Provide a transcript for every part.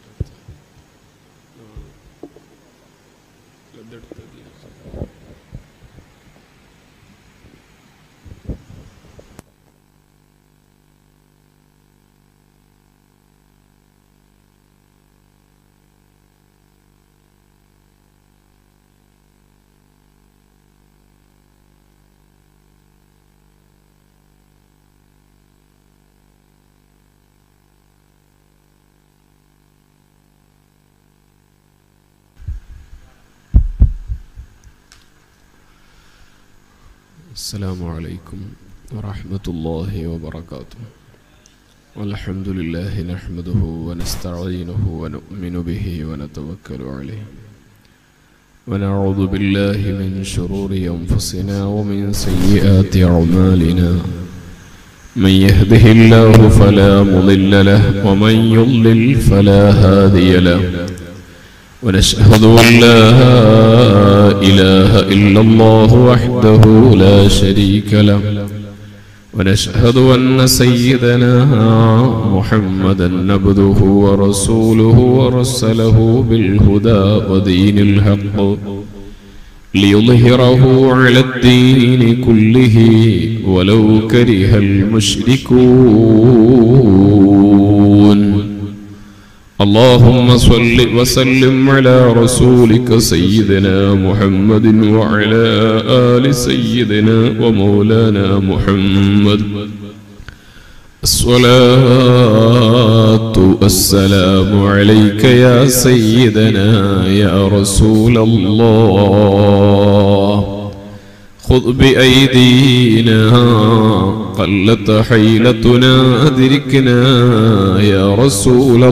السلام عليكم ورحمة الله وبركاته والحمد لله نحمده ونستعينه ونؤمن به ونتوكل عليه ونعوذ بالله من شرور أنفسنا ومن سيئات أعمالنا من يهده الله فلا مضل له ومن يضلل فلا هادي له ونشهد أن لا إله إلا الله وحده لا شريك له ونشهد أن سيدنا محمدا عبده ورسوله ورسله بالهدى ودين الحق ليظهره على الدين كله ولو كره المشركون اللهم صل وسلم على رسولك سيدنا محمد وعلى آل سيدنا ومولانا محمد الصلاة والسلام عليك يا سيدنا يا رسول الله خذ بأيدينا قلت حيلتنا أدركنا يا رسول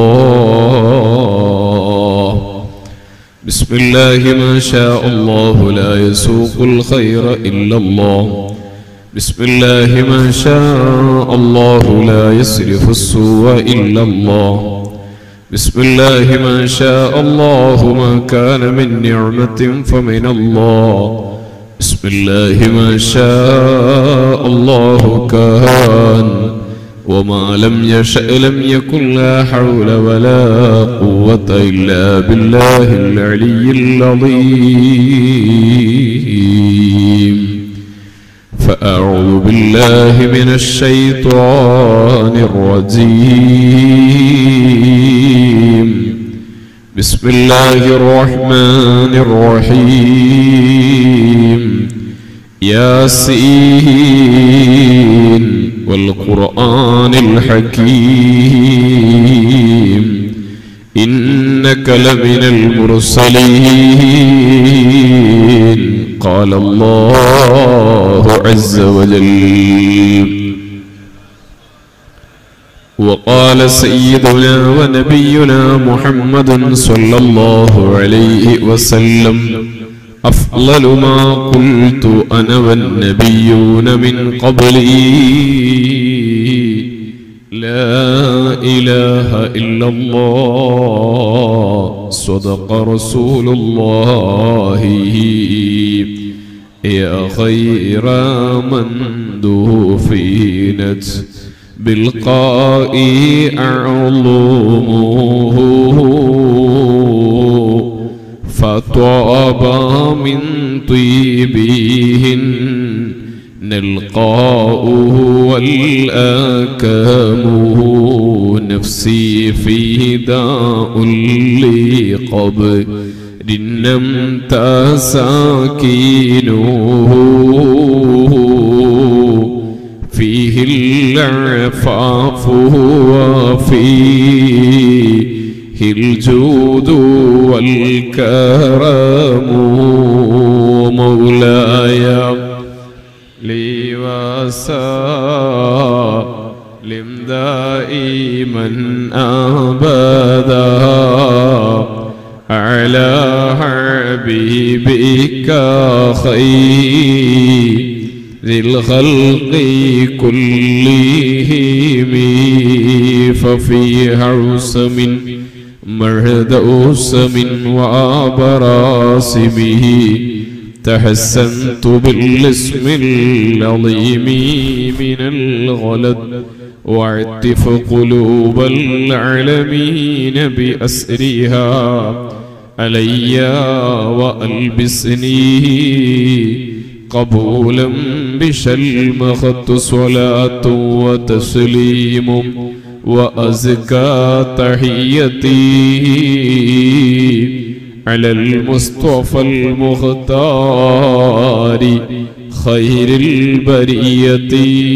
الله بسم الله ما شاء الله لا يسوق الخير إلا الله بسم الله ما شاء الله لا يصرف السوء إلا الله بسم الله ما شاء الله ما كان من نعمة فمن الله بسم الله ما شاء الله كان وما لم يشأ لم يكن لا حول ولا قوة إلا بالله العلي العظيم فأعوذ بالله من الشيطان الرجيم بسم الله الرحمن الرحيم ياسين والقرآن الحكيم إنك لمن المرسلين قال الله عز وجل وقال سيدنا ونبينا محمد صلى الله عليه وسلم أفضل ما قلت أنا والنبيون من قبلي لا إله إلا الله صدق رسول الله يا خير من دفنت بالقاء أعظمه فطاب من طيبهن نلقاء والآكام نفسي في داء لقبر نمت ساكينه فيه العفاف وفيه الجود والكرم مولاي لي وسلم دائما أبدا على حبيبك خير الخلق كلهم ففي عرسم مردوسم وبراسمه تحسنت بالاسم العظيم من الغلد واعتف قلوب العالمين بأسرها علي وألبسني قبولا بشلمخت صلاة وتسليم وأزكى تحيتي على المصطفى المختار خير البرية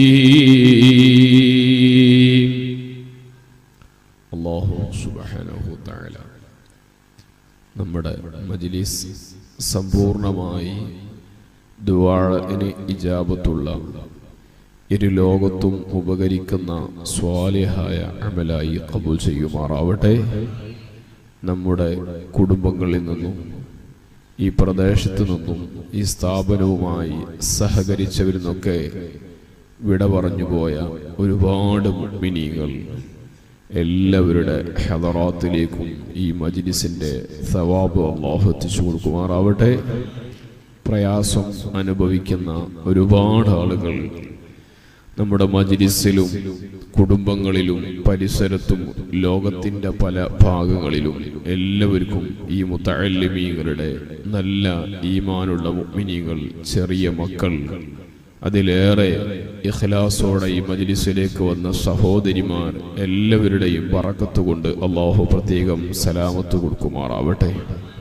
الله سبحانه وتعالى നമ്മുടെ മജ്ലിസ് സമ്പൂർണമായി ദുവാഴന് ഇജാബത്തുള്ള ഇരു ലോകത്തും ഉപകരിക്കുന്ന സ്വാലിഹായ അമലായി കബൂൽ ചെയ്യുമാറാവട്ടെ നമ്മുടെ കുടുംബങ്ങളിൽ നിന്നും ഈ പ്രദേശത്തു നിന്നും ഈ സ്ഥാപനവുമായി സഹകരിച്ചവരിൽ നിന്നൊക്കെ വിട പറഞ്ഞു പോയ ഒരുപാട് മിനികൾ എല്ലാവരുടെ ഹെദറാത്തിലേക്കും ഈ മജ്ലിസിന്റെ സവാബ് അള്ളാഹു എത്തിച്ചു കൊടുക്കുമാറാവട്ടെ പ്രയാസം അനുഭവിക്കുന്ന ഒരുപാട് ആളുകൾ നമ്മുടെ മജ്ലിസിലും കുടുംബങ്ങളിലും പരിസരത്തും ലോകത്തിന്റെ പല ഭാഗങ്ങളിലും എല്ലാവർക്കും ഈ മുത്തഅല്ലിമീങ്ങളുടെ നല്ല ഈമാനുള്ള മുഅ്മിനീങ്ങൾ ചെറിയ മക്കൾ അതിലേറെ ഇഖ്ലാസോടെ ഈ മജ്ലിസിലേക്ക് വന്ന സഹോദരിമാർ എല്ലാവരുടെയും പറക്കത്ത് കൊണ്ട് അള്ളാഹു പ്രത്യേകം സലാമത്ത് കൊടുക്കുമാറാവട്ടെ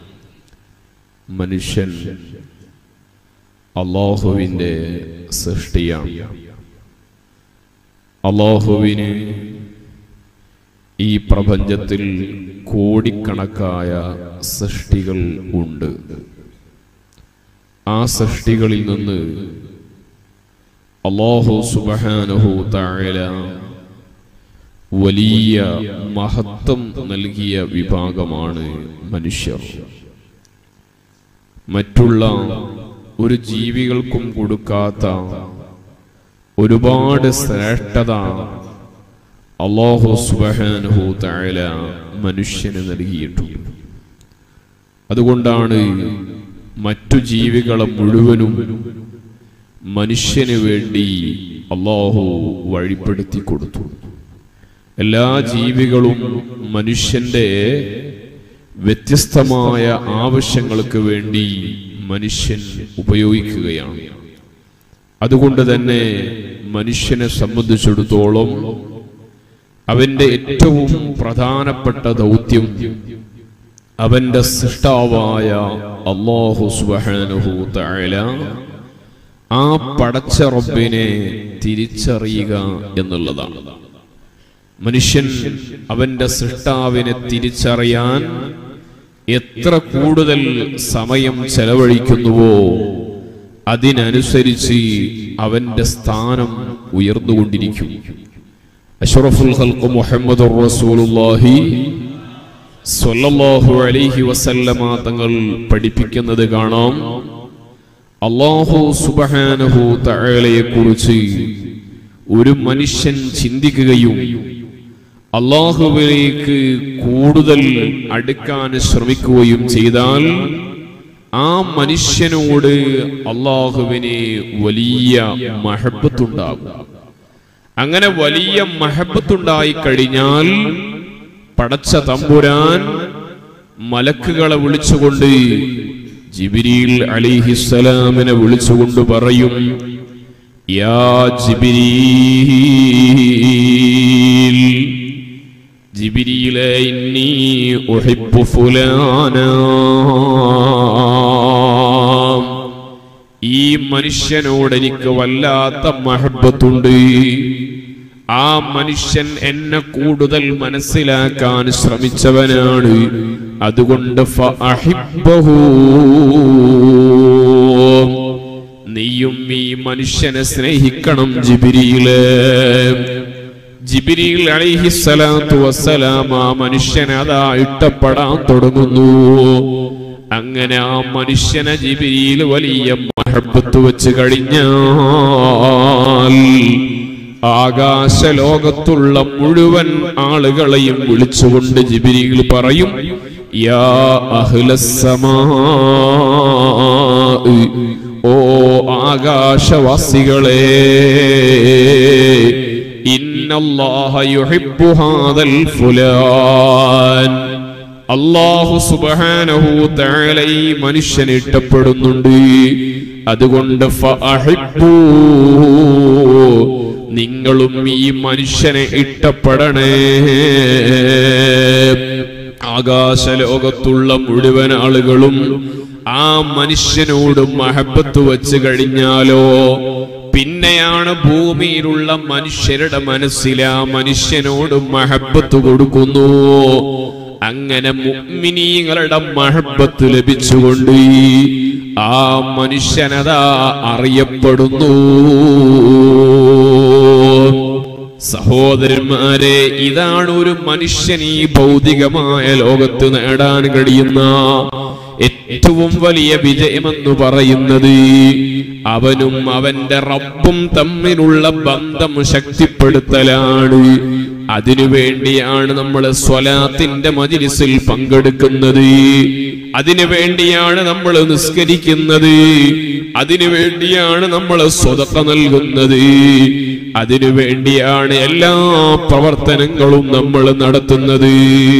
മനുഷ്യൻ അള്ളാഹുവിൻ്റെ സൃഷ്ടിയാണ് അള്ളാഹുവിന് ഈ പ്രപഞ്ചത്തിൽ കോടിക്കണക്കായ സൃഷ്ടികൾ ഉണ്ട് ആ സൃഷ്ടികളിൽ നിന്ന് അള്ളാഹു സുബഹാനഹു താഴല വലിയ മഹത്വം നൽകിയ വിഭാഗമാണ് മനുഷ്യർ മറ്റുള്ള ഒരു ജീവികൾക്കും കൊടുക്കാത്ത ഒരുപാട് ശ്രേഷ്ഠത അള്ളാഹു സുബഹാനഹു താഴല മനുഷ്യന് നൽകിയിട്ടുണ്ട് അതുകൊണ്ടാണ് മറ്റു ജീവികളെ മുഴുവനും മനുഷ്യന് വേണ്ടി അള്ളാഹു വഴിപ്പെടുത്തി കൊടുത്തു എല്ലാ ജീവികളും മനുഷ്യന്റെ വ്യത്യസ്തമായ ആവശ്യങ്ങൾക്ക് വേണ്ടി മനുഷ്യൻ ഉപയോഗിക്കുകയാണ് അതുകൊണ്ട് തന്നെ മനുഷ്യനെ സംബന്ധിച്ചിടത്തോളം അവന്റെ ഏറ്റവും പ്രധാനപ്പെട്ട ദൗത്യം അവന്റെ സൃഷ്ടാവായ അള്ളാഹു സുബാനുഹു തആല ആ പടച്ച റബ്ബിനെ തിരിച്ചറിയുക എന്നുള്ളതാണ് മനുഷ്യൻ അവന്റെ സൃഷ്ടാവിനെ തിരിച്ചറിയാൻ എത്ര കൂടുതൽ സമയം ചെലവഴിക്കുന്നുവോ അതിനനുസരിച്ച് അവന്റെ സ്ഥാനം ഉയർന്നുകൊണ്ടിരിക്കും അഷ്റഫുൽ ഖൽഖ് മുഹമ്മദ് റസൂലുള്ളാഹി സ്വല്ലല്ലാഹു അലൈഹി വസല്ലമ തങ്ങൾ പഠിപ്പിക്കുന്നത് കാണാം അള്ളാഹു സുബ്ഹാനഹു തആലയെ കുറിച്ച് ഒരു മനുഷ്യൻ ചിന്തിക്കുകയും അള്ളാഹുവിലേക്ക് കൂടുതൽ അടുക്കാൻ ശ്രമിക്കുകയും ചെയ്താൽ ആ മനുഷ്യനോട് അള്ളാഹുവിന് വലിയ മഹബത്തുണ്ടാകും അങ്ങനെ വലിയ മഹബത്തുണ്ടായി കഴിഞ്ഞാൽ പടച്ച തമ്പുരാൻ മലക്കുകളെ വിളിച്ചുകൊണ്ട് ജിബിരിൽ അലിഹിസ്സലാമിനെ വിളിച്ചുകൊണ്ട് പറയും യാ ജിബിരീൽ ജിബിരിയിലെ ഇന്നി ഉഹിബ്ബു ഫുലാന ഈ മനുഷ്യനോട് എനിക്ക് വല്ലാത്ത മഹബത്തുണ്ട് ആ മനുഷ്യൻ എന്നെ കൂടുതൽ മനസ്സിലാക്കാൻ ശ്രമിച്ചവനാണ് അതുകൊണ്ട് ഫഅഹിബ്ബഹു. നീയും ഈ മനുഷ്യനെ സ്നേഹിക്കണം ജിബിരിയിലെ ജിബിരിയിൽ അലിഹിസ്സലാത്തു വസ്സലാം ആ മനുഷ്യനെ അതാ ഇഷ്ടപ്പെടാൻ തുടങ്ങുന്നു അങ്ങനെ ആ മനുഷ്യനെ ജിബിരിയിൽ വലിയ മഹബത്ത് വെച്ച് കഴിഞ്ഞാൽ ആകാശ ലോകത്തുള്ള മുഴുവൻ ആളുകളെയും വിളിച്ചുകൊണ്ട് ജിബിരിയിൽ പറയും യാ അഹ്ലസ്സമാ ഓ ആകാശവാസികളെ ഇന്നല്ലാഹ യുഹിബ്ബു ഹാദൽ ഫുലാൻ അള്ളാഹു സുബ്ഹാനഹു തആല ഈ മനുഷ്യനെ ഇഷ്ടപ്പെടുന്നുണ്ട് അതുകൊണ്ട് ഫഅഹിബ്ബൂ നിങ്ങളും ഈ മനുഷ്യനെ ഇഷ്ടപ്പെടണേ ആകാശലോകത്തുള്ള മുഴുവൻ ആളുകളും ആ മനുഷ്യനോട് മഹബത്ത് വച്ച് കഴിഞ്ഞാലോ പിന്നെയാണ് ഭൂമിയിലുള്ള മനുഷ്യരുടെ മനസ്സിൽ ആ മനുഷ്യനോട് മഹബത്ത് കൊടുക്കുന്നു അങ്ങനെ മുഅ്മിനീങ്ങളുടെ മഹബത്ത് ലഭിച്ചുകൊണ്ട് ആ മനുഷ്യനതാ അറിയപ്പെടുന്നു സഹോദരന്മാരെ ഇതാണ് ഒരു മനുഷ്യൻ ഈ ഭൗതികമായ ലോകത്ത് നേടാൻ കഴിയുന്ന ഏറ്റവും വലിയ വിജയമെന്ന് പറയുന്നത് അവനും അവന്റെ റബ്ബും തമ്മിലുള്ള ബന്ധം ശക്തിപ്പെടുത്തലാണ് അതിനുവേണ്ടിയാണ് നമ്മൾ സ്വലാത്തിന്റെ മജിലിസിൽ പങ്കെടുക്കുന്നത് അതിനു വേണ്ടിയാണ് നമ്മൾ നിസ്കരിക്കുന്നത് അതിനു വേണ്ടിയാണ് നമ്മൾ സ്വതക്ക നൽകുന്നത് അതിനു വേണ്ടിയാണ് എല്ലാ പ്രവർത്തനങ്ങളും നമ്മൾ നടത്തുന്നത്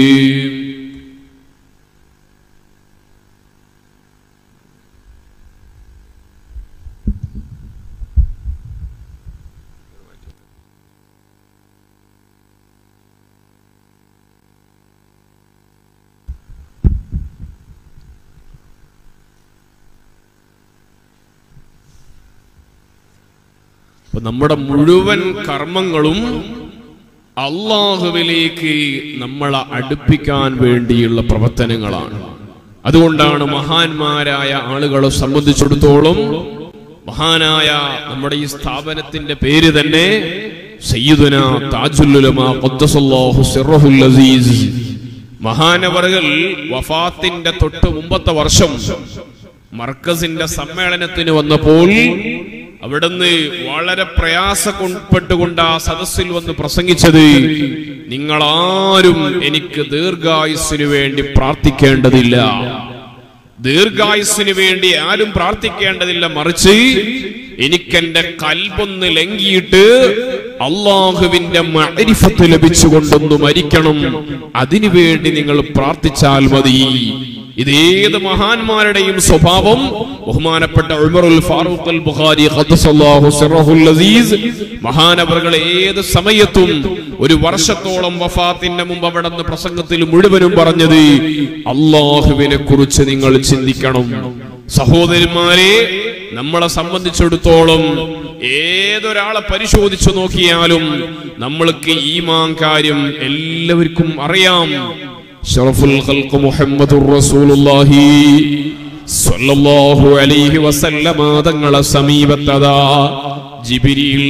അപ്പൊ നമ്മുടെ മുഴുവൻ കർമ്മങ്ങളും അള്ളാഹുവിലേക്ക് നമ്മളെ അടുപ്പിക്കാൻ വേണ്ടിയുള്ള പ്രവർത്തനങ്ങളാണ് അതുകൊണ്ടാണ് മഹാന്മാരായ ആളുകളെ സംബന്ധിച്ചിടത്തോളം മഹാനായ നമ്മുടെ ഈ സ്ഥാപനത്തിന്റെ പേര് തന്നെ സയ്യിദുന താജുല്ലുലമ ഖദ്ദസല്ലാഹു സിർറഹുൽ അസീസ് മഹാനവറുകൾ വഫാത്തിന്റെ തൊട്ട് മുമ്പത്തെ വർഷം മർക്കസിന്റെ സമ്മേളനത്തിന് വന്നപ്പോൾ അവിടുന്ന് വളരെ പ്രയാസപ്പെട്ടുകൊണ്ട് ആ സദസ്സിൽ വന്ന് പ്രസംഗിച്ചത് നിങ്ങളാരും എനിക്ക് ദീർഘായുസ്സിനു വേണ്ടി പ്രാർത്ഥിക്കേണ്ടതില്ല ദീർഘായുസ്സിന് വേണ്ടി ആരും പ്രാർത്ഥിക്കേണ്ടതില്ല മറിച്ച് എനിക്കെന്റെ കൽബൊന്ന് ലംഘിയിട്ട് അള്ളാഹുവിന്റെ മരിഫത്ത് ലഭിച്ചുകൊണ്ടൊന്ന് മരിക്കണം അതിനുവേണ്ടി നിങ്ങൾ പ്രാർത്ഥിച്ചാൽ മതി ഇതേത് മഹാന്മാരുടെയും സ്വഭാവം ബഹുമാനപ്പെട്ട ഉമറുൽ ഫാറൂഖ് അൽ ബുഖാരി ഖദ്ദസല്ലാഹു സിറഹുൽ അസീസ് മഹാനവറുകൾ ഏത് സമയത്തും ഒരു വർഷത്തോളം വഫാത്തിന്റെ മുമ്പ് അവിടെ നിന്ന് പ്രസംഗത്തിൽ മുഴുവനും പറഞ്ഞത് അള്ളാഹുവിനെ കുറിച്ച് നിങ്ങൾ ചിന്തിക്കണം സഹോദരന്മാരെ നമ്മളെ സംബന്ധിച്ചിടത്തോളം ഏതൊരാളെ പരിശോധിച്ചു നോക്കിയാലും നമ്മൾക്ക് ഈമാൻ കാര്യം എല്ലാവർക്കും അറിയാം ഷറഫുൽ ഖൽഖ് മുഹമ്മദുർ റസൂലുള്ളാഹി സ്വല്ലല്ലാഹു അലൈഹി വസല്ലമ തങ്ങളെ സമീപത്തതാ ജിബ്രീൽ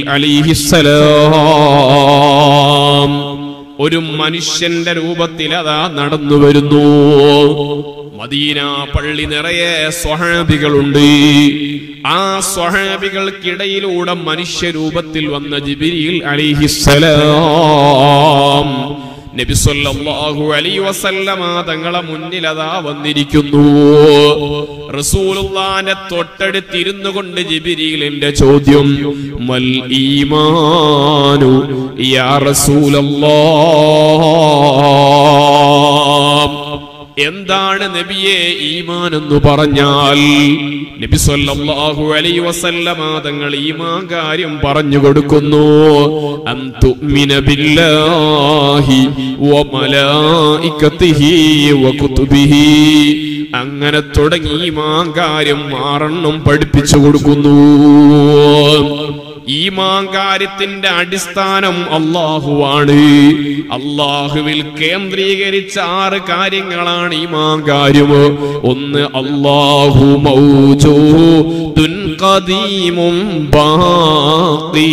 അലൈഹിസ്സലാം ഒരു മനുഷ്യന്റെ രൂപത്തിൽ അതാ നടന്നു വരുന്നു മദീന പള്ളി നിറയെ സ്വഹാബികളുണ്ട് ആ സ്വഹാബികൾക്കിടയിലൂടെ മനുഷ്യരൂപത്തിൽ വന്ന ജിബിരിയിൽ അലിഹിസലാം നബി സല്ലല്ലാഹു അലൈഹി വസല്ലമ തങ്ങളെ മുന്നിൽ അതാ വന്നിരിക്കുന്നു റസൂലുള്ളാന്റെ തൊട്ടടുത്തിരുന്നു കൊണ്ട് ജിബിരിലിന്റെ ചോദ്യം മൽ ഈമാനു യാ റസൂലല്ലാഹ് എന്താണ് നബിയെ ഈമാൻ എന്ന് പറഞ്ഞാൽ നബി സല്ലല്ലാഹു അലൈഹി വസല്ലമ തങ്ങൾ ഈമാൻ കാര്യം പറഞ്ഞു കൊടുക്കുന്നു അൻ തുഅ്മിന ബില്ലാഹി വ മലായികതിഹി വ കുതുബിഹി അങ്ങനെ തുടങ്ങി ഈമാൻ കാര്യം ആറെണ്ണം പഠിപ്പിച്ചു കൊടുക്കുന്നു ഈമാൻ കാര്യത്തിന്റെ അടിസ്ഥാനം അള്ളാഹുവാണ് അള്ളാഹുവിൽ കേന്ദ്രീകരിച്ച ആറ് കാര്യങ്ങളാണ് ഈമാൻ കാര്യം ഒന്ന് അള്ളാഹു മൗജൂദുൻ ഖദീമും ബാഖി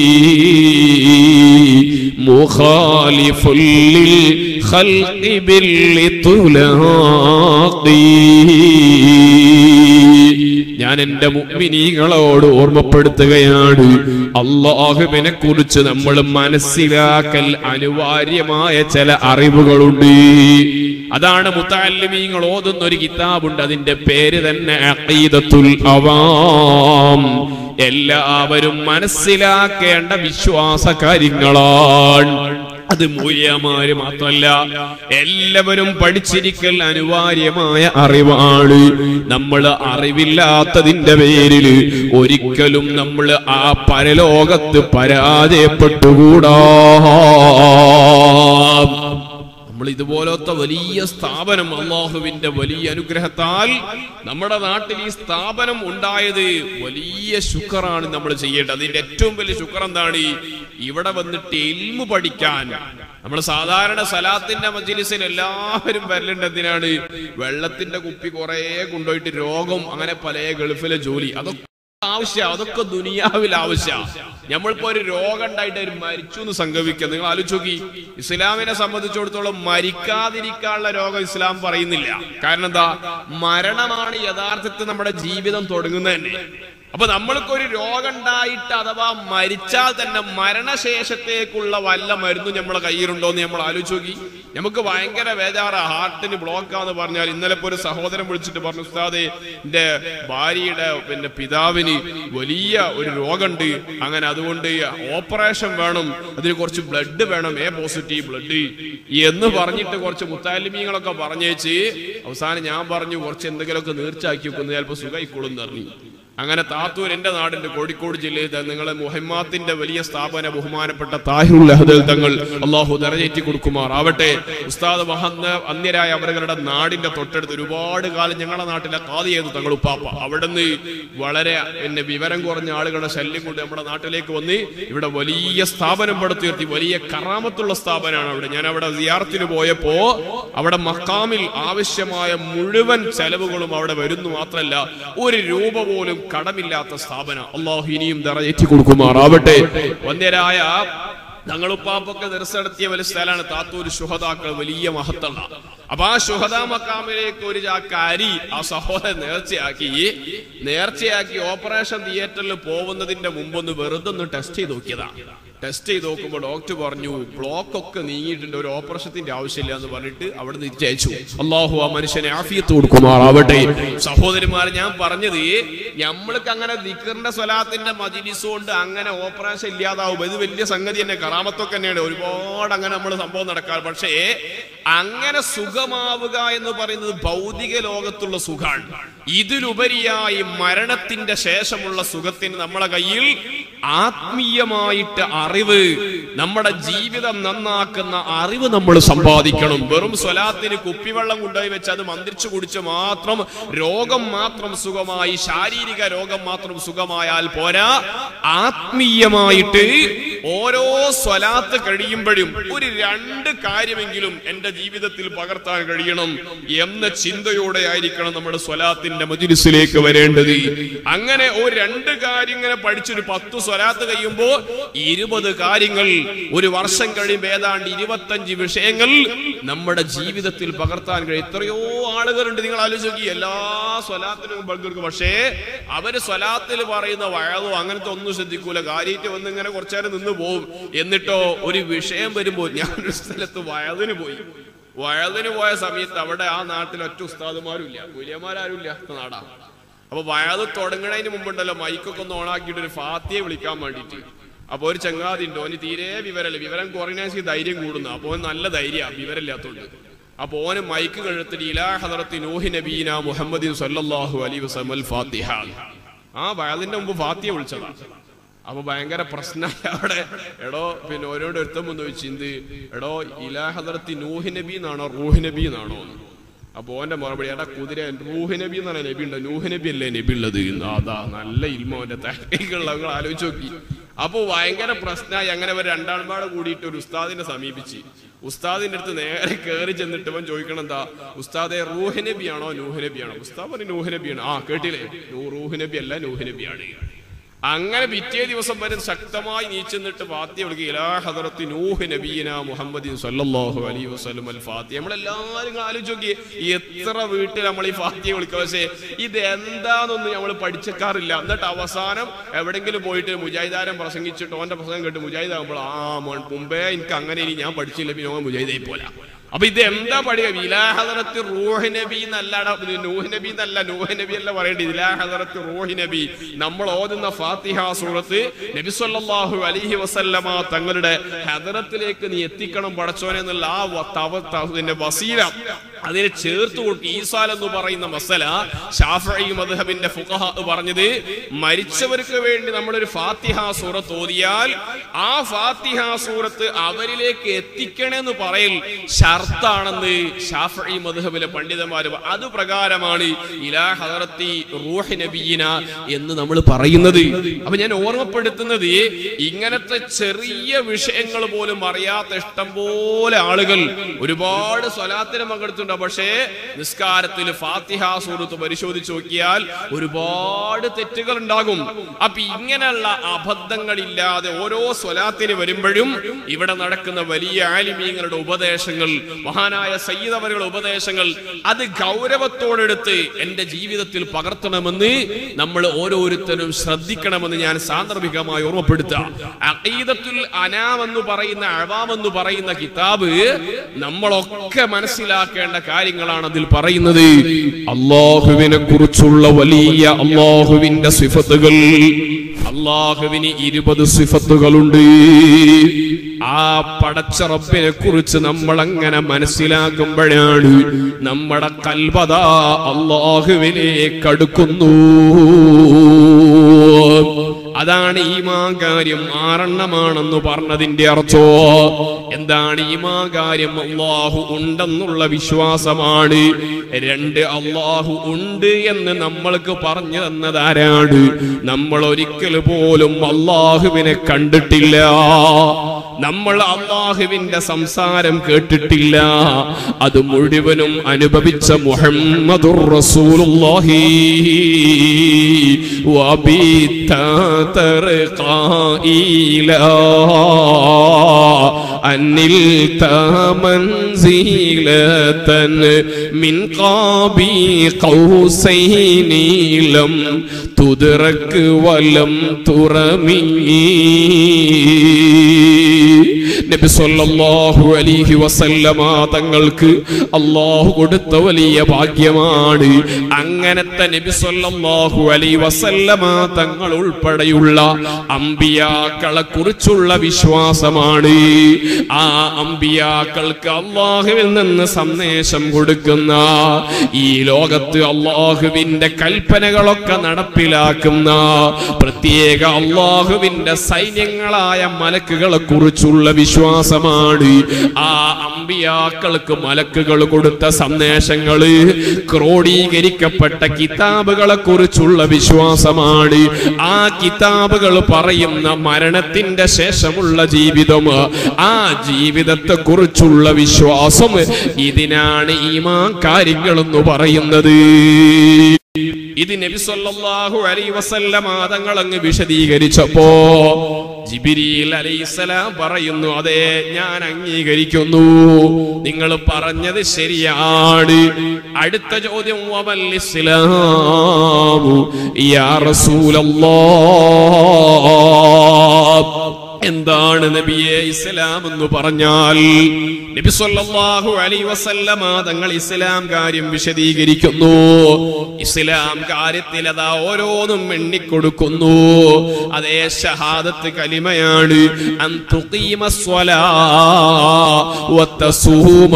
മുഖാലിഫുൽ ലിൽ ഖൽഖി ബിൽ ഇത്ലാഖി ഞാൻ എന്റെ മുഅ്മിനീങ്ങളോട് ഓർമ്മപ്പെടുത്തുകയാണ് അള്ളാഹുവിനെ കുറിച്ച് നമ്മൾ മനസ്സിലാക്കൽ അനിവാര്യമായ ചില അറിവുകളുണ്ട് അതാണ് മുത്താലിമീങ്ങൾ ഓതുന്ന ഒരു കിതാബുണ്ട് അതിന്റെ പേര് തന്നെ അഖീദത്തുൽ അവാം എല്ലാവരും മനസ്സിലാക്കേണ്ട വിശ്വാസ കാര്യങ്ങളാണ് അത് മൂല്യമാര് മാത്രല്ല എല്ലാവരും പഠിച്ചിരിക്കൽ അനിവാര്യമായ അറിവാണ് നമ്മൾ അറിവില്ലാത്തതിന്റെ പേരിൽ ഒരിക്കലും നമ്മൾ ആ പരലോകത്ത് പരാജയപ്പെട്ടുകൂടാ നമ്മൾ ഇതുപോലത്തെ വലിയ സ്ഥാപനം അള്ളാഹുവിന്റെ വലിയ അനുഗ്രഹത്താൽ നമ്മുടെ നാട്ടിൽ ഈ സ്ഥാപനം ഉണ്ടായത് വലിയ ശുക്രാണ് നമ്മൾ ചെയ്യേണ്ടത് അതിന്റെ ഏറ്റവും വലിയ ശുക്ർ എന്താണ് ഇവിടെ വന്നിട്ട് എൽമു പഠിക്കാൻ നമ്മൾ സാധാരണ സലാത്തിന്റെ മജിലിസിൽ എല്ലാവരും വരലുണ്ട് എന്തിനാണ് വെള്ളത്തിന്റെ കുപ്പി കുറെ കൊണ്ടുപോയിട്ട് രോഗം അങ്ങനെ പല ഗൾഫിലെ ജോലി അതൊക്കെ ആവശ്യ അതൊക്കെ ദുനിയാവിൽ ആവശ്യ നമ്മളിപ്പോ ഒരു രോഗം ഉണ്ടായിട്ട് ഒരു മരിച്ചു എന്ന് സംഭവിക്കുക നിങ്ങൾ ആലോചിച്ച് നോക്കി ഇസ്ലാമിനെ സംബന്ധിച്ചിടത്തോളം മരിക്കാതിരിക്കാനുള്ള രോഗം ഇസ്ലാം പറയുന്നില്ല കാരണം എന്താ മരണമാണ് യഥാർത്ഥത്തിൽ നമ്മുടെ ജീവിതം തുടങ്ങുന്നത് തന്നെ അപ്പൊ നമ്മൾക്ക് ഒരു രോഗം ഉണ്ടായിട്ട് അഥവാ മരിച്ചാൽ തന്നെ മരണശേഷത്തേക്കുള്ള വല്ല മരുന്നും നമ്മളെ കയ്യിലുണ്ടോ എന്ന് നമ്മൾ ആലോചിച്ച് നോക്കി നമുക്ക് ഭയങ്കര വേജാറ ഹാർട്ടിന് ബ്ലോക്കാന്ന് പറഞ്ഞാൽ ഇന്നലെ ഇപ്പൊ ഒരു സഹോദരൻ വിളിച്ചിട്ട് പറഞ്ഞു ഉസ്താദെ എന്റെ ഭാര്യയുടെ പിന്നെ പിതാവിന് വലിയ ഒരു രോഗമുണ്ട് അങ്ങനെ അതുകൊണ്ട് ഓപ്പറേഷൻ വേണം അതിന് കുറച്ച് ബ്ലഡ് വേണം എ പോസിറ്റീവ് ബ്ലഡ് എന്ന് പറഞ്ഞിട്ട് കുറച്ച് മുത്താലിമീങ്ങളൊക്കെ പറഞ്ഞേച്ച് അവസാനം ഞാൻ പറഞ്ഞു കുറച്ച് എന്തെങ്കിലുമൊക്കെ നീർച്ചാക്കി വെക്കുന്നത് ചിലപ്പോൾ സുഖമായിക്കോളും എന്ന് പറഞ്ഞു അങ്ങനെ താത്തൂർ എന്റെ നാടിന്റെ കോഴിക്കോട് ജില്ലയിൽ നിങ്ങളെ മുഹമ്മാത്തിന്റെ വലിയ സ്ഥാപന ബഹുമാനപ്പെട്ട താഹിറുൽ അഹദൽ തങ്ങൾ അള്ളാഹു നിറഞ്ഞേറ്റി കൊടുക്കുമാറാവട്ടെ ഉസ്താദ് മഹന്ന് അന്യരായ അവരുടെ നാടിന്റെ തൊട്ടടുത്ത് ഒരുപാട് കാലം ഞങ്ങളുടെ നാട്ടിലെ കാതിയത് തങ്ങൾ ഉപ്പാപ്പ അവിടുന്ന് വളരെ എന്നെ വിവരം കുറഞ്ഞ ആളുകളുടെ ശല്യം കൊണ്ട് നമ്മുടെ നാട്ടിലേക്ക് വന്ന് ഇവിടെ വലിയ സ്ഥാപനം പടുത്തുയർത്തി വലിയ കറാമത്തുള്ള സ്ഥാപനമാണ് അവിടെ ഞാൻ അവിടെ സിയാറത്തിന് പോയപ്പോ അവിടെ മക്കാമിൽ ആവശ്യമായ മുഴുവൻ ചെലവുകളും അവിടെ വരുന്നു മാത്രമല്ല ഒരു രൂപ പോലും കടമില്ലാത്ത സ്ഥാപനം അള്ളാഹു ഇനിയും നിറയേറ്റി കൊടുക്കുമാറാവട്ടെ വന്യരായ ഞങ്ങളുപ്പാപ്പൊക്കെ നിർസടത്തിയ വലിയ സ്ഥലമാണ് താത്തൂർ ശുഹതാക്കൾ വലിയ മഹത്തുള്ള അപ്പൊ ആ ശുഹദാ മക്കാമിലേക്ക് ഒരു ചാക്ക അരി ആ സഹോദരൻ നേർച്ചയാക്കി നേർച്ചയാക്കി ഓപ്പറേഷൻ തിയേറ്ററിൽ പോകുന്നതിന്റെ മുമ്പൊന്ന് വെറുതെ ഒന്ന് ടെസ്റ്റ് ചെയ്ത് നോക്കിയതാണ് ടെസ്റ്റ് ചെയ്ത് നോക്കുമ്പോൾ ഡോക്ടർ പറഞ്ഞു ബ്ലോക്ക് ഒക്കെ നീങ്ങിയിട്ടുണ്ട് ഒരു ഓപ്പറേഷത്തിന്റെ ആവശ്യമില്ല എന്ന് പറഞ്ഞിട്ട് അവിടെ നിന്ന് തിരിച്ചയച്ചു അള്ളാഹു ആ മനുഷ്യനെ ആഫിയത്ത് കൊടുക്കുമാറാവട്ടെ സഹോദരിമാർ ഞാൻ പറഞ്ഞത് നമ്മൾക്ക് അങ്ങനെ ദിക്കറിന്റെ സ്വലാത്തിന്റെ മജിലിസ് കൊണ്ട് അങ്ങനെ ഓപ്പറേഷൻ ഇല്ലാതാവും ഇത് വലിയ സംഗതി തന്നെ കറാമത്തൊക്കെ തന്നെയാണ് ഒരുപാട് അങ്ങനെ നമ്മൾ സംഭവം നടക്കാറ് പക്ഷേ അങ്ങനെ സുഖമാവുക എന്ന് പറയുന്നത് ഭൗതിക ലോകത്തുള്ള സുഖാണ് ഇതിലുപരിയായി മരണത്തിന്റെ ശേഷമുള്ള സുഖത്തിന് നമ്മളെ കയ്യിൽ ആത്മീയമായിട്ട് അറിവ് നമ്മുടെ ജീവിതം നന്നാക്കുന്ന അറിവ് നമ്മൾ സമ്പാദിക്കണം വെറും സ്വലാത്തിന് കുപ്പിവെള്ളം കൊണ്ടുപോയി വെച്ച് അത് മന്ത്രിച്ചു കുടിച്ച് മാത്രം രോഗം മാത്രം സുഖമായി ശാരീരിക രോഗം മാത്രം സുഖമായാൽ പോരാ ആത്മീയമായിട്ട് ഓരോ സ്വലാത്ത് കഴിയുമ്പോഴും ഒരു രണ്ട് കാര്യമെങ്കിലും എന്റെ ജീവിതത്തിൽ പകർത്താൻ കഴിയണം എന്ന ചിന്തയോടെ ആയിരിക്കണം നമ്മുടെ സ്വലാത്തിന്റെ മജിലിസിലേക്ക് വരേണ്ടത് അങ്ങനെ ഒരു രണ്ട് കാര്യം ഇങ്ങനെ പഠിച്ചൊരു പത്ത് സ്വലാത്ത് കഴിയുമ്പോ ഇരുപത് കാര്യങ്ങൾ ഒരു വർഷം കഴിയുമ്പോൾ ഏതാണ്ട് ഇരുപത്തഞ്ച് വിഷയങ്ങൾ നമ്മുടെ ജീവിതത്തിൽ പകർത്താൻ കഴിയും എത്രയോ ആളുകളുണ്ട് നിങ്ങൾ ആലോചിച്ച് നോക്കി എല്ലാ സ്വലാത്തിനും പങ്കെടുക്കും പക്ഷേ അവര് സ്വലാത്തിൽ പറയുന്ന വയതോ അങ്ങനത്തെ ഒന്നും ശ്രദ്ധിക്കൂല കാര്യമായിട്ട് വന്ന് ഇങ്ങനെ കുറച്ചേരം നിന്ന് പോവും എന്നിട്ടോ ഒരു വിഷയം വരുമ്പോൾ ഞാനൊരു സ്ഥലത്ത് വയതിന് പോയി വയതിന് പോയ സമയത്ത് അവിടെ ആ നാട്ടിൽ ഒറ്റ ഉസ്താദുമാരും ഇല്ല കുലിയന്മാരും ഇല്ല നാടാ അപ്പൊ വയത് തുടങ്ങണതിന് മുമ്പുണ്ടല്ലോ മൈക്കൊക്കെ ഒന്ന് ഓണാക്കിയിട്ട് ഒരു ഫാത്തിയെ വിളിക്കാൻ വേണ്ടിയിട്ട് അപ്പൊ ഒരു ചങ്ങാതി ഉണ്ട് ഓന് തീരെ വിവരമില്ല വിവരം കുറഞ്ഞ ധൈര്യം കൂടുന്നു അപ്പൊ ഓന് നല്ല ധൈര്യ വിവരമില്ലാത്തോണ്ട് അപ്പൊ ഓന് മൈക്ക് കഴുത്തിട്ട് ഇലാ ഹദറത്തി നൂഹി നബീന മുഹമ്മദിൻ സല്ലല്ലാഹു അലൈഹി വസല്ലം ഫാത്തിഹ ആ വയതിന്റെ മുമ്പ് ഫാത്തിയെ വിളിച്ചതാ അപ്പൊ ഭയങ്കര പ്രശ്നമായി അവിടെ എടോ പിന്നെ ഓരോട് ഒരുത്തം വന്ന് ചോദിച്ചു എന്ത് എടോ ഇലാ ഹദറത്തി നൂഹി നബി എന്നാണോ റൂഹി നബി എന്നാണോ എന്ന് അപ്പൊ ഓന്റെ മറുപടി എടാ കുതിര നൂഹ് നബി എന്ന് പറഞ്ഞ നബി ഉണ്ട് നൂഹ് നബി അല്ലേ നബി ഉള്ളത് അതാ നല്ല ഇൽമോന്റെ തഹീക്കുള്ള നിങ്ങൾ ആലോചിച്ച് നോക്കി അപ്പൊ ഭയങ്കര പ്രശ്നമായി അങ്ങനെ അവർ രണ്ടാൾമാട് കൂടിയിട്ട് ഒരു ഉസ്താദിനെ സമീപിച്ച് ഉസ്താദിന്റെ അടുത്ത് നേരെ കയറി ചെന്നിട്ട് ഇവൻ ചോദിക്കണം എന്താ ഉസ്താദെ റൂഹ് നബി ആണോ നൂഹ് നബി ആണോ ഉസ്താദ് പറഞ്ഞു നൂഹ് നബിയാണ് ആ കേട്ടില്ലേ നൂ റൂഹ് നബി അല്ല നൂഹ് നബിയാണ് അങ്ങനെ പിറ്റേ ദിവസം വരെ ശക്തമായി നീച്ചെന്നിട്ട് ഫാത്തിയ വിളിക്കുക ഇലാ ഹദറത്തി നൂഹ് നബീന മുഹമ്മദ് സല്ലല്ലാഹു അലൈഹി വസല്ലം അൽ ഫാത്തിയ നമ്മളെല്ലാവരും ആലോചിച്ച് നോക്കി എത്ര വീട്ടിൽ നമ്മൾ ഈ ഫാത്തിയ വിളിക്കുക പക്ഷേ ഇത് എന്താണെന്നൊന്നും നമ്മൾ പഠിച്ചേക്കാറില്ല എന്നിട്ട് അവസാനം എവിടെങ്കിലും പോയിട്ട് മുജാഹിദാരം പ്രസംഗിച്ചിട്ട് ഓന്റെ പ്രസംഗം കേട്ട് മുജാഹിദ് ആകുമ്പോൾ ആ മോൻ മുമ്പേ എനിക്ക് അങ്ങനെ ഇനി ഞാൻ പഠിച്ചില്ല പിന്നെ ഓൻ മുജാഹിദായി പോല അപ്പൊ ഇത് എന്താ പഠിക്കുക ഇലാഹദറത്ത് റൂഹ് നബി എന്നല്ല നൂഹ് നബി എന്നല്ല നൂഹ് നബി അല്ല പറയേണ്ടത് ഇലാഹദറത്ത് റൂഹ് നബി നമ്മൾ ഓതുന്ന ഫാത്തിഹ സൂറത്ത് നബി സല്ലല്ലാഹു അലൈഹി വസല്ലമ തങ്ങളുടെ ഹദറത്തിലേക്ക് നീ എത്തിക്കണം പടച്ചോനെ എന്നുള്ള ആ വ- തവ- ത- പിന്നെ വസീല അതിനെ ചേർത്ത് കൊടുക്കുക ഈസാൽ എന്ന് പറയുന്ന മസല ഷാഫി മദ്ഹബിന്റെ ഫുഖഹ പറഞ്ഞത് മരിച്ചവർക്ക് വേണ്ടി നമ്മളൊരു ഫാത്തിഹ സൂറത്ത് ഓതിയാൽ ആ ഫാത്തിഹ സൂറത്ത് അവരിലേക്ക് എത്തിക്കണമെന്ന് പറയൽ ഷർത്താണെന്ന് ഷാഫി മദ്ഹബിലെ പണ്ഡിതന്മാർ അത് പ്രകാരമാണ് ഇലാ ഹദറത്തി റൂഹ് നബീന എന്ന് നമ്മൾ പറയുന്നത് അപ്പൊ ഞാൻ ഓർമ്മപ്പെടുത്തുന്നത് ഇങ്ങനത്തെ ചെറിയ വിഷയങ്ങൾ പോലും അറിയാത്ത ഇഷ്ടം പോലെ ആളുകൾ ഒരുപാട് സ്വലാത്തിന് പങ്കെടുത്തിട്ടുണ്ട് പക്ഷേ നിസ്കാരത്തിൽ ഫാത്തിഹ സൂറത്ത് പരിശോധിച്ച് നോക്കിയാൽ ഒരുപാട് തെറ്റുകൾ ഉണ്ടാകും അപ്പൊ ഇങ്ങനെയുള്ള അബദ്ധങ്ങളില്ലാതെ ഓരോ സ്വലാത്തിന് വരുമ്പോഴും ഇവിടെ നടക്കുന്ന വലിയ ആലിമീങ്ങളുടെ ഉപദേശങ്ങൾ മഹാനായ സയ്യിദ് അവരുടെ ഉപദേശങ്ങൾ അത് ഗൗരവത്തോടെടുത്ത് എന്റെ ജീവിതത്തിൽ പകർത്തണമെന്ന് നമ്മൾ ഓരോരുത്തരും ശ്രദ്ധിക്കണമെന്ന് ഞാൻ സാന്ദർഭികമായി ഓർമ്മപ്പെടുത്താം അഖീദത്തുൽ അനാം എന്ന് പറയുന്ന അഴവാം എന്ന് പറയുന്ന കിതാബ് നമ്മളൊക്കെ മനസ്സിലാക്കേണ്ട കാര്യങ്ങളാണ് അതിൽ പറയുന്നത് അള്ളാഹുവിനെ കുറിച്ചുള്ള വലിയ അള്ളാഹുവിന്റെ സിഫത്തുകൾ അള്ളാഹുവിന് ഇരുപത് സിഫത്തുകളുണ്ട് ആ പടച്ച റബ്ബിനെ കുറിച്ച് നമ്മൾ അങ്ങനെ മനസ്സിലാക്കുമ്പോഴാണ് നമ്മുടെ കൽപത അള്ളാഹുവിലേക്ക് അടുക്കുന്നു അതാണ് ഈമാ കാര്യം ആറെണ്ണമാണെന്ന് പറഞ്ഞതിന്റെ അർത്ഥോ എന്താണ് ഈമാ കാര്യം അള്ളാഹു ഉണ്ടെന്നുള്ള വിശ്വാസമാണ് രണ്ട് അള്ളാഹു ഉണ്ട് എന്ന് നമ്മൾക്ക് പറഞ്ഞു തന്നതാരാണ് നമ്മൾ ഒരിക്കൽ പോലും അള്ളാഹുവിനെ കണ്ടിട്ടില്ല നമ്മൾ അള്ളാഹുവിന്റെ സംസാരം കേട്ടിട്ടില്ല അത് മുഴുവനും അനുഭവിച്ച മുഹമ്മദുർ റസൂലുള്ളാഹി وبت ترقى إلى أن نلت منزلة من قاب قوسين لم تدرك ولم ترمي നബി സല്ലല്ലാഹു അലൈഹി വസല്ലമ തങ്ങൾക്ക് അള്ളാഹു കൊടുത്ത വലിയ ഭാഗ്യമാണ് അങ്ങനത്തെ നബി സല്ലല്ലാഹു അലൈഹി വസല്ലമ തങ്ങൾ ഉൾപ്പെടെയുള്ള അമ്പിയാക്കളെ കുറിച്ചുള്ള വിശ്വാസമാണ് ആ അമ്പിയാക്കൾക്ക് അള്ളാഹുവിൽ നിന്ന് സന്ദേശം കൊടുക്കുന്ന ഈ ലോകത്ത് അള്ളാഹുവിന്റെ കൽപ്പനകളൊക്കെ നടപ്പിലാക്കുന്ന പ്രത്യേക അള്ളാഹുവിന്റെ സൈന്യങ്ങളായ മലക്കുകളെ കുറിച്ചുള്ള വിശ്വാസമാണ് ആ അമ്പിയാക്കൾക്ക് മലക്കുകൾ കൊടുത്ത സന്ദേശങ്ങള് ക്രോഡീകരിക്കപ്പെട്ട കിതാബുകളെ കുറിച്ചുള്ള വിശ്വാസമാണ് ആ കിതാബുകൾ പറയുന്ന മരണത്തിന്റെ ശേഷമുള്ള ജീവിതം ആ ജീവിതത്തെ കുറിച്ചുള്ള വിശ്വാസം ഇതിനാണ് ഈമാ കാര്യങ്ങൾ എന്ന് പറയുന്നത് ഇത് നബി സല്ലല്ലാഹു അലൈഹി വസല്ലമ തങ്ങൾ അങ്ങ് വിശദീകരിച്ചപ്പോ ജിബിരിയിൽ അലൈഹിസ്സലാം പറയുന്നു അതെ ഞാൻ അംഗീകരിക്കുന്നു നിങ്ങൾ പറഞ്ഞത് ശരിയാണ് അടുത്ത ചോദ്യം വമൽ ഇസ്ലാമു യാ റസൂലല്ലാഹ് എന്താണ് നബിയെ ഇസ്ലാം എന്ന് പറഞ്ഞാൽ നബി സല്ലല്ലാഹു അലൈഹി വസല്ലമ തങ്ങൾ ഇസ്ലാം കാര്യം വിശദീകരിക്കുന്നു ഇസ്ലാം കാര്യത്തിൽ അതാ ഓരോന്നും എണ്ണിക്കൊടുക്കുന്നു അതേ ഷഹാദത്ത് കലിമയാണ് അൻ തുഖീമ സ്വലാ വതസൂമ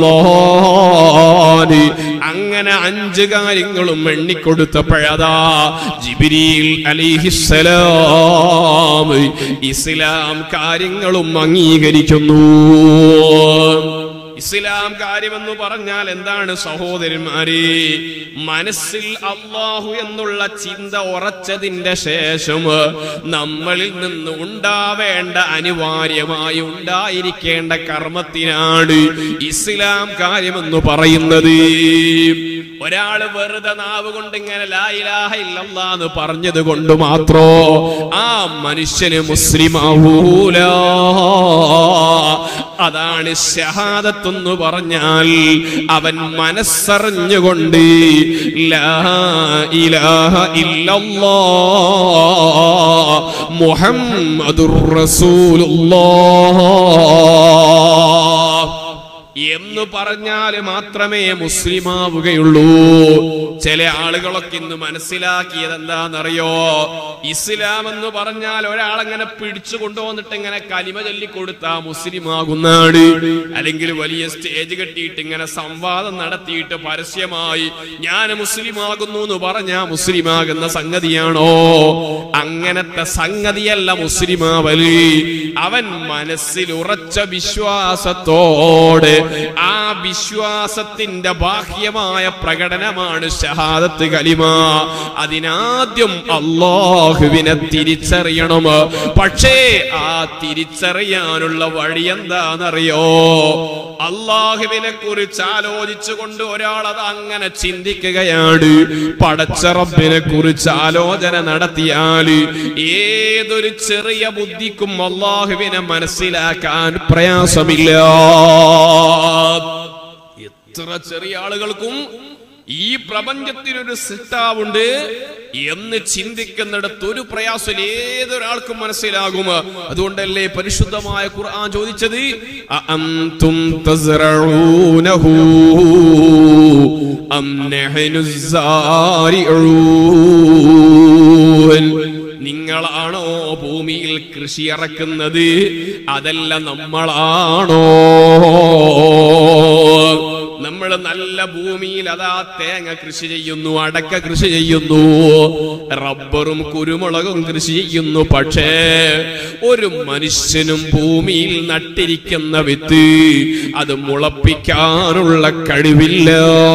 റമളാൻ അങ്ങനെ അഞ്ച് കാര്യങ്ങളും എണ്ണിക്കൊടുത്തപ്പോഴതാ ജിബ്രീൽ അലിഹിസ്സലാം ഇസ്ലാം കാര്യങ്ങളും അംഗീകരിക്കുന്നു ഇസ്ലാം കാര്യമെന്ന് പറഞ്ഞാൽ എന്താണ് സഹോദരന്മാരെ മനസ്സിൽ അള്ളാഹു എന്നുള്ള ചിന്ത ഉറച്ചതിന്റെ ശേഷം നമ്മളിൽ നിന്ന് ഉണ്ടാവേണ്ട അനിവാര്യമായി ഉണ്ടായിരിക്കേണ്ട കർമ്മത്തിനാണ് ഇസ്ലാം കാര്യമെന്ന് പറയുന്നത് ഒരാള് വെറുതെ നാവ് കൊണ്ട് ഇങ്ങനെ ലാ ഇലാഹ ഇല്ലല്ലാ എന്ന് പറഞ്ഞത് കൊണ്ട് മാത്രോ ആ മനുഷ്യന് മുസ്ലിം ആവൂല അതാണ് ഷഹാദത്തെന്ന് പറഞ്ഞാൽ അവൻ മനസ്സറിഞ്ഞുകൊണ്ട് ലാ ഇലാഹ ഇല്ലല്ലാ മുഹമ്മദുർ റസൂലുള്ളാഹ് എന്ന് പറഞ്ഞാൽ മാത്രമേ മുസ്ലിമാവുകയുള്ളൂ ചില ആളുകളൊക്കെ ഇന്ന് മനസ്സിലാക്കിയത് എന്താണെന്നറിയോ ഇസ്ലാം എന്ന് പറഞ്ഞാൽ ഒരാളങ്ങനെ പിടിച്ചു കൊണ്ടുവന്നിട്ട് ഇങ്ങനെ കലിമ ചൊല്ലിക്കൊടുത്താ മുസ്ലിമാകുന്നാണ് അല്ലെങ്കിൽ വലിയ സ്റ്റേജ് കെട്ടിയിട്ട് ഇങ്ങനെ സംവാദം നടത്തിയിട്ട് പരസ്യമായി ഞാൻ മുസ്ലിമാകുന്നു എന്ന് പറഞ്ഞാ മുസ്ലിമാകുന്ന സംഗതിയാണോ അങ്ങനത്തെ സംഗതിയല്ല മുസ്ലിമാവലി അവൻ മനസ്സിൽ ഉറച്ച വിശ്വാസത്തോടെ ആ വിശ്വാസത്തിന്റെ ബാഹ്യമായ പ്രകടനമാണ് ഷഹാദത്ത് കലിമ അതിനാദ്യം അള്ളാഹുവിനെ തിരിച്ചറിയണം പക്ഷേ ആ തിരിച്ചറിയാനുള്ള വഴി എന്താണെന്നറിയോ അള്ളാഹുവിനെ കുറിച്ച് ആലോചിച്ചുകൊണ്ട് ഒരാൾ അത് അങ്ങനെ ചിന്തിക്കുകയാണ് പടച്ചറബിനെ കുറിച്ച് ആലോചന നടത്തിയാൽ ഏതൊരു ചെറിയ ബുദ്ധിക്കും അള്ളാഹുവിനെ മനസ്സിലാക്കാൻ പ്രയാസമില്ല എത്ര ചെറിയ ആളുകൾക്കും ഈ പ്രപഞ്ചത്തിനൊരു സിട്ടാവുണ്ട് എന്ന് ചിന്തിക്കുന്നിടത്ത് ഒരു പ്രയാസം ഏതൊരാൾക്കും മനസ്സിലാകും അതുകൊണ്ടല്ലേ പരിശുദ്ധമായ ഖുർആൻ ചോദിച്ചത് അഅന്തും തസ്റഊനഹു അം നഹ്നു സാരിഊൻ നിങ്ങളാണോ ഭൂമിയിൽ കൃഷി ഇറക്കുന്നത് അതല്ല നമ്മളാണോ നമ്മൾ നല്ല ഭൂമിയിൽ അതാ തേങ്ങ കൃഷി ചെയ്യുന്നു അടക്ക കൃഷി ചെയ്യുന്നു റബ്ബറും കുരുമുളകും കൃഷി ചെയ്യുന്നു പക്ഷേ ഒരു മനുഷ്യനും ഭൂമിയിൽ നട്ടിരിക്കുന്ന വിത്ത് അത് മുളപ്പിക്കാനുള്ള കഴിവില്ല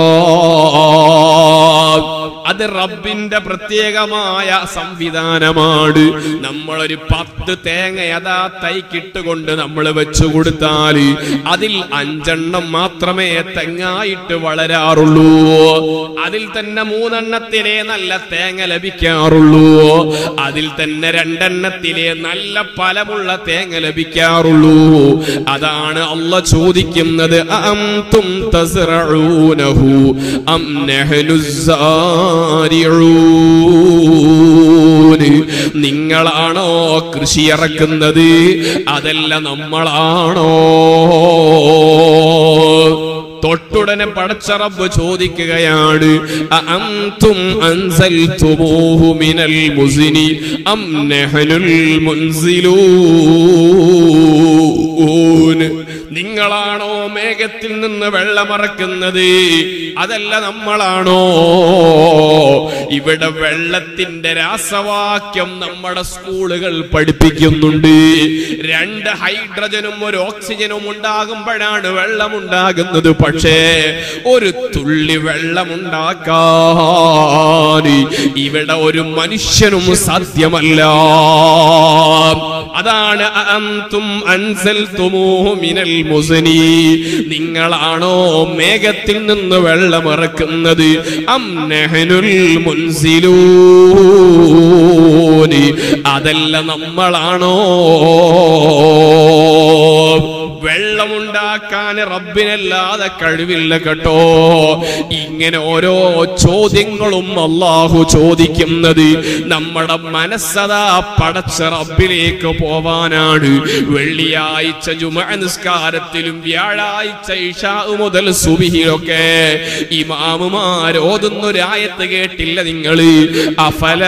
അത് റബ്ബിന്റെ പ്രത്യേകമായ സംവിധാനമാണ് നമ്മളൊരു പത്ത് തേങ്ങ യഥാ തൈക്കിട്ടുകൊണ്ട് നമ്മൾ വെച്ചു കൊടുത്താൽ അതിൽ അഞ്ചെണ്ണം മാത്രമേ തെങ്ങായിട്ട് വളരാറുള്ളൂ അതിൽ തന്നെ മൂന്നെണ്ണത്തിലെ നല്ല തേങ്ങ ലഭിക്കാറുള്ളൂ അതിൽ തന്നെ രണ്ടെണ്ണത്തിലെ നല്ല ഫലമുള്ള തേങ്ങ ലഭിക്കാറുള്ളൂ അതാണ് അല്ല ചോദിക്കുന്നത് അംതും തസ്റഊനഹു അം നഹ്നു സാരിഊൻ നിങ്ങളാണോ കൃഷി ഇറക്കുന്നത് അതല്ല നമ്മളാണോ തൊട്ടുടനെ പടച്ചറബ് ചോദിക്കുകയാണ് അഅന്തും അൻസൽതുമൂഹു മിനൽ മുസ്നി അം നഹ്നുൽ മുൻസിലൂൻ നിങ്ങളാണോ മേഘത്തിൽ നിന്ന് വെള്ളമിറക്കുന്നത് അതല്ല നമ്മളാണോ ഇവിടെ വെള്ളത്തിന്റെ രാസവാക്യം നമ്മുടെ സ്കൂളുകൾ പഠിപ്പിക്കുന്നുണ്ട് രണ്ട് ഹൈഡ്രജനും ഒരു ഓക്സിജനും ഉണ്ടാകുമ്പോഴാണ് വെള്ളം ഉണ്ടാകുന്നത് പക്ഷേ ഒരു തുള്ളി വെള്ളമുണ്ടാക്കാൻ ഇവിടെ ഒരു മനുഷ്യനും സാധ്യമല്ല അതാണ് അന്തും അൻസൽതുമൂഹു മിനൽ മുസ്നി നിങ്ങളാണോ മേഘത്തിൽ നിന്ന് വെള്ളമിറക്കുന്നത് അം നഹ്നുൽ മുൻസിലൂൻ അതല്ല നമ്മളാണോ വെള്ളമുണ്ടാക്കാൻ റബ്ബിനല്ലാതെ കഴിവില്ല കേട്ടോ ഇങ്ങനെ ഓരോ ചോദ്യങ്ങളും അള്ളാഹു ചോദിക്കുന്നത് നമ്മുടെ മനസ്സതാ പടച്ച റബ്ബിലേക്ക് പോവാനാണ് വെള്ളിയാഴ്ച ജുമ നിസ്കാരത്തിലും വ്യാഴാഴ്ച ഇഷാ മുതൽ സുബിഹിലൊക്കെ ഇമാമുമാർ ഓതുന്ന ഒരു ആയത്ത് കേട്ടില്ല നിങ്ങൾ അഫല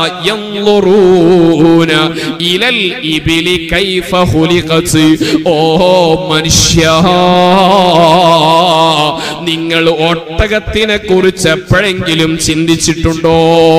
യൻളുറൂന ഇലൽ ഇബിലി കൈഫ ഖുലിഖത് ഓ മനുഷ്യ നിങ്ങൾ ഒട്ടകത്തിനെ കുറിച്ച് എപ്പോഴെങ്കിലും ചിന്തിച്ചിട്ടുണ്ടോ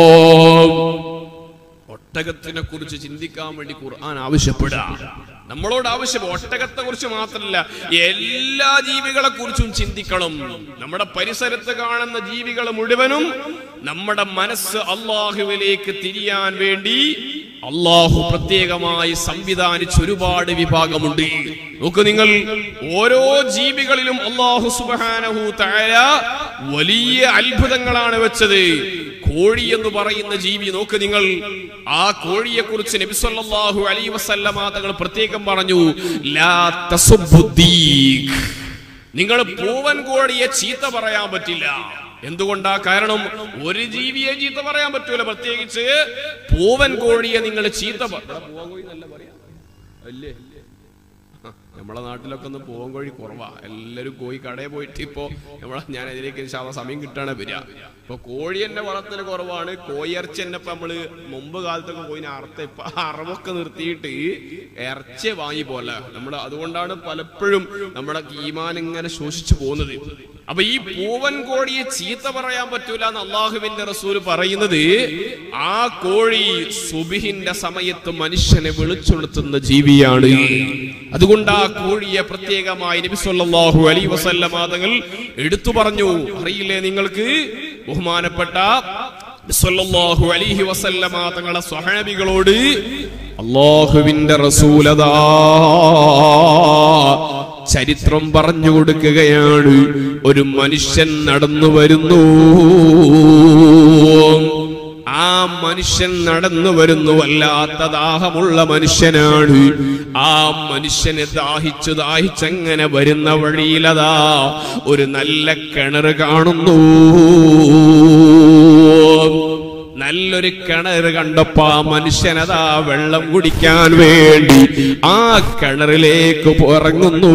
ഒട്ടകത്തിനെ കുറിച്ച് ചിന്തിക്കാൻ വേണ്ടി ഖുർആൻ ആവശ്യപ്പെടുക നമ്മളോട് ആവശ്യം ഒട്ടകത്തെ കുറിച്ച് മാത്രമല്ല എല്ലാ ജീവികളെ കുറിച്ചും ചിന്തിക്കണം നമ്മുടെ പരിസരത്ത് കാണുന്ന ജീവികൾ മുഴുവനും നമ്മുടെ മനസ്സ് അള്ളാഹുവിലേക്ക് തിരിയാൻ വേണ്ടി അള്ളാഹു പ്രത്യേകമായി സംവിധാനിച്ച ഒരുപാട് വിഭാഗമുണ്ട് നോക്ക് നിങ്ങൾ ഓരോ ജീവികളിലും അള്ളാഹു സുബാനഹു താര വലിയ അത്ഭുതങ്ങളാണ് വെച്ചത് കോഴി എന്ന് പറയുന്ന ജീവി നോക്ക് നിങ്ങൾ ആ കോഴിയെ കുറിച്ച് നബിസല്ലാഹു അലൈ വസല്ലമ തങ്ങൾ പ്രത്യേകം പറഞ്ഞു ലാ തസുബ്ബുദ്ദീഖ്. നിങ്ങൾ പൂവൻ കോഴിയെ ചീത്ത പറയാൻ പറ്റില്ല എന്തുകൊണ്ടാ കാരണം ഒരു ജീവിയെ ചീത്ത പറയാൻ പറ്റൂല പ്രത്യേകിച്ച് പൂവൻ കോഴിയെ നിങ്ങൾ ചീത്ത പ- ഇവിടെ പൂവൻ കോഴി എന്നല്ല പറയാ അല്ലേ ആ, നമ്മളെ നാട്ടിലൊക്കെ ഒന്ന് പൂവൻ കോഴി കുറവാ എല്ലാരും കോഴി കടയിൽ പോയിട്ട് ഇപ്പോ നമ്മളെ ഞാൻ അതിലേക്ക് ശാവ സമയം കിട്ടാണ് വരിക ഇപ്പൊ കോഴി എന്നെ വളർത്തൽ കുറവാണ് കോയിറച്ചി തന്നെ ഇപ്പൊ നമ്മള് മുമ്പ് കാലത്തൊക്കെ കോയിനെ അറുത്ത ഇപ്പൊ അറവൊക്കെ നിർത്തിയിട്ട് ഇറച്ചി വാങ്ങി പോലെ നമ്മൾ അതുകൊണ്ടാണ് പലപ്പോഴും നമ്മുടെ ഈമാൻ ഇങ്ങനെ ശോഷിച്ചു പോകുന്നത് അപ്പൊ ഈ പൂവൻ കോഴിയെ ചീത്ത പറയാൻ പറ്റൂല എന്ന് അള്ളാഹുവിന്റെ റസൂല് പറയുന്നത് ആ കോഴി സുബിഹിന്റെ സമയത്ത് മനുഷ്യനെ വിളിച്ചുണർത്തുന്ന ജീവിയാണ് അതുകൊണ്ട് ആ കോഴിയെ പ്രത്യേകമായി നബി സല്ലല്ലാഹു അലൈഹി വസല്ലമ തങ്ങൾ എടുത്തു പറഞ്ഞു അറിയില്ലേ നിങ്ങൾക്ക് ബഹുമാനപ്പെട്ട നബി സല്ലല്ലാഹു അലൈഹി വസല്ലമ തങ്ങളെ സ്വഹാബികളോട് അള്ളാഹുവിന്റെ റസൂലതാ ചരിത്രം പറഞ്ഞു കൊടുക്കുകയാണ് ഒരു മനുഷ്യൻ നടന്നു വരുന്നു ആ മനുഷ്യൻ നടന്നു വരുന്നു വല്ലാത്ത ദാഹമുള്ള മനുഷ്യനാണ് ആ മനുഷ്യനെ ദാഹിച്ചു ദാഹിച്ചങ്ങനെ വരുന്ന വഴിയിലതാ ഒരു നല്ല കിണർ കാണുന്നു നല്ലൊരു കിണർ കണ്ടപ്പോ ആ മനുഷ്യനതാ വെള്ളം കുടിക്കാൻ വേണ്ടി ആ കിണറിലേക്ക് ഇറങ്ങുന്നു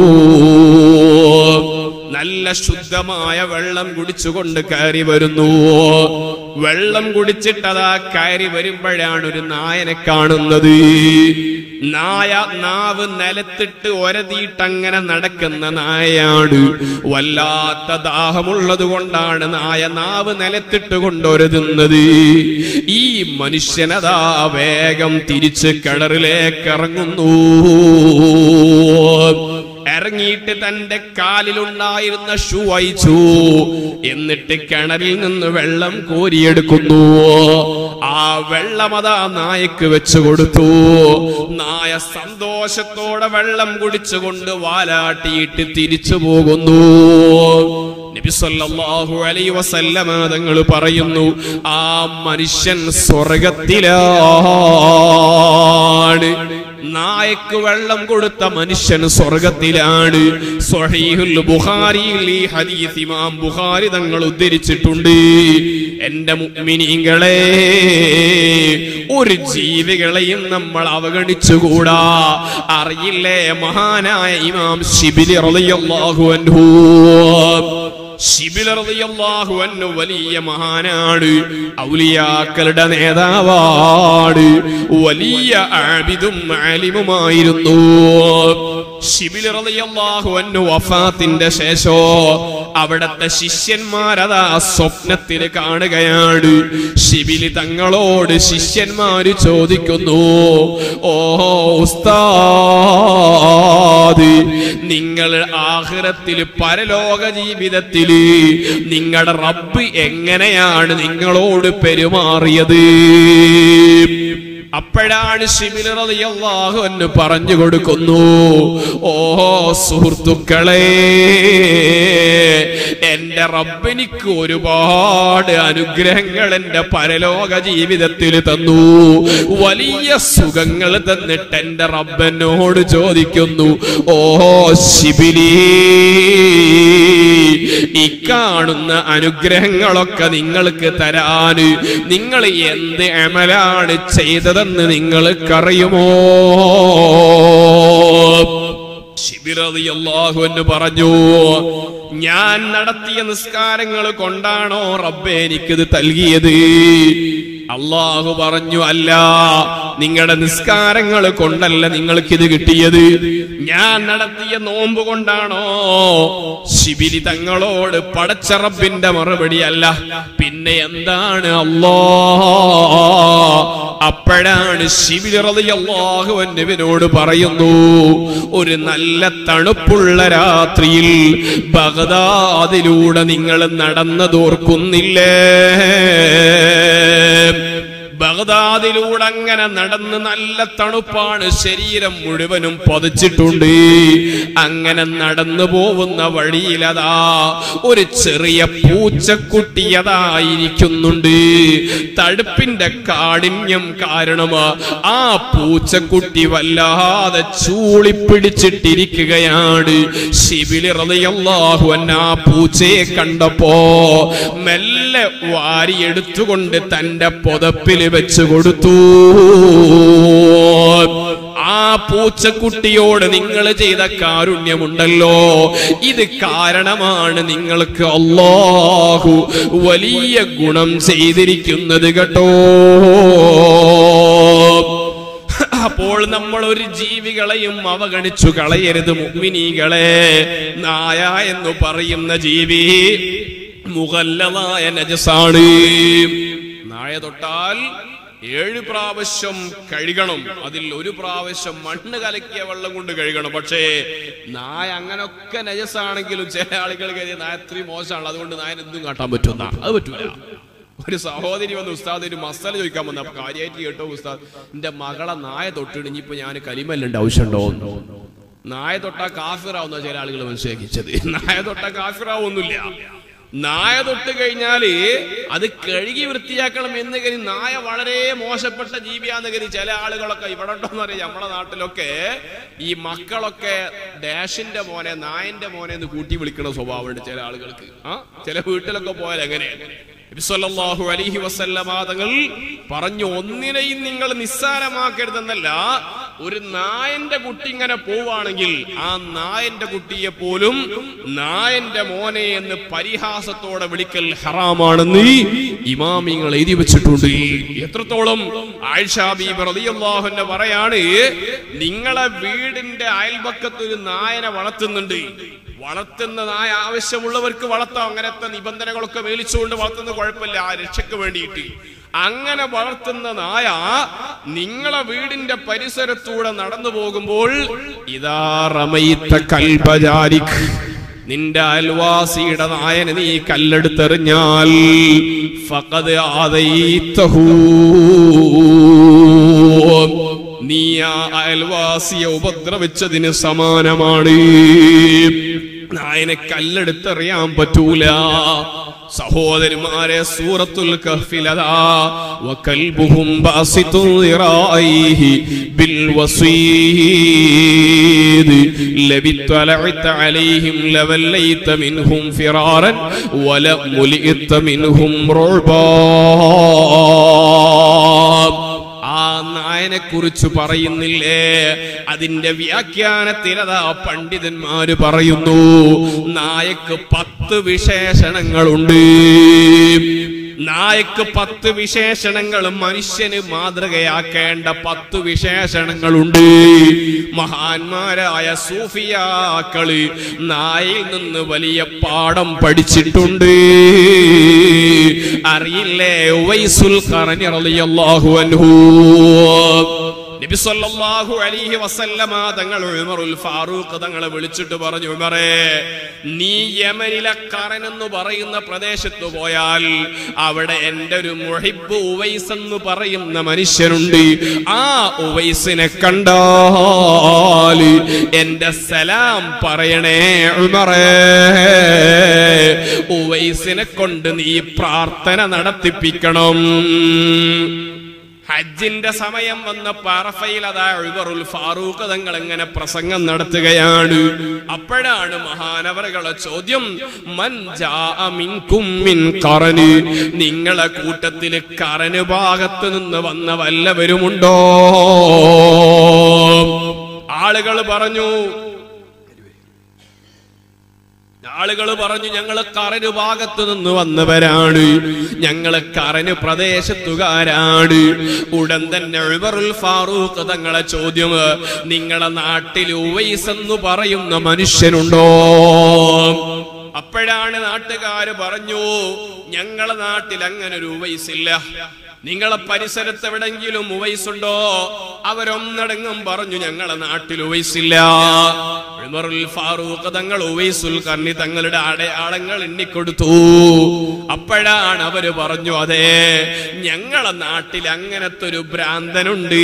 നല്ല ശുദ്ധമായ വെള്ളം കുടിച്ചുകൊണ്ട് കയറി വരുന്നു വെള്ളം കുടിച്ചിട്ടതാ കയറി വരുമ്പോഴാണ് ഒരു നായനെ കാണുന്നത് നായ നാവ് നിലത്തിട്ട് ഒരതിയിട്ടങ്ങനെ നടക്കുന്ന നായയാണ് വല്ലാത്ത ദാഹമുള്ളത് കൊണ്ടാണ് നായ നാവ് നിലത്തിട്ട് കൊണ്ടൊരുതുന്നത് ഈ മനുഷ്യനതാ വേഗം തിരിച്ച് കിണറിലേക്ക് ഇറങ്ങുന്നു ഇറങ്ങിയിട്ട് തന്റെ കാലിലുണ്ടായിരുന്ന ഷൂ അയച്ചു എന്നിട്ട് കിണറിൽ നിന്ന് വെള്ളം കോരിയെടുക്കുന്നു ആ വെള്ളം അതാ നായക്ക് വെച്ചു കൊടുത്തു നായ സന്തോഷത്തോടെ വെള്ളം കുടിച്ചുകൊണ്ട് വാലാട്ടിയിട്ട് തിരിച്ചു പോകുന്നു നബി സല്ലല്ലാഹു അലൈഹി വസല്ലമ തങ്ങൾ പറയുന്നു ആ മനുഷ്യൻ സ്വർഗത്തിലാണ് നായക്ക് വെള്ളം കൊടുത്ത മനുഷ്യൻ സ്വർഗത്തിലാണ് സ്വഹീഹുൽ ബുഖാരിയിൽ ഈ ഹദീസ് ഇമാം ബുഖാരി തങ്ങൾ ഉദ്ധരിച്ചിട്ടുണ്ട് എന്റെ മുഅ്മിനീങ്ങളെ ഒരു ജീവികളെയും നമ്മൾ അവഗണിച്ചുകൂടാ അറിയില്ലേ മഹാനായ ഇമാം ശിബിലി റളിയല്ലാഹു അൻഹു ശിബിൽ റളിയല്ലാഹു അൻഹു വലിയ മഹാനാണ് ഔലിയാക്കളുടെ നേതാവാണ് വലിയ ആബിദും ആലിമുമായിരുന്നു ശിബിൽ റളിയല്ലാഹു അൻഹു വഫാത്തിന്റെ ശേഷോ അവിടത്തെ ശിഷ്യന്മാരതാ സ്വപ്നത്തിൽ കാണുകയാണ് ശിബിലി തങ്ങളോട് ശിഷ്യന്മാര് ചോദിക്കുന്നു ഓ ഉസ്താദ് നിങ്ങൾ ആഹ്റത്തിൽ പരലോക ജീവിതത്തില് നിങ്ങളുടെ റബ്ബ് എങ്ങനെയാണ് നിങ്ങളോട് പെരുമാറിയത് അപ്പോഴാണ് ശിബിൽ റളിയല്ലാഹു അൻഹു പറഞ്ഞു കൊടുക്കുന്നു ഓ സുഹൃത്തുക്കളെ എന്റെ റബ്ബെനിക്ക് ഒരുപാട് അനുഗ്രഹങ്ങൾ എന്റെ പരലോക ജീവിതത്തിൽ തന്നു വലിയ സുഖങ്ങൾ തന്നിട്ട് എന്റെ റബ്ബനോട് ചോദിക്കുന്നു ഓ ശിബിലി ഈ കാണുന്ന അനുഗ്രഹങ്ങളൊക്കെ നിങ്ങൾക്ക് തരാന് നിങ്ങൾ എന്ത് അമലാണ് ചെയ്തതെന്ന് നിങ്ങൾക്കറിയുമോ ശിബിറതിയല്ലാഹു എന്ന് പറഞ്ഞു ഞാൻ നടത്തിയ നിസ്കാരങ്ങൾ കൊണ്ടാണോ റബ്ബെ എനിക്കിത് നൽകിയത് അള്ളാഹു പറഞ്ഞു അല്ല നിങ്ങളുടെ നിസ്കാരങ്ങൾ കൊണ്ടല്ല നിങ്ങൾക്കിത് കിട്ടിയത് ഞാൻ നടത്തിയ നോമ്പ് കൊണ്ടാണോ ശിബിലി തങ്ങളോട് പടച്ച റബ്ബിന്റെ മറുപടി അല്ല പിന്നെ എന്താണ് അല്ലാ അപ്പോഴാണ് ശിബിലി റളിയല്ലാഹു അൻഹുവിനോട് പറയുന്നു ഒരു നല്ല തണുപ്പുള്ള രാത്രിയിൽ ബഗദാദിലൂടെ നിങ്ങൾ നടന്നതോർക്കുന്നില്ലേ ബഗ്ദാദിലൂടെ അങ്ങനെ നടന്ന് നല്ല തണുപ്പാണ് ശരീരം മുഴുവനും പൊതച്ചിട്ടുണ്ട് അങ്ങനെ നടന്നു പോകുന്ന വഴിയിലതാ ഒരു ചെറിയ പൂച്ചക്കുട്ടിയതായിരിക്കുന്നുണ്ട് തടുപ്പിന്റെ കാഠിന്യം കാരണം ആ പൂച്ചക്കുട്ടി വല്ലാതെ ചൂളിപ്പിടിച്ചിട്ടിരിക്കുകയാണ് ശിബിലി റളിയല്ലാഹു അൻഹു ആ പൂച്ചയെ കണ്ടപ്പോ മെല്ലെ വാരിയെടുത്തുകൊണ്ട് തന്റെ പുതപ്പിൽ വെച്ച് കൊടുത്തു ആ പൂച്ചക്കുട്ടിയോട് നിങ്ങൾ ചെയ്ത കാരുണ്യമുണ്ടല്ലോ ഇത് കാരണമാണ് നിങ്ങൾക്ക് അല്ലാഹു വലിയ ഗുണം ചെയ്തിരിക്കുന്നത് കേട്ടോ അപ്പോൾ നമ്മൾ ഒരു ജീവികളെയും അവഗണിച്ചു കളയരുത് മുഗ്മിനീകളെ നായ എന്ന് പറയുന്ന ജീവി മുഗല്ലമായ നജസാണ് നായ തൊട്ടാൽ ഏഴ് പ്രാവശ്യം കഴുകണം അതിൽ ഒരു പ്രാവശ്യം മണ്ണ് കലക്കിയ വെള്ളം കൊണ്ട് കഴുകണം പക്ഷേ നായ അങ്ങനൊക്കെ നജസാണെങ്കിലും ചില ആളുകൾ കരുതിയ നായ അത്രയും മോശമാണ് അതുകൊണ്ട് നായൻ എന്തും കാട്ടാൻ പറ്റുന്ന അത് പറ്റൂല ഒരു സഹോദരി വന്ന് ഉസ്താദ് ഒരു മസാല ചോദിക്കാൻ വന്ന അപ്പൊ കാര്യമായിട്ട് കേട്ടോ ഉസ്താദ് എന്റെ മകളെ നായ തൊട്ടിണിഞ്ഞിപ്പോ ഞാൻ കലിമല്ലുണ്ട് ആവശ്യമുണ്ടോ നായ തൊട്ടാ കാഫിറാവുന്ന ചില ആളുകൾ മനസ്സിലാക്കിച്ചത് നായ തൊട്ടാ കാഫിറാവൊന്നുമില്ല നായ തൊട്ട് കഴിഞ്ഞാല് അത് കഴുകി വൃത്തിയാക്കണം എന്ന് കരുതി നായ വളരെ മോശപ്പെട്ട ജീവിയാന്ന് കരുതി ചില ആളുകളൊക്കെ ഇവിടെ ഉണ്ടോന്ന് അറിയാം നമ്മുടെ നാട്ടിലൊക്കെ ഈ മക്കളൊക്കെ ഡാഷിന്റെ മോനെ നായന്റെ മോനെ എന്ന് കൂട്ടി വിളിക്കുന്ന സ്വഭാവമുണ്ട് ചില ആളുകൾക്ക് ആ ചില വീട്ടിലൊക്കെ പോയാൽ എങ്ങനെയാണ് നബിസ്വല്ലാഹു അലൈഹി വസല്ലമ തങ്ങൾ പറഞ്ഞു ഒന്നിനെയും നിങ്ങൾ നിസ്സാരമാക്കരുതെന്നല്ല ഒരു നായന്റെ കുട്ടി ഇങ്ങനെ പോവാണെങ്കിൽ ആ നായന്റെ കുട്ടിയെ പോലും നായന്റെ മോനെ എന്ന് പരിഹാസത്തോടെ വിളിക്കൽ ഹറാമാണെന്ന് ഇമാമിങ്ങൾ എഴുതി വെച്ചിട്ടുണ്ട് എത്രത്തോളം ആയിഷാബീബ് റളിയല്ലാഹുവിന്റെ പറയാണ് നിങ്ങളെ വീടിന്റെ അയൽപക്കത്ത് ഒരു നായനെ വളർത്തുന്നുണ്ട് വളർത്തുന്ന നായ ആവശ്യമുള്ളവർക്ക് വളർത്താം അങ്ങനത്തെ നിബന്ധനകളൊക്കെ മേലിച്ചുകൊണ്ട് വളർത്തുന്ന കുഴപ്പമില്ല ആ രക്ഷയ്ക്ക് വേണ്ടിയിട്ട് അങ്ങനെ വളർത്തുന്ന നായ നിങ്ങളെ വീടിന്റെ പരിസരത്തൂടെ നടന്നു പോകുമ്പോൾ ഇതാ റമയിത്ത കൽബജാരിക് നിന്റെ അയൽവാസിയുടെ നായനെ നീ കല്ലെടുത്തെറിഞ്ഞാൽ ഫഖദ് ആദൈത്തഹൂ നീ ആ അയൽവാസിയെ ഉപദ്രവിച്ചതിന് സമാനമാണ് നായനെ കല്ലെടുത്തെറിയാൻ പറ്റൂല സഹോദരിമാരെ സൂറത്തുൽ കഹ്ഫിലതാ വകൽബുഹും ബാസിതുൻ ദിറായിഹി ബിൽ വസീദ് ലബിത്തലഅത അലൈഹിം ലവല്ലൈത മിൻഹും ഫിറാറൻ വലമുലിഅത മിൻഹും റുബാ ആ നായനെ കുറിച്ച് പറയുന്നില്ലേ അതിന്റെ വ്യാഖ്യാനത്തിൽ അതാ പണ്ഡിതന്മാര് പറയുന്നു നായക്ക് പത്ത് വിശേഷണങ്ങളുണ്ട് നായക്ക് പത്ത് വിശേഷണങ്ങൾ മനുഷ്യന് മാതൃകയാക്കേണ്ട പത്ത് വിശേഷണങ്ങളുണ്ട് മഹാന്മാരായ സൂഫിയാക്കള് നായയിൽ നിന്ന് വലിയ പാഠം പഠിച്ചിട്ടുണ്ട് അറിയില്ലേ ഉവൈസുൽ ഖറനി റളിയല്ലാഹു അൻഹു നബി സല്ലല്ലാഹു അലൈഹി വസല്ലമ തങ്ങൾ ഉമറുൽ ഫാറൂഖ് തങ്ങളെ വിളിച്ചിട്ട് പറഞ്ഞു ഉമറേ നീ യമനിലെ കറൻ എന്ന് പറയുന്ന പ്രദേശത്ത് പോയാൽ അവിടെ എൻ്റെ ഒരു മുഹിബ് ഉവൈസ് എന്ന് പറയുന്ന മനുഷ്യനുണ്ട് ആ ഉവൈസിനെ കണ്ടാൽ എന്റെ സലാം പറയണേ ഉമറേ ഉവൈസിനെ കൊണ്ട് നീ പ്രാർത്ഥന നടത്തിപ്പിക്കണം ഹജ്ജിന്റെ സമയം വന്ന പാറഫയിൽ അതാ ഉൾവറുൽ ഫാറൂഖ് തങ്ങൾ എങ്ങനെ പ്രസംഗം നടത്തുകയാണ് അപ്പോഴാണ് മഹാനവറുകളെ ചോദ്യം മൻ ജാഅ മിൻകും മിൻ ഖറന് നിങ്ങളെ കൂട്ടത്തിൽ കറന് ഭാഗത്ത് നിന്ന് വന്ന വല്ലവരുമുണ്ടോ ആളുകൾ പറഞ്ഞു ആളുകൾ പറഞ്ഞു ഞങ്ങൾ കറന് ഭാഗത്ത് നിന്ന് വന്നവരാണ് ഞങ്ങൾ കറന് പ്രദേശത്തുകാരാണ് ഉടൻ തന്നെ ഉമറുൽ ഫാറൂഖ് തങ്ങളെ ചോദ്യം നിങ്ങളെ നാട്ടിൽ ഉവൈസ് എന്ന് പറയുന്ന മനുഷ്യനുണ്ടോ അപ്പോഴാണ് നാട്ടുകാര് പറഞ്ഞു ഞങ്ങളെ നാട്ടിൽ അങ്ങനെ ഒരു ഉവൈസ് ഇല്ല നിങ്ങളെ പരിസരത്ത് എവിടെങ്കിലും ഉവൈസുണ്ടോ അവരൊന്നടങ്കം പറഞ്ഞു ഞങ്ങളെ നാട്ടിൽ ഉവൈസില്ല ഉമറുൽ ഫാറൂഖ് തങ്ങൾ ഉവൈസുൽ കർണി തങ്ങളുടെ അടയാളങ്ങൾ എണ്ണിക്കൊടുത്തു അപ്പോഴാണ് അവര് പറഞ്ഞു അതെ ഞങ്ങളെ നാട്ടിൽ അങ്ങനത്തെ ഒരു ഭ്രാന്തനുണ്ട്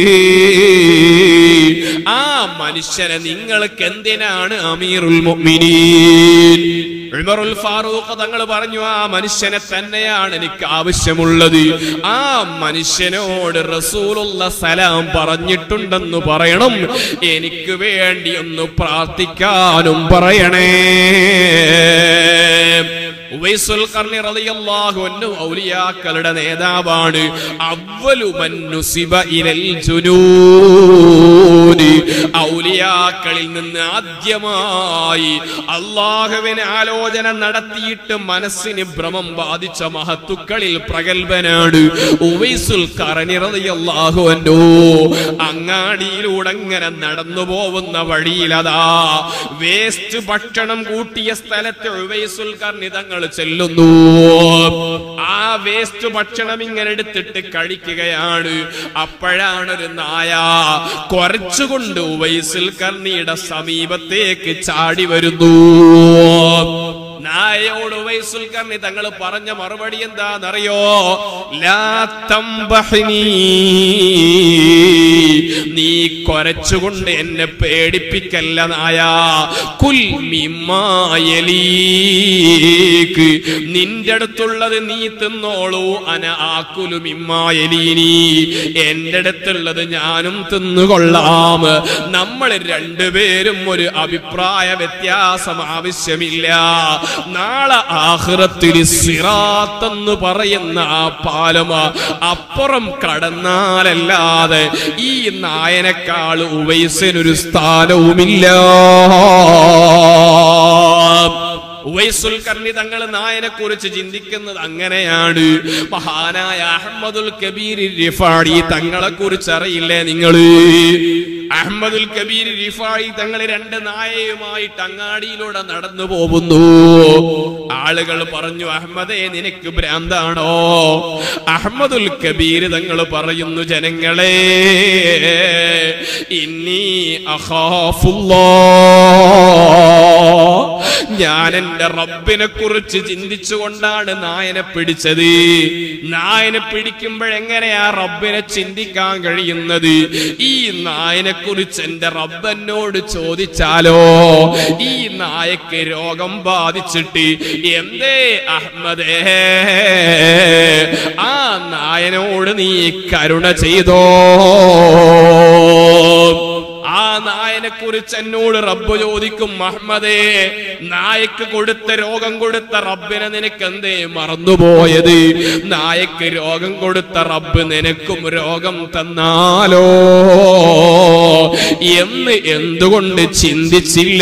ആ മനുഷ്യനെ നിങ്ങൾക്ക് എന്തിനാണ് അമീറുൽ മുഅ്മിനീൻ ഉമറുൽ ഫാറൂഖ് തങ്ങൾ പറഞ്ഞു ആ മനുഷ്യനെ തന്നെയാണ് എനിക്ക് ആവശ്യമുള്ളത് ആ മനുഷ്യനോട് റസൂലുള്ള സലാം പറഞ്ഞിട്ടുണ്ടെന്ന് പറയണം എനിക്ക് വേണ്ടി ഒന്ന് പ്രാർത്ഥിക്കാനും പറയണേ ഉവൈസുൽ ഖർനി റളിയല്ലാഹു അൻഹു ഔലിയാക്കളുടെ നേതാവാണ് അവ്വലു മൻ നുസിബ ഇലൽ ജുനൂനി ഔലിയാക്കളിൽ നിന്ന് ആദ്യമായി അള്ളാഹുവിന് ആലോചന നടത്തിയിട്ട് മനസ്സിന് ഭ്രമം ബാധിച്ച മഹത്തുക്കളിൽ പ്രഗത്ഭനാണ് ഉവൈസുൽ ഖർനി റളിയല്ലാഹു അൻഹു അങ്ങാടിയിലൂടെ അങ്ങനെ നടന്നു പോകുന്ന വഴിയിലതാ വേസ്റ്റ് ഭക്ഷണം കൂട്ടിയ സ്ഥലത്ത് ഉവൈസുൽ ഖർനി തങ്ങൾ ചെല്ലുന്നു ആ വേസ്റ്റ് ഭക്ഷണം ഇങ്ങനെ എടുത്തിട്ട് കഴിക്കുകയാണ് അപ്പോഴാണ് ഒരു നായ കുറച്ചുകൊണ്ട് ഉവൈസുൽ കർണിയുടെ സമീപത്തേക്ക് ചാടി വരുന്നു നായയോട് ഉവൈസുൽ കർണി തങ്ങൾ പറഞ്ഞ മറുപടി എന്താണെന്നറിയോ ലാ തംബഹ്നീ. നീ കൊരച്ചുകൊണ്ട് എന്നെ പേടിപ്പിക്കല്ല നായ കുൽ മിമ്മായലീക്ക് നിന്റെ അടുത്തുള്ളത് നീ തിന്നോളൂ അന ആക്കുലു മിമ്മായലീനി എന്റെ അടുത്തുള്ളത് ഞാനും തിന്നുകൊള്ളാം നമ്മൾ രണ്ടുപേരും ഒരു അഭിപ്രായ വ്യത്യാസം ആവശ്യമില്ല നാളെ ആഹ്റത്തിൽ സിറാത്തെന്ന് പറയുന്ന ആ പാലം അപ്പുറം കടന്നാലല്ലാതെ ഈ നായനേക്കാൾ ഉവൈസിനൊരു സ്ഥാനവുമില്ല ഉവൈസുൽ കർണി തങ്ങൾ നായനെ കുറിച്ച് ചിന്തിക്കുന്നത് അങ്ങനെയാണ് മഹാനായ അഹമ്മദുൽ കബീർ റിഫാഡി തങ്ങളെ കുറിച്ച് അറിയില്ലേ നിങ്ങള് അഹമ്മദുൽ കബീർ റിഫായി തങ്ങൾ രണ്ട് നായയുമായിട്ട് അങ്ങാടിയിലൂടെ നടന്നു പോകുന്നു ആളുകൾ പറഞ്ഞു അഹമ്മദേ നിനക്ക് ഭ്രാന്താണോ അഹമ്മദുൽ കബീർ തങ്ങൾ പറയുന്നു ജനങ്ങളെ ഇന്നീ അഖാഫുല്ലാ ഞാൻ എന്റെ റബ്ബിനെ കുറിച്ച് ചിന്തിച്ചുകൊണ്ടാണ് നായനെ പിടിച്ചത് നായനെ പിടിക്കുമ്പോഴെങ്ങനെയാ റബ്ബിനെ ചിന്തിക്കാൻ കഴിയുന്നത് ഈ നായനെ കുറിച്ച് എന്റെ റബ്ബനോട് ചോദിച്ചാലോ ഈ നായക്ക് രോഗം ബാധിച്ചിട്ട് എന്തേ അഹമ്മദേ ആ നായനോട് നീ കരുണ ചെയ്തോ ആ നായനെ കുറിച്ച് എന്നോട് റബ്ബ് ചോദിക്കും അഹമ്മദേ നായക്ക് കൊടുത്ത രോഗം കൊടുത്ത റബ്ബിനെ നിനക്ക് എന്തേ മറന്നുപോയത് നായക്ക് രോഗം കൊടുത്ത റബ്ബ് നിനക്കും രോഗം തന്നാലോ എന്ന് എന്തുകൊണ്ട് ചിന്തിച്ചില്ല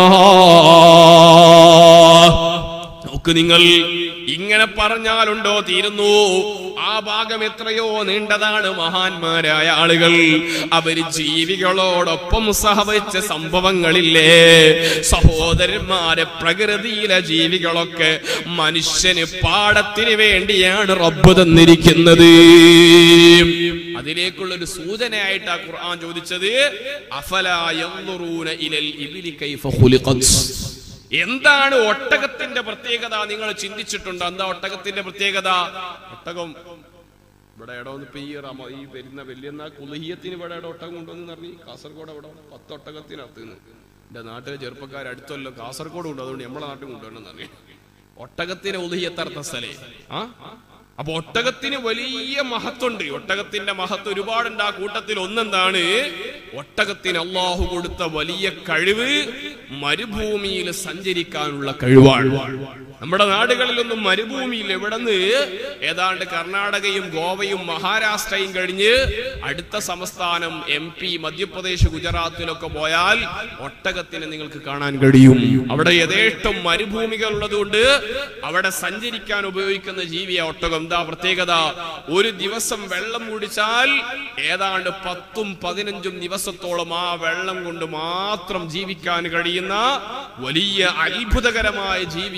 നോക്ക് നിങ്ങൾ ഇങ്ങനെ പറഞ്ഞാലുണ്ടോ തീരുന്നു ആ ഭാഗം എത്രയോ നീണ്ടതാണ് മഹാന്മാരായ ആളുകൾ അവര് ജീവികളോടൊപ്പം സഹവച്ച സംഭവങ്ങളില്ലേ സഹോദരന്മാരെ പ്രകൃതിയിലെ ജീവികളൊക്കെ മനുഷ്യന് പാടത്തിന് വേണ്ടിയാണ് റബ്ബ് തന്നിരിക്കുന്നത് അതിലേക്കുള്ള ഒരു സൂചനയായിട്ട് ആ ഖുർആൻ ചോദിച്ചത് അഫലാ യൻദുറൂന ഇലൽ ഇബ്ലി കൈഫ ഖുലിഖത് എന്താണ് ഒട്ടകത്തിന്റെ പ്രത്യേകത നിങ്ങൾ ചിന്തിച്ചിട്ടുണ്ടോ എന്താ ഒട്ടകത്തിന്റെ പ്രത്യേകത ഒട്ടകം ഇവിടെ എടോ ഇപ്പൊ ഈ റമ ഈ വരുന്ന വലിയ കുലഹിയത്തിന് ഇവിടെ എവിടെ ഒട്ടകം കൊണ്ടുവന്ന് പറഞ്ഞു കാസർഗോഡ് അവിടെ പത്ത് ഒട്ടകത്തിനകത്തുനിന്ന് എന്റെ നാട്ടിലെ ചെറുപ്പക്കാർ അടുത്തല്ലോ കാസർഗോഡ് ഉണ്ട് അതുകൊണ്ട് നമ്മളെ നാട്ടിൽ കൊണ്ടുവരണം പറഞ്ഞു ഒട്ടകത്തിന് ഉലഹിയത്തർത്ഥ സ്ഥലേ ആ അപ്പൊ ഒട്ടകത്തിന് വലിയ മഹത്വമുണ്ട് ഒട്ടകത്തിന്റെ മഹത്വം ഒരുപാടുണ്ട് ആ കൂട്ടത്തിൽ ഒന്നെന്താണ് ഒട്ടകത്തിന് അള്ളാഹു കൊടുത്ത വലിയ കഴിവ് മരുഭൂമിയിൽ സഞ്ചരിക്കാനുള്ള കഴിവാണ് നമ്മുടെ നാടുകളിലൊന്നും മരുഭൂമിയിൽ എവിടെന്ന് ഏതാണ്ട് കർണാടകയും ഗോവയും മഹാരാഷ്ട്രയും കഴിഞ്ഞ് അടുത്ത സംസ്ഥാനം എം പി മധ്യപ്രദേശ് ഗുജറാത്തിലൊക്കെ പോയാൽ ഒട്ടകത്തിന് നിങ്ങൾക്ക് കാണാൻ കഴിയും അവിടെ യഥേഷ്ടം മരുഭൂമികൾ ഉള്ളതുകൊണ്ട് അവിടെ സഞ്ചരിക്കാൻ ഉപയോഗിക്കുന്ന ജീവിയ ഒട്ടകം എന്താ പ്രത്യേകത ഒരു ദിവസം വെള്ളം കുടിച്ചാൽ ഏതാണ്ട് പത്തും പതിനഞ്ചും ദിവസത്തോളം ആ വെള്ളം കൊണ്ട് മാത്രം ജീവിക്കാൻ കഴിയുന്ന വലിയ അത്ഭുതകരമായ ജീവിയാണ് ഒട്ടകം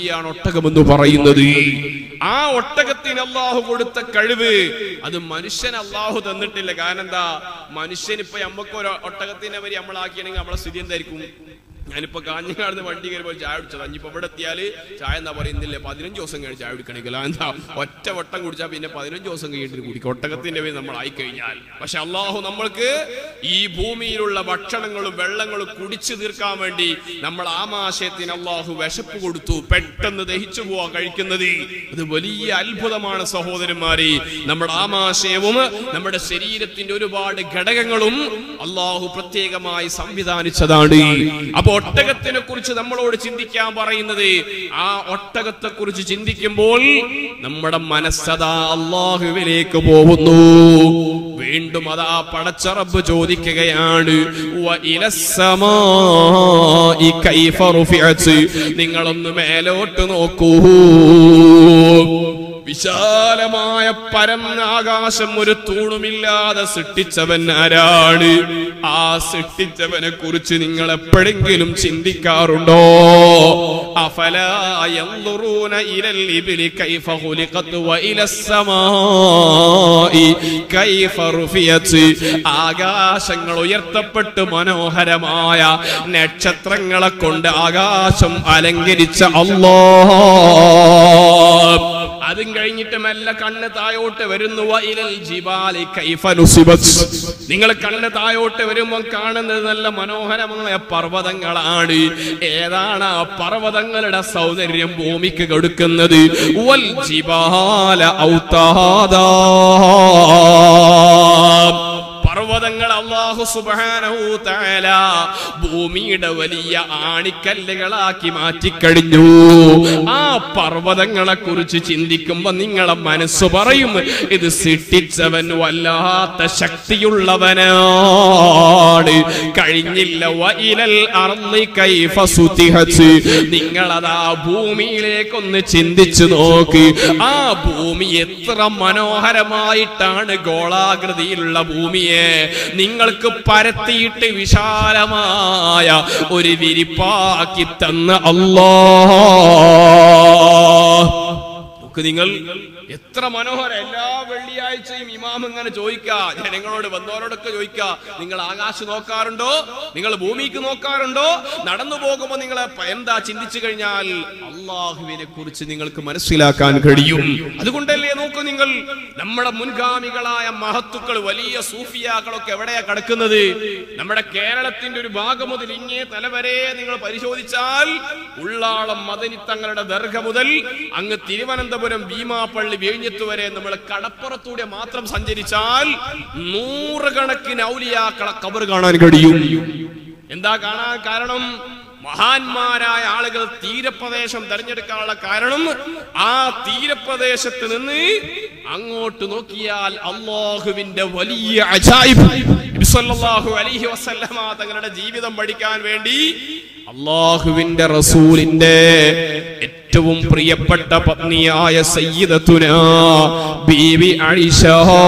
ഒട്ടകമെന്ന് പറയുന്നത് ആ ഒട്ടകത്തിന് അള്ളാഹു കൊടുത്ത കഴിവ് അത് മനുഷ്യൻ അള്ളാഹു തന്നിട്ടില്ല കാരണം എന്താ മനുഷ്യൻ ഇപ്പൊ നമുക്ക് ഒരു ഒട്ടകത്തിനെ വരി നമ്മളാക്കിയാണെങ്കിൽ നമ്മളെ സ്ഥിതി എന്തായിരിക്കും ഞാനിപ്പോ കാഞ്ഞങ്ങാടുന്ന് വണ്ടി കയറിയപ്പോൾ ചായ കുടിച്ചത് ഇനിയിപ്പോ ഇവിടെ എത്തിയാല് ചായ എന്താ പറയുന്നില്ല പതിനഞ്ച് ദിവസം കഴിഞ്ഞ് ചായ കുടിക്കണമെങ്കിൽ എന്താ ഒറ്റ വട്ടം കുടിച്ചാൽ പിന്നെ പതിനഞ്ച് ദിവസം കഴിഞ്ഞിട്ട് കുടിക്കും ഒട്ടകത്തിന്റെ പേര് നമ്മൾ ആയി കഴിഞ്ഞാൽ പക്ഷെ അള്ളാഹു നമ്മൾക്ക് ഈ ഭൂമിയിലുള്ള ഭക്ഷണങ്ങളും വെള്ളങ്ങളും കുടിച്ചു തീർക്കാൻ വേണ്ടി നമ്മൾ ആമാശയത്തിന് അള്ളാഹു വിശപ്പ് കൊടുത്തു പെട്ടെന്ന് ദഹിച്ചു പോവാൻ കഴിക്കുന്നത് ഇത് വലിയ അത്ഭുതമാണ് സഹോദരന്മാരെ നമ്മുടെ ആമാശയവും നമ്മുടെ ശരീരത്തിന്റെ ഒരുപാട് ഘടകങ്ങളും അള്ളാഹു പ്രത്യേകമായി സംവിധാനിച്ചതാണ് അപ്പൊ ഒട്ടകത്തിനെ കുറിച്ച് നമ്മളോട് ചിന്തിക്കാൻ പറയുന്നത് ആ ഒട്ടകത്തെ കുറിച്ച് ചിന്തിക്കുമ്പോൾ നമ്മുടെ മനസ്സതാ അള്ളാഹുവിലേക്ക് പോകുന്നു വീണ്ടും അതാ പടച്ചറബ് ചോദിക്കുകയാണ് "വ ഇലസ്സമാഇ കൈഫ റുഫിഅത്?" നിങ്ങളൊന്ന് മേലോട്ട് നോക്കൂ വിശാലമായ പരന്ന ആകാശം ഒരു തൂണുമില്ലാതെ സൃഷ്ടിച്ചവൻ ആരാണ് ആ സൃഷ്ടിച്ചവനെ കുറിച്ച് നിങ്ങൾ എപ്പോഴെങ്കിലും ചിന്തിക്കാറുണ്ടോ അഫലാ യൻദുറൂന ഇലൽ ഇബ്ലി കൈഫ ഖുലിഖത് വ ഇലസ്സമാഇ കൈഫ റുഫിയത് ആകാശങ്ങൾ ഉയർത്തപ്പെട്ട് മനോഹരമായ നക്ഷത്രങ്ങളെ കൊണ്ട് ആകാശം അലങ്കരിച്ച അല്ലാഹ് അതും കഴിഞ്ഞിട്ട് മെല്ലെ കണ്ണ് തായോട്ട് വരുന്നു വഇലൽ ജിബാലി കൈഫ നുസിബത് നിങ്ങൾ കണ്ണ് തായോട്ട് വരുമ്പോൾ കാണുന്നത് നല്ല മനോഹരമായ പർവ്വതങ്ങളാണ് ഏതാണ് ആ പർവ്വതങ്ങളുടെ സൗന്ദര്യം ഭൂമിക്ക് കൊടുക്കുന്നത് വൽ ജിബാല ഔതാദാ പർവ്വതങ്ങൾ അള്ളാഹു സുബ്ഹാനഹു തആല ഭൂമിയുടെ വലിയ ആണിക്കല്ലുകളാക്കി മാറ്റിക്കഴിഞ്ഞു ആ പർവ്വതങ്ങളെ കുറിച്ച് ചിന്തിക്കുമ്പോ നിങ്ങളെ മനസ്സ് പറയും ഇത് സൃഷ്ടിച്ചവൻ വല്ലാത്ത ശക്തിയുള്ളവനാണ് കഴിഞ്ഞില്ല വഇലൽ അർളി കൈഫ സുതിഹത് നിങ്ങളതാ ഭൂമിയിലേക്കൊന്ന് ചിന്തിച്ചു നോക്ക് ആ ഭൂമി എത്ര മനോഹരമായിട്ടാണ് ഗോളാകൃതിയിലുള്ള ഭൂമിയെ നിങ്ങൾക്ക് പരത്തിയിട്ട് വിശാലമായ ഒരു വിരിപ്പാക്കി തന്ന അല്ലാ നോക്ക് നിങ്ങൾ എത്ര മനോഹര എല്ലാ വെള്ളിയാഴ്ചയും ഇമാം ഇങ്ങനെ ചോദിക്ക ജനങ്ങളോട് വന്നവരോടൊക്കെ ചോദിക്ക നിങ്ങൾ ആകാശം നോക്കാറുണ്ടോ നിങ്ങൾ ഭൂമിക്ക് നോക്കാറുണ്ടോ നടന്നു പോകുമ്പോ നിങ്ങൾ എന്താ ചിന്തിച്ചു കഴിഞ്ഞാൽ അള്ളാഹുവിനെ കുറിച്ച് നിങ്ങൾക്ക് മനസ്സിലാക്കാൻ കഴിയും അതുകൊണ്ടല്ലേ നോക്കൂ നിങ്ങൾ നമ്മുടെ മുൻഗാമികളായ മഹത്തുക്കൾ വലിയ സൂഫിയാക്കളൊക്കെ എവിടെയാ കിടക്കുന്നത് നമ്മുടെ കേരളത്തിന്റെ ഒരു ഭാഗം മുതൽ ഇങ്ങേ തല വരെ നിങ്ങൾ പരിശോധിച്ചാൽ ഉള്ളാളം മദനിത്തങ്ങളുടെ ദർഗ മുതൽ അങ്ങ് തിരുവനന്തപുരം ഭീമാപ്പള്ളി വിഴിഞ്ഞത്ത് വരെ നമ്മൾ കടപ്പുറത്തൂടെ മാത്രം സഞ്ചരിച്ചാൽ നൂറുകണക്കിന് ഔലിയാക്കളെ കബർ കാണാൻ കഴിയും എന്താ കാണാൻ കാരണം മഹാന്മാരായ ആളുകൾ തീരപ്രദേശം തെരഞ്ഞെടുക്കാനുള്ള കാരണം ആ തീരപ്രദേശത്ത് നിന്ന് അങ്ങോട്ട് നോക്കിയാൽ അള്ളാഹുവിന്റെ വലിയ അജായിബ് നബി സല്ലല്ലാഹു അലൈഹി വസല്ലമ തങ്ങളുടെ ജീവിതം പഠിക്കാൻ വേണ്ടി അള്ളാഹുവിന്റെ റസൂലിന്റെ ഏറ്റവും പ്രിയപ്പെട്ട പത്നിയായ സയ്യിദത്തുന ബീവി അയിഷ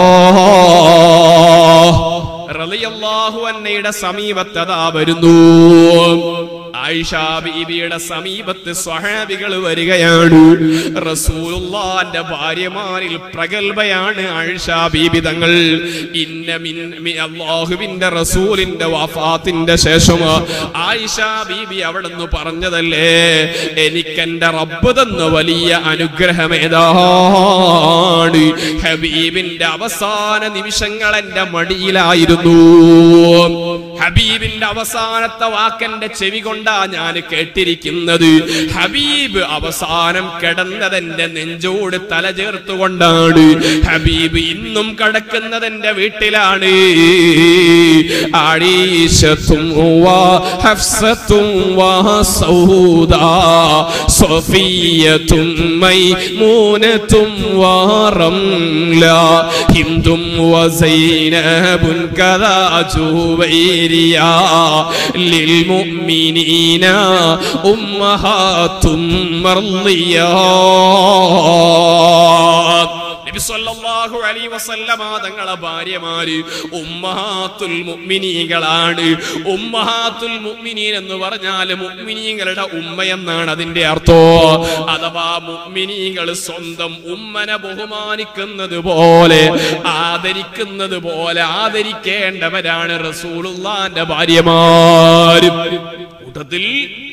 റളിയല്ലാഹു അന്നയുടെ സമീപത്തതാ വരുന്നു ആയിഷ ബീബിയുടെ സമീപത്ത് സ്വഹാബികൾ വരികയാണ് റസൂലുള്ളാന്റെ ഭാര്യമാരിൽ പ്രഗൽഭയാണ് ആയിഷ ബീബി തങ്ങൾ ഇന്ന മിൻ മി അല്ലാഹുവിന്റെ റസൂലിന്റെ വഫാത്തിന്റെ ശേഷം ആയിഷ ബീബി അവിടുന്ന് പറഞ്ഞതല്ലേ എനിക്കെന്റെ റബ്ബ് തന്ന വലിയ അനുഗ്രഹം ഏതാണ് ഹബീബിന്റെ അവസാന നിമിഷങ്ങൾ എന്റെ മടിയിലായിരുന്നു ഹബീബിന്റെ അവസാനത്തെ വാക്കെന്റെ ചെവി കൊണ്ടാ ഞാൻ കേട്ടിരിക്കുന്നത് ഹബീബ് അവസാനം കിടന്നത് എന്റെ നെഞ്ചോട് തല ചേർത്തുകൊണ്ടാണ് ഹബീബ് ഇന്നും കിടക്കുന്നത് എന്റെ വീട്ടിലാണ് ആടീശത്തും വാ ഹഫ്സത്തും വാ സൗദാ സഫിയത്തും മൈമൂനത്തും വാ റംല ഹിന്ദും വസൈനബുൻ കദാ ജുവൈരിയ للمؤمنين أمهات مرضيات നബി നബിസ്വല്ലാഹു അലൈ വസല്ലമ തങ്ങളെ ഭാര്യമാര് ഉമ്മഹാത്തുൽ മുഅ്മിനീകളാണ് ഉമ്മഹാത്തുൽ മുഅ്മിനീൻ എന്ന് പറഞ്ഞാൽ മുഅ്മിനീങ്ങളുടെ ഉമ്മ എന്നാണ് അതിന്റെ അർത്ഥം അഥവാ മുഅ്മിനീങ്ങൾ സ്വന്തം ഉമ്മനെ ബഹുമാനിക്കുന്നത് പോലെ ആദരിക്കുന്നത് പോലെ ആദരിക്കേണ്ടവരാണ് റസൂലുള്ളാന്റെ ഭാര്യമാര് കൂട്ടത്തിൽ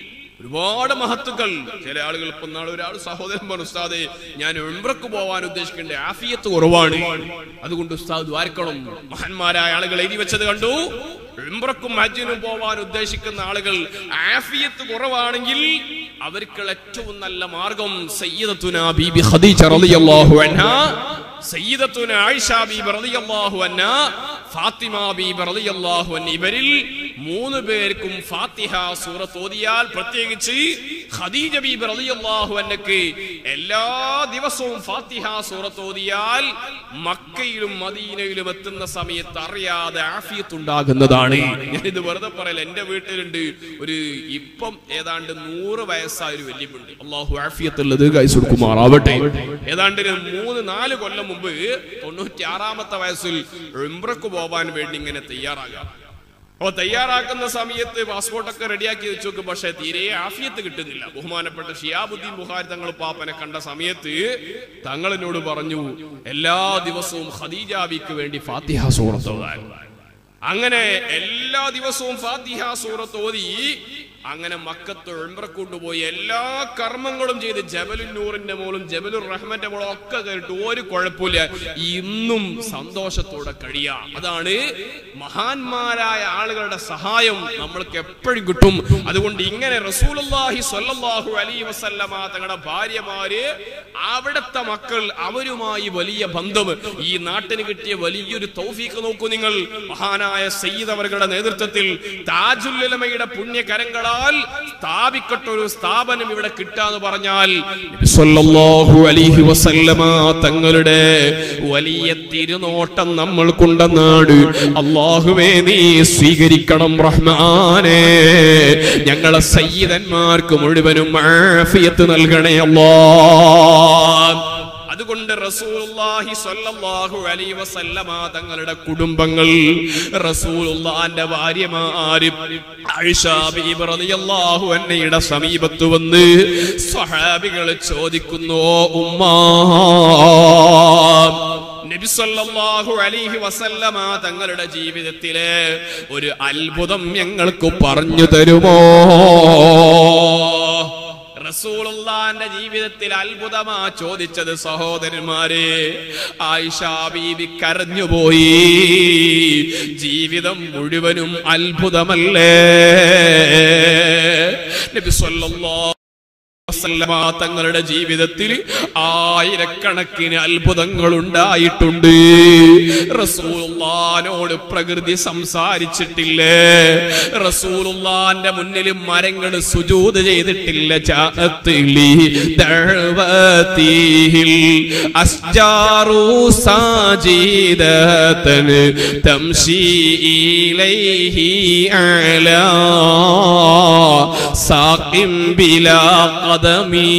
ഒരുപാട് മഹത്തുക്കൾ ചില ആളുകൾ ഇപ്പൊ നാളെ ഒരാൾ സഹോദരൻ പറഞ്ഞു ഉസ്താദെ ഞാൻ ഉംറക്ക് പോവാൻ ഉദ്ദേശിക്കേണ്ട ആഫിയത്ത് കുറവാണ് അതുകൊണ്ട് ഉസ്താദ് ദ്വാരക്കണം മഹാന്മാരായ ആളുകൾ എഴുതി വെച്ചത് കണ്ടു ഉംറക്കും ഹജ്ജിനും പോവാൻ ഉദ്ദേശിക്കുന്ന ആളുകൾ ആഫിയത്ത് കുറവാണെങ്കിൽ അവർക്കുള്ള ഏറ്റവും നല്ല മാർഗം സയ്യിദത്തുന ബീബി ഖദീജ റളിയല്ലാഹു അൻഹ സയ്യിദത്തുന ആയിഷ ബീബി റളിയല്ലാഹു അൻഹ ഫാത്തിമ ബീബി റളിയല്ലാഹു അൻഹ ഇവരിൽ മൂന്ന് പേർക്കും ഫാത്തിഹ സൂറത്ത് ഓതിയാൽ പ്രത്യേകിച്ച് ഖദീജ ബീബി റളിയല്ലാഹു അൻഹക്ക് എല്ലാ ദിവസവും ഫാത്തിഹ സൂറത്ത് ഓതിയാൽ മക്കയിലും മദീനയിലും എത്തുന്ന സമയത്ത് അറിയാതെ ആഫിയത്ത് ഉണ്ടാകുന്നതാണ് ഞാൻ ഇത് വെറുതെ പറയല എന്റെ വീട്ടിലുണ്ട് ഒരു ഇപ്പം ഏതാണ്ട് നൂറ് വയസ്സായ ഒരു വല്യമുണ്ട് അള്ളാഹു ആഫിയത്തുള്ളത് കൈസ് കൊടുക്കുമാറാവട്ടെ ഏതാണ്ട് ഒരു മൂന്ന് നാല് കൊല്ലം മുമ്പ് തൊണ്ണൂറ്റി ആറാമത്തെ വയസ്സിൽ ഉംറക്ക് പോവാൻ വേണ്ടി ഇങ്ങനെ തയ്യാറാകാം അപ്പൊ തയ്യാറാക്കുന്ന സമയത്ത് പാസ്പോർട്ടൊക്കെ റെഡിയാക്കി വെച്ചു നോക്കും പക്ഷെ തീരെ ആഫിയത്ത് കിട്ടുന്നില്ല ബഹുമാനപ്പെട്ട ഷിയാബുദ്ദീൻ ബുഹാരി തങ്ങൾ പാപ്പനെ കണ്ട സമയത്ത് തങ്ങളിനോട് പറഞ്ഞു എല്ലാ ദിവസവും ഖദീജാബിക്ക് വേണ്ടി ഫാത്തിഹ സൂറത്ത് ഓതാൻ അങ്ങനെ എല്ലാ ദിവസവും ഫാത്തിഹ സൂറത്ത് ഓതി അങ്ങനെ മക്കത്ത് ഉംറ കൊണ്ടുപോയി എല്ലാ കർമ്മങ്ങളും ചെയ്ത് ജബലുൻ നൂറിന്റെ മോളും ജബലുർ റഹ്മന്റെ മോളും ഒക്കെ കേട്ട് ഒരു കുഴപ്പമില്ല ഇന്നും സന്തോഷത്തോടെ കഴിയാം അതാണ് മഹാന്മാരായ ആളുകളുടെ സഹായം നമ്മൾക്ക് എപ്പോഴും കിട്ടും അതുകൊണ്ട് ഇങ്ങനെ റസൂലുള്ളാഹി സ്വല്ലല്ലാഹു അലൈഹി വസല്ലമ തങ്ങളുടെ ഭാര്യമാര് അവിടുത്തെ മക്കൾ അവരുമായി വലിയ ബന്ധം ഈ നാട്ടിന് കിട്ടിയ വലിയൊരു തൗഫീഖ് നോക്കൂ നിങ്ങൾ മഹാനായ സയ്യിദ് അവരുടെ നേതൃത്വത്തിൽ താജുല്ലുലമയുടെ പുണ്യകരങ്ങളാൽ സ്ഥാപിക്കട്ട ഒരു സ്ഥാപനം ഇവിടെ കിട്ടാന്ന് പറഞ്ഞാൽ നബി സല്ലല്ലാഹു അലൈഹി വസല്ലമ തങ്ങളുടെ വലിയ തിരുനോട്ടം നമ്മൾക്കുണ്ടെന്നാണ് അള്ളാഹുവേ നീ സ്വീകരിക്കണം റഹ്മാനേ ഞങ്ങളെ സയ്യിദന്മാർക്ക് മുഴുവനും ആഫിയത്ത് നൽകണേ അല്ലാ അതുകൊണ്ട് റസൂലുള്ളാഹി സ്വല്ലല്ലാഹു അലൈഹി വസല്ലമ തങ്ങളുടെ കുടുംബങ്ങൾ റസൂലുള്ളാന്റെ ഭാര്യമാര് ആയിഷ ബീബി റളിയല്ലാഹു അൻഹയുടെ സമീപത്ത് വന്ന് സ്വഹാബികൾ ചോദിക്കുന്നു ഉമ്മാ നബി സല്ലല്ലാഹു അലൈഹി വസല്ലമ തങ്ങളുടെ ജീവിതത്തിലെ ഒരു അത്ഭുതം ഞങ്ങൾക്ക് പറഞ്ഞു തരുമോ റസൂലുള്ളാന്റെ ജീവിതത്തിൽ അത്ഭുതമാ ചോദിച്ചത് സഹോദരന്മാരെ ആയിഷ ബീബി കരഞ്ഞുപോയി ജീവിതം മുഴുവനും അത്ഭുതമല്ലേ നബി സല്ലല്ലാഹു വസല്ലമ തങ്ങളുടെ ജീവിതത്തിൽ ആയിരക്കണക്കിന് അത്ഭുതങ്ങൾ ഉണ്ടായിട്ടുണ്ട് റസൂലുള്ളാനോട് പ്രകൃതി സംസാരിച്ചിട്ടില്ലേ റസൂലുള്ളാന്റെ മുന്നിൽ മരങ്ങൾ സുജൂത് ചെയ്തിട്ടില്ല ജാഅത്തിലി ദഅവതിഹിൽ അസ്ജാറു സാജിദതൻ തംശി ഇലൈഹി അലാ സാഖിം ബിലാ ഖദമീ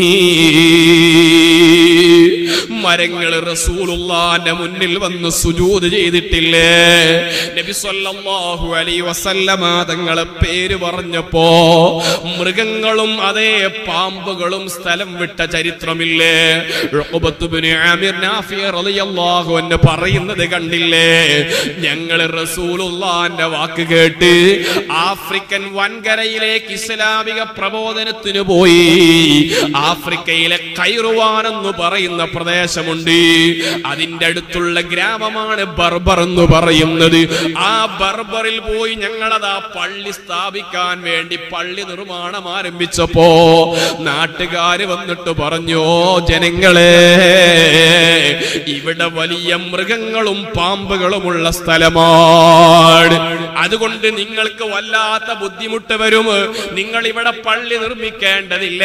മരങ്ങൾ റസൂലുള്ളാന്റെ മുന്നിൽ വന്ന് സുജൂദ് ചെയ്തിട്ടില്ലേ നബി സല്ലല്ലാഹു അലൈഹി വസല്ലമ തങ്ങളെ പേര് പറഞ്ഞപ്പോ മൃഗങ്ങളും അതേ പാമ്പുകളും സ്ഥലം വിട്ട ചരിത്രമില്ലേ ഉഖബത്ത് ഇബ്നു ആമിർ നാഫി റളിയല്ലാഹു അൻഹു പറയുന്നത് കണ്ടില്ലേ ഞങ്ങൾ റസൂലുള്ളാന്റെ വാക്ക് കേട്ട് ആഫ്രിക്കൻ വൻകരയിലേക്ക് ഇസ്ലാമിക പ്രബോധനത്തിന് പോയി ആഫ്രിക്കയിലെ കൈറുവാൻ എന്ന് പറയുന്ന പ്രദേശമുണ്ട് അതിന്റെ അടുത്തുള്ള ഗ്രാമമാണ് ബർബർ എന്ന് പറയുന്നത് ആ ബർബറിൽ പോയി ഞങ്ങളതാ പള്ളി സ്ഥാപിക്കാൻ വേണ്ടി പള്ളി നിർമ്മാണം ആരംഭിച്ചപ്പോ നാട്ടുകാര് വന്നിട്ട് പറഞ്ഞു ജനങ്ങളെ ഇവിടെ വലിയ മൃഗങ്ങളും പാമ്പുകളുമുള്ള സ്ഥലമാണ് അതുകൊണ്ട് നിങ്ങൾക്ക് വല്ലാത്ത ബുദ്ധിമുട്ട് വരും നിങ്ങൾ ഇവിടെ പള്ളി നിർമ്മിക്കേണ്ടതില്ല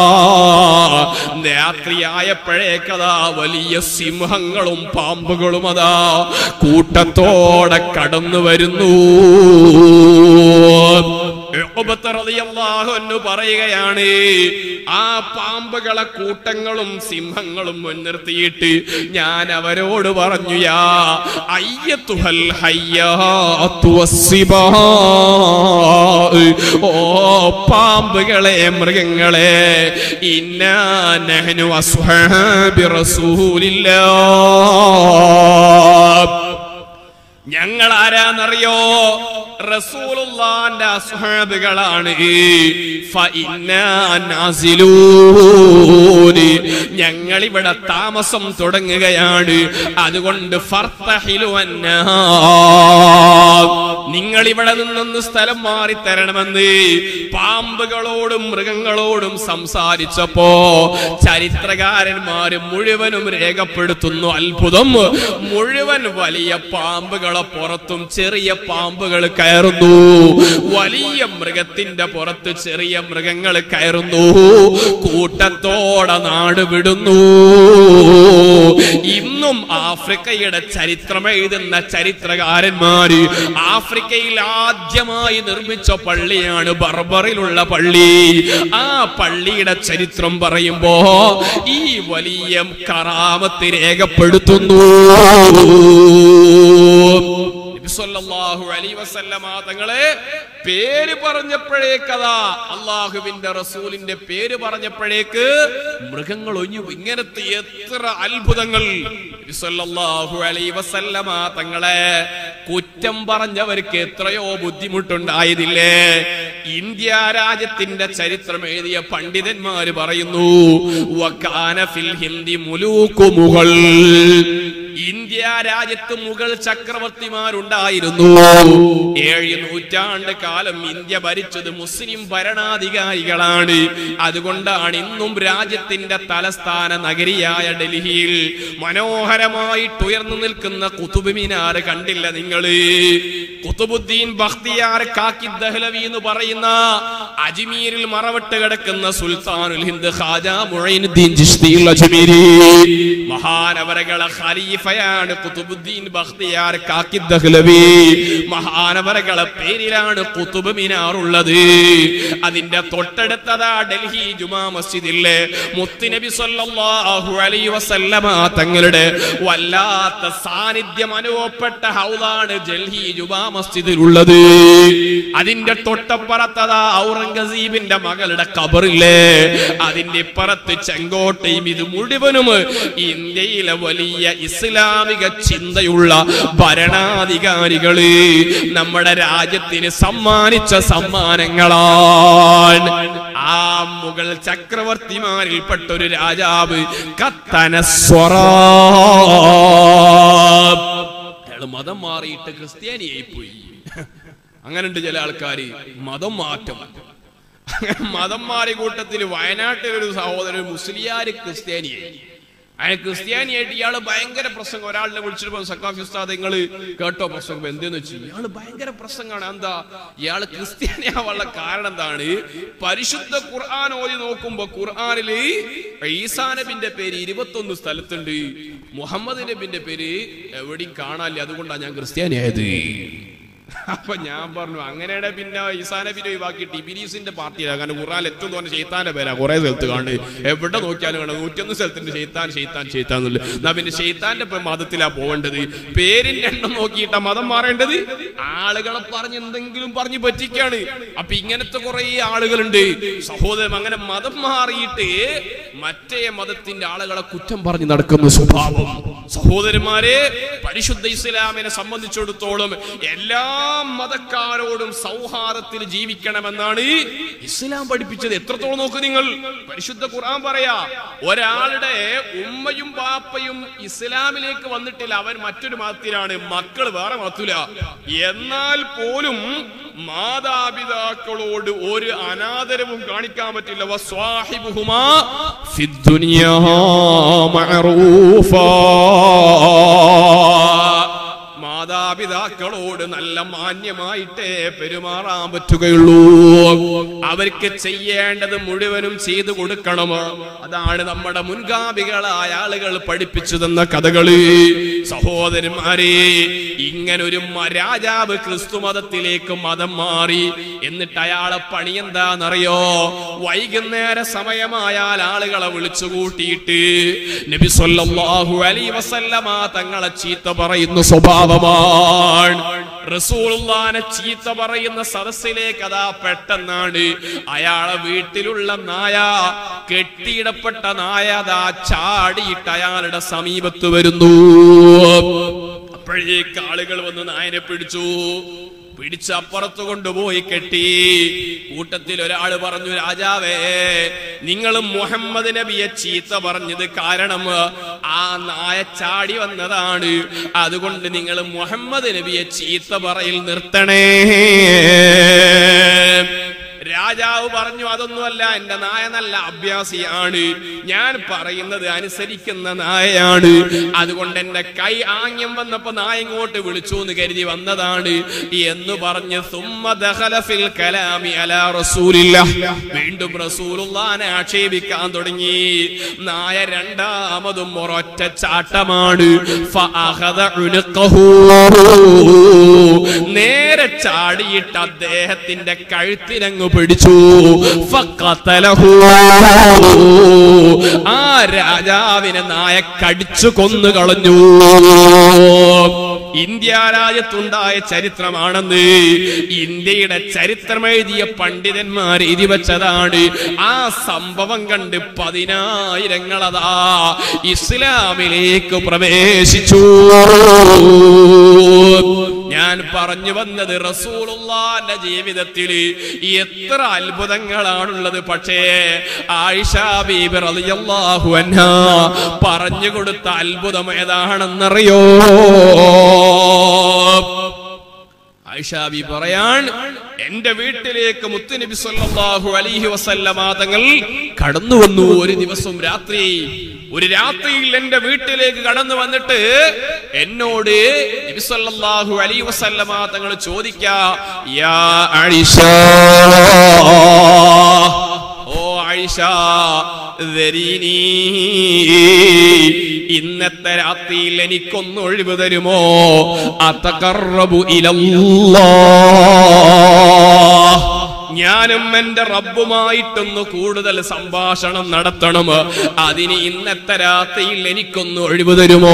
രാത്രിയായപ്പോഴേക്കതാ വലിയ സിംഹങ്ങളും പാമ്പുകളും അതാ കൂട്ടത്തോടെ കടന്നു വരുന്നു ഉഖബത്ത് റളിയല്ലാഹു അൻഹു പറയുകയാണ് ആ പാമ്പുകളെ കൂട്ടങ്ങളും സിംഹങ്ങളും മുൻനിർത്തിയിട്ട് ഞാൻ അവരോട് പറഞ്ഞു യാ അയ്യത്തുഹൽ ഹയ്യാത്തു വസ്സിബാ ഓ പാമ്പുകളെ മൃഗങ്ങളെ ഇന്നാ നഹ്നു അസ്ഹാബി റസൂലില്ലാ ഞങ്ങൾ ആരാന്നറിയോ റസൂലുള്ളാന്റെ അസ്ഹാബുകളാണ് ഫഇന്നാ നാസിലൂന്. ഞങ്ങൾ ഇവിടെ താമസം തുടങ്ങുകയാണ് അതുകൊണ്ട് ഫർത്തഹിലു അന്നാ. നിങ്ങൾ ഇവിടെ നിന്നൊന്ന് സ്ഥലം മാറി തരണമെന്ന് പാമ്പുകളോടും മൃഗങ്ങളോടും സംസാരിച്ചപ്പോ ചരിത്രകാരന്മാര് മുഴുവനും രേഖപ്പെടുത്തുന്നു അത്ഭുതം മുഴുവൻ വലിയ പാമ്പുകളെ പുറത്തും ചെറിയ പാമ്പുകൾ കയറുന്നു വലിയ മൃഗത്തിന്റെ പുറത്ത് ചെറിയ മൃഗങ്ങൾ കയറുന്നു കൂട്ടത്തോടെ നാട് വിടുന്നു ഇന്നും ആഫ്രിക്കയുടെ ചരിത്രം എഴുതുന്ന ചരിത്രകാരന്മാര് ആഫ്രിക്കയിൽ ആദ്യമായി നിർമ്മിച്ച പള്ളിയാണ് ബർബറിലുള്ള പള്ളി ആ പള്ളിയുടെ ചരിത്രം പറയുമ്പോ ഈ വലിയ കറാമത്ത് രേഖപ്പെടുത്തുന്നു നബി സല്ലല്ലാഹു അലൈഹി വസല്ലമ തങ്ങളെ പേര് പറഞ്ഞപ്പോഴേക്കതാ അള്ളാഹുവിന്റെ റസൂലിന്റെ പേര് പറഞ്ഞപ്പോഴേക്ക് മൃഗങ്ങൾ ഒഞ്ഞു ഇങ്ങനത്തെ എത്ര അത്ഭുതങ്ങൾ നബി സല്ലല്ലാഹു അലൈഹി വസല്ലമ തങ്ങളെ കുറ്റം പറഞ്ഞവർക്ക് എത്രയോ ബുദ്ധിമുട്ടുണ്ടായതില്ലേ ഇന്ത്യ രാജ്യത്തിന്റെ ചരിത്രം എഴുതിയ പണ്ഡിതന്മാര് പറയുന്നു വക്കാന ഫിൽ ഹിന്ദി മുലൂക്കു മുഗൾ ഇന്ത്യ രാജ്യത്ത് മുഗൾ ചക്രവർത്തിമാരുണ്ടായിരുന്നു ഏഴ് നൂറ്റാണ്ട് കാലം ഇന്ത്യ ഭരിച്ചത് മുസ്ലിം ഭരണാധികാരികളാണ് അതുകൊണ്ടാണ് ഇന്നും രാജ്യത്തിന്റെ തലസ്ഥാന നഗരിയായ ഡൽഹിയിൽ മനോഹരമായിട്ട് ഉയർന്നു നിൽക്കുന്ന കുത്തുബ് മിനാർ കണ്ടില്ല നിങ്ങള് കുത്തുബുദ്ദീൻ ബഖ്തിയാർ കാക്കി ദഹ്ലവി എന്ന് പറയുന്ന അജ്മീരിൽ മറവിട്ട് കിടക്കുന്ന സുൽത്താനുൽ ഹിന്ദ് ഖാജ മുഈനുദ്ദീൻ ചിശ്തി അജ്മീരി മഹാനവരകളെ ഖലീഫയാണ് കുത്തുബുദ്ദീൻ ബഖ്തിയാർ കാക്കി ദഹ്ലവി മഹാനവരകളെ പേരിലാണ് കുത്തുബ് മിനാർ ഉള്ളത് അതിന്റെ തൊട്ടടുത്തതാ ഡൽഹി ജുമാ മസ്ജിദിലെ മുത്തുനബി സല്ലല്ലാഹു അലൈഹി വസല്ലമ തങ്ങളുടെ വല്ലാത്ത സാന്നിധ്യം അനുഭവപ്പെട്ട ഹൗലാണ് ഡൽഹി ജുമാ മസ്ജിദിലുള്ളത് അതിന്റെ തൊട്ടപ്പുറത്തതാ ഔറംഗസീബിന്റെ മകളുടെ കബറില്ലേ അതിന്റെ ഇപ്പുറത്ത് ചെങ്കോട്ടയും ഇത് മുഴുവനും ഇന്ത്യയിലെ വലിയ ഇസ്ലാമിക ചിന്തയുള്ള ഭരണാധികാരികള് നമ്മുടെ രാജ്യത്തിന് സമ്മാനിച്ച സമ്മാനങ്ങളാണ് ആ മുഗൾ ചക്രവർത്തിമാരിൽപ്പെട്ട ഒരു രാജാവ് കത്തനസ്വറ അയാള് മതം മാറിയിട്ട് ക്രിസ്ത്യാനിയായി പോയി അങ്ങനുണ്ട് ചില ആൾക്കാര് മതം മാറ്റം അങ്ങനെ മതം മാറിയ കൂട്ടത്തിൽ വയനാട്ടിൽ ഒരു സഹോദരൻ മുസ്ലിയാര് ക്രിസ്ത്യാനിയായി അയാൾ ക്രിസ്ത്യാനിയായിട്ട് ഇയാള് ഭയങ്കര പ്രസംഗം ഒരാളിനെ വിളിച്ചിട്ട് സക്കാഫി ഉസ്താദ് നിങ്ങൾ കേട്ടോ പ്രസംഗം എന്തെന്ന് വെച്ചു ഇയാള് ഭയങ്കര പ്രസംഗമാണ് എന്താ ഇയാള് ക്രിസ്ത്യാനിയാവാനുള്ള കാരണം എന്താണ് പരിശുദ്ധ ഖുർആൻ ഓതി നോക്കുമ്പോ ഖുർആനില് ഈസാ നബിന്റെ പേര് ഇരുപത്തൊന്ന് സ്ഥലത്തുണ്ട് മുഹമ്മദ് നബിന്റെ പേര് എവിടെയും കാണാനില്ല അതുകൊണ്ടാണ് ഞാൻ ക്രിസ്ത്യാനിയായത് അപ്പൊ ഞാൻ പറഞ്ഞു അങ്ങനെയാണ് പിന്നെ ഈസാ നബിനെ ഒഴിവാക്കിയിട്ട് ഇബിലീസിന്റെ പാർട്ടിയിലാണ് കാരണം ഖുർആൻ ഏറ്റവും തോന്നുന്ന ഷെയ്ത്താന്റെ പേരാ കുറെ സ്ഥലത്ത് കാണുന്നത് എവിടെ നോക്കിയാലും കാണും നൂറ്റൊന്ന് സ്ഥലത്തിന്റെ ഷെയ്ത്താൻ ഷെയ്ത്താൻ ഷെയ്ത്താൻ എന്നുള്ളത് എന്നാ പിന്നെ ഷെയ്ത്താന്റെ പേ- മതത്തിലാ പോവേണ്ടത് പേരിന്റെ എണ്ണം നോക്കിയിട്ടാ മതം മാറേണ്ടത് ആളുകളെ പറഞ്ഞ് എന്തെങ്കിലും പറഞ്ഞ് പറ്റിക്കാണ് അപ്പൊ ഇങ്ങനത്തെ കുറെ ആളുകളുണ്ട് സഹോദരൻ അങ്ങനെ മതം മാറിയിട്ട് മറ്റേ മതത്തിന്റെ ആളുകളെ കുറ്റം പറഞ്ഞ് നടക്കുന്ന സ്വഭാവം സഹോദരന്മാരെ പരിശുദ്ധ ഇസ്ലാമിനെ സംബന്ധിച്ചിടത്തോളം എല്ലാ മതക്കാരോടും സൗഹാർദ്ദത്തിൽ ജീവിക്കണമെന്നാണ് ഇസ്ലാം പഠിപ്പിച്ചത് എത്രത്തോളം നോക്ക് നിങ്ങൾ പരിശുദ്ധ ഖുർആൻ പറയാ ഒരാളുടെ ഉമ്മയും ബാപ്പയും ഇസ്ലാമിലേക്ക് വന്നിട്ടില്ല അവൻ മറ്റൊരു മതത്തിലാണ് മക്കൾ വേറെ മതത്തില എന്നാൽ പോലും മാതാപിതാക്കളോട് ഒരു അനാദരവും കാണിക്കാൻ പറ്റില്ല വസ്വാഹിബുഹുമാ ഫിദ്ദുനിയാ മഅറൂഫാ മാതാ മാതാപിതാക്കളോട് നല്ല മാന്യമായിട്ടേ പെരുമാറാൻ പറ്റുകയുള്ളൂ അവർക്ക് ചെയ്യേണ്ടത് മുഴുവനും ചെയ്തു കൊടുക്കണം അതാണ് നമ്മുടെ മുൻഗാമികളായ ആളുകൾ പഠിപ്പിച്ചു തന്ന കഥകള് സഹോദരന്മാരെ ഇങ്ങനെ ഒരു മ- രാജാവ് ക്രിസ്തു മതത്തിലേക്ക് മതം മാറി എന്നിട്ട് അയാളെ പണി എന്താണെന്നറിയോ വൈകുന്നേര സമയമായാൽ ആളുകളെ വിളിച്ചു കൂട്ടിയിട്ട് നബി സല്ലല്ലാഹു അലൈഹി വസല്ലമ തങ്ങളെ ചീത്ത പറയുന്ന സ്വഭാവമാണ് റസൂലുള്ളാനെ ചീത്ത പറയുന്ന സദസ്സിലേക്ക് അതാ പെട്ടെന്നാണ് അയാളെ വീട്ടിലുള്ള നായ കെട്ടിയിടപ്പെട്ട നായ അതാ ചാടിയിട്ട് അയാളുടെ സമീപത്ത് വരുന്നു അപ്പോഴേക്ക് ആളുകൾ വന്ന് നായനെ പിടിച്ചു പിടിച്ച് അപ്പുറത്ത് കൊണ്ടുപോയി കെട്ടി കൂട്ടത്തിൽ ഒരാൾ പറഞ്ഞു രാജാവേ നിങ്ങൾ മുഹമ്മദ് നബിയെ ചീത്ത പറഞ്ഞത് കാരണം ആ നായ ചാടി വന്നതാണ് അതുകൊണ്ട് നിങ്ങൾ മുഹമ്മദ് നബിയെ ചീത്ത പറയിൽ നിർത്തണേ രാജാവ് പറഞ്ഞു അതൊന്നുമല്ല എന്റെ നായ നല്ല അഭ്യാസിയാണ് ഞാൻ പറയുന്നത് അനുസരിക്കുന്ന നായയാണ് അതുകൊണ്ട് എന്റെ കൈ ആംഗ്യം വന്നപ്പോ നായ ഇങ്ങോട്ട് വിളിച്ചു എന്ന് കരുതി വന്നതാണ് എന്ന് പറഞ്ഞ് സുമ്മ ദഖല ഫിൽ കലാമി അലാ റസൂലില്ല വീണ്ടും റസൂലുള്ളാനെ ആക്ഷേപിക്കാൻ തുടങ്ങി നായ രണ്ടാമതും ഒരൊറ്റ ചാട്ടമാണ് ഫഅഖദ ഉനുഖഹു. നേരെ ചാടിയിട്ട് അദ്ദേഹത്തിന്റെ കഴുത്തിനങ്ങ് പിടിച്ചു ഫഖതലഹു. ആ രാജാവിനെ നായ കടിച്ചു കൊന്നു കളഞ്ഞു ഇന്ത്യ രാജ്യത്തുണ്ടായ ചരിത്രമാണെന്ന് ഇന്ത്യയുടെ ചരിത്രം എഴുതിയ പണ്ഡിതന്മാർ എഴുതി വെച്ചതാണ് ആ സംഭവം കണ്ട് പതിനായിരങ്ങളതാ ഇസ്ലാമിലേക്ക് പ്രവേശിച്ചു ഞാൻ പറഞ്ഞു വന്നത് റസൂലുള്ളാന്റെ ജീവിതത്തിൽ എത്ര അത്ഭുതങ്ങളാണുള്ളത് പക്ഷേ ആയിഷ ബീബി റളിയല്ലാഹു അൻഹ പറഞ്ഞു കൊടുത്ത അത്ഭുതം ഏതാണെന്നറിയോ ആയിഷാബി പറയാൻ എന്റെ വീട്ടിലേക്ക് മുത്തുനബി സല്ലല്ലാഹു അലൈഹി വസല്ലമ തങ്ങൾ കടന്നു വന്നു ഒരു ദിവസം രാത്രി ഒരു രാത്രിയിൽ എന്റെ വീട്ടിലേക്ക് കടന്നു വന്നിട്ട് എന്നോട് നബി സല്ലല്ലാഹു അലൈഹി വസല്ലമ തങ്ങൾ ചോദിക്കാ യാ ആയിഷ ഓ ആയിഷ ദരീനീ ഇന്നത്തെ രാത്രിയിൽ എനിക്കൊന്ന് ഒഴിവ് തരുമോ അതകറബു ഇലല്ലാ ഞാനും എന്റെ റബ്ബുമായിട്ടൊന്ന് കൂടുതൽ സംഭാഷണം നടത്തണം അതിന് ഇന്നത്തെ രാത്രിയിൽ എനിക്കൊന്ന് ഒഴിവ് തരുമോ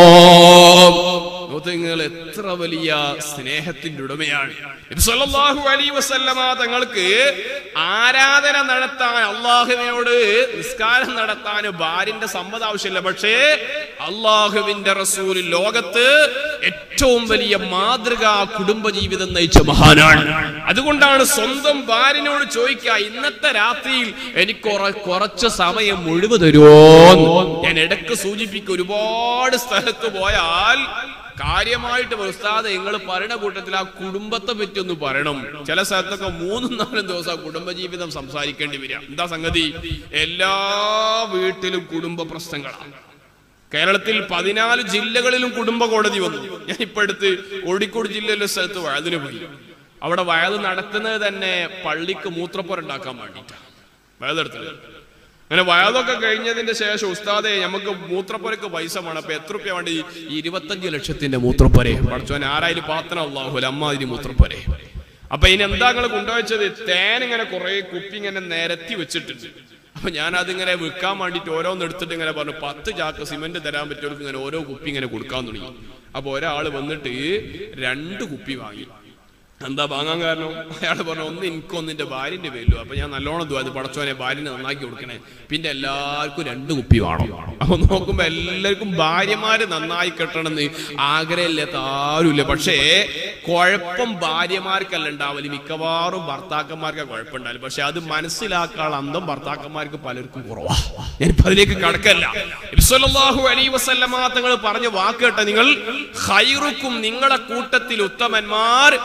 നിങ്ങൾ എത്ര വലിയ സ്നേഹത്തിന്റെ ഉടമയാണ് നബി സല്ലല്ലാഹു അലൈഹി വസല്ലമ തങ്ങൾക്ക് ആരാധന നടത്താൻ അള്ളാഹുവിനോട് നിസ്കാരം നടത്താൻ ഭാര്യന്റെ സമ്മതം ആവശ്യമില്ല പക്ഷേ അള്ളാഹുവിന്റെ റസൂൽ ലോകത്ത് ഏറ്റവും വലിയ മാതൃകാ കുടുംബജീവിതം നയിച്ച മഹാനാണ് അതുകൊണ്ടാണ് സ്വന്തം ഭാര്യനോട് ചോദിക്കുക ഇന്നത്തെ രാത്രിയിൽ എനിക്ക് കുറ- കുറച്ച് സമയം മുഴുവൻ തരുമോ ഞാൻ ഇടക്ക് സൂചിപ്പിക്കും ഒരുപാട് സ്ഥലത്ത് പോയാൽ കാര്യമായിട്ട് ഉസ്താദ് നിങ്ങൾ പറയണ കൂട്ടത്തിൽ ആ കുടുംബത്തെ പറ്റി ഒന്ന് പറയണം ചില സ്ഥലത്തൊക്കെ മൂന്നും നാലും ദിവസം ആ കുടുംബജീവിതം സംസാരിക്കേണ്ടി വരിക എന്താ സംഗതി എല്ലാ വീട്ടിലും കുടുംബ പ്രശ്നങ്ങളാണ് കേരളത്തിൽ പതിനാല് ജില്ലകളിലും കുടുംബ കോടതി വന്നു ഞാൻ ഇപ്പൊ അടുത്ത് കോഴിക്കോട് ജില്ലയിലെ സ്ഥലത്ത് വയതിന് പോയി അവിടെ വയത് നടത്തുന്നത് തന്നെ പള്ളിക്ക് മൂത്രപ്പുര ഉണ്ടാക്കാൻ വേണ്ടിയിട്ടാണ് വയതെടുത്തത് അങ്ങനെ വയതൊക്കെ കഴിഞ്ഞതിന്റെ ശേഷം ഉസ്താദെ നമുക്ക് മൂത്രപ്പുരക്ക് പൈസ വേണം അപ്പൊ എത്ര റുപ്യ വേണ്ടി ഈ ഇരുപത്തഞ്ച് ലക്ഷത്തിന്റെ മൂത്രപ്പുര പഠിച്ചോൻ ആരായാലും പാത്രം അള്ളാഹുല അമ്മാതിരി മൂത്രപ്പുര അപ്പൊ ഇനി എന്താ നിങ്ങൾ കൊണ്ടുവച്ചത് തേൻ ഇങ്ങനെ കുറെ കുപ്പി ഇങ്ങനെ നിരത്തി വെച്ചിട്ടുണ്ട് അപ്പൊ ഞാൻ അതിങ്ങനെ വിൽക്കാൻ വേണ്ടിട്ട് ഓരോന്ന് എടുത്തിട്ട് ഇങ്ങനെ പറഞ്ഞു പത്ത് ചാക്ക് സിമന്റ് തരാൻ പറ്റുമവർക്ക് ഇങ്ങനെ ഓരോ കുപ്പി ഇങ്ങനെ കൊടുക്കാൻ തുടങ്ങി അപ്പൊ ഒരാൾ വന്നിട്ട് രണ്ട് കുപ്പി വാങ്ങി എന്താ വാങ്ങാൻ കാരണം അയാൾ പറഞ്ഞു ഒന്ന് എനിക്കൊന്ന് എന്റെ ഭാര്യന്റെ പേരിലോ അപ്പൊ ഞാൻ നല്ലോണം അത് പടച്ചോനെ ഭാര്യനെ നന്നാക്കി കൊടുക്കണേ പിന്നെ എല്ലാവർക്കും രണ്ട് കുപ്പി വേണം അപ്പൊ നോക്കുമ്പോ എല്ലാവർക്കും ഭാര്യമാര് നന്നായി കെട്ടണമെന്ന് ആഗ്രഹമില്ലാത്ത ആരുമില്ല പക്ഷേ കുഴപ്പം ഭാര്യമാർക്കല്ല ഉണ്ടാവില്ല മിക്കവാറും ഭർത്താക്കന്മാർക്ക് കുഴപ്പമുണ്ടാവില്ല പക്ഷെ അത് മനസ്സിലാക്കാനുള്ള അന്തം ഭർത്താക്കന്മാർക്ക് പലർക്കും കുറവാ ഞാനിപ്പോ അതിലേക്ക് കടക്കല്ല നബിസ്വല്ലല്ലാഹു അലൈഹി വസല്ലമ തങ്ങൾ പറഞ്ഞ വാക്ക് കേട്ട നിങ്ങൾ ഖൈറുക്കും നിങ്ങളെ കൂട്ടത്തിൽ ഉത്തമന്മാർ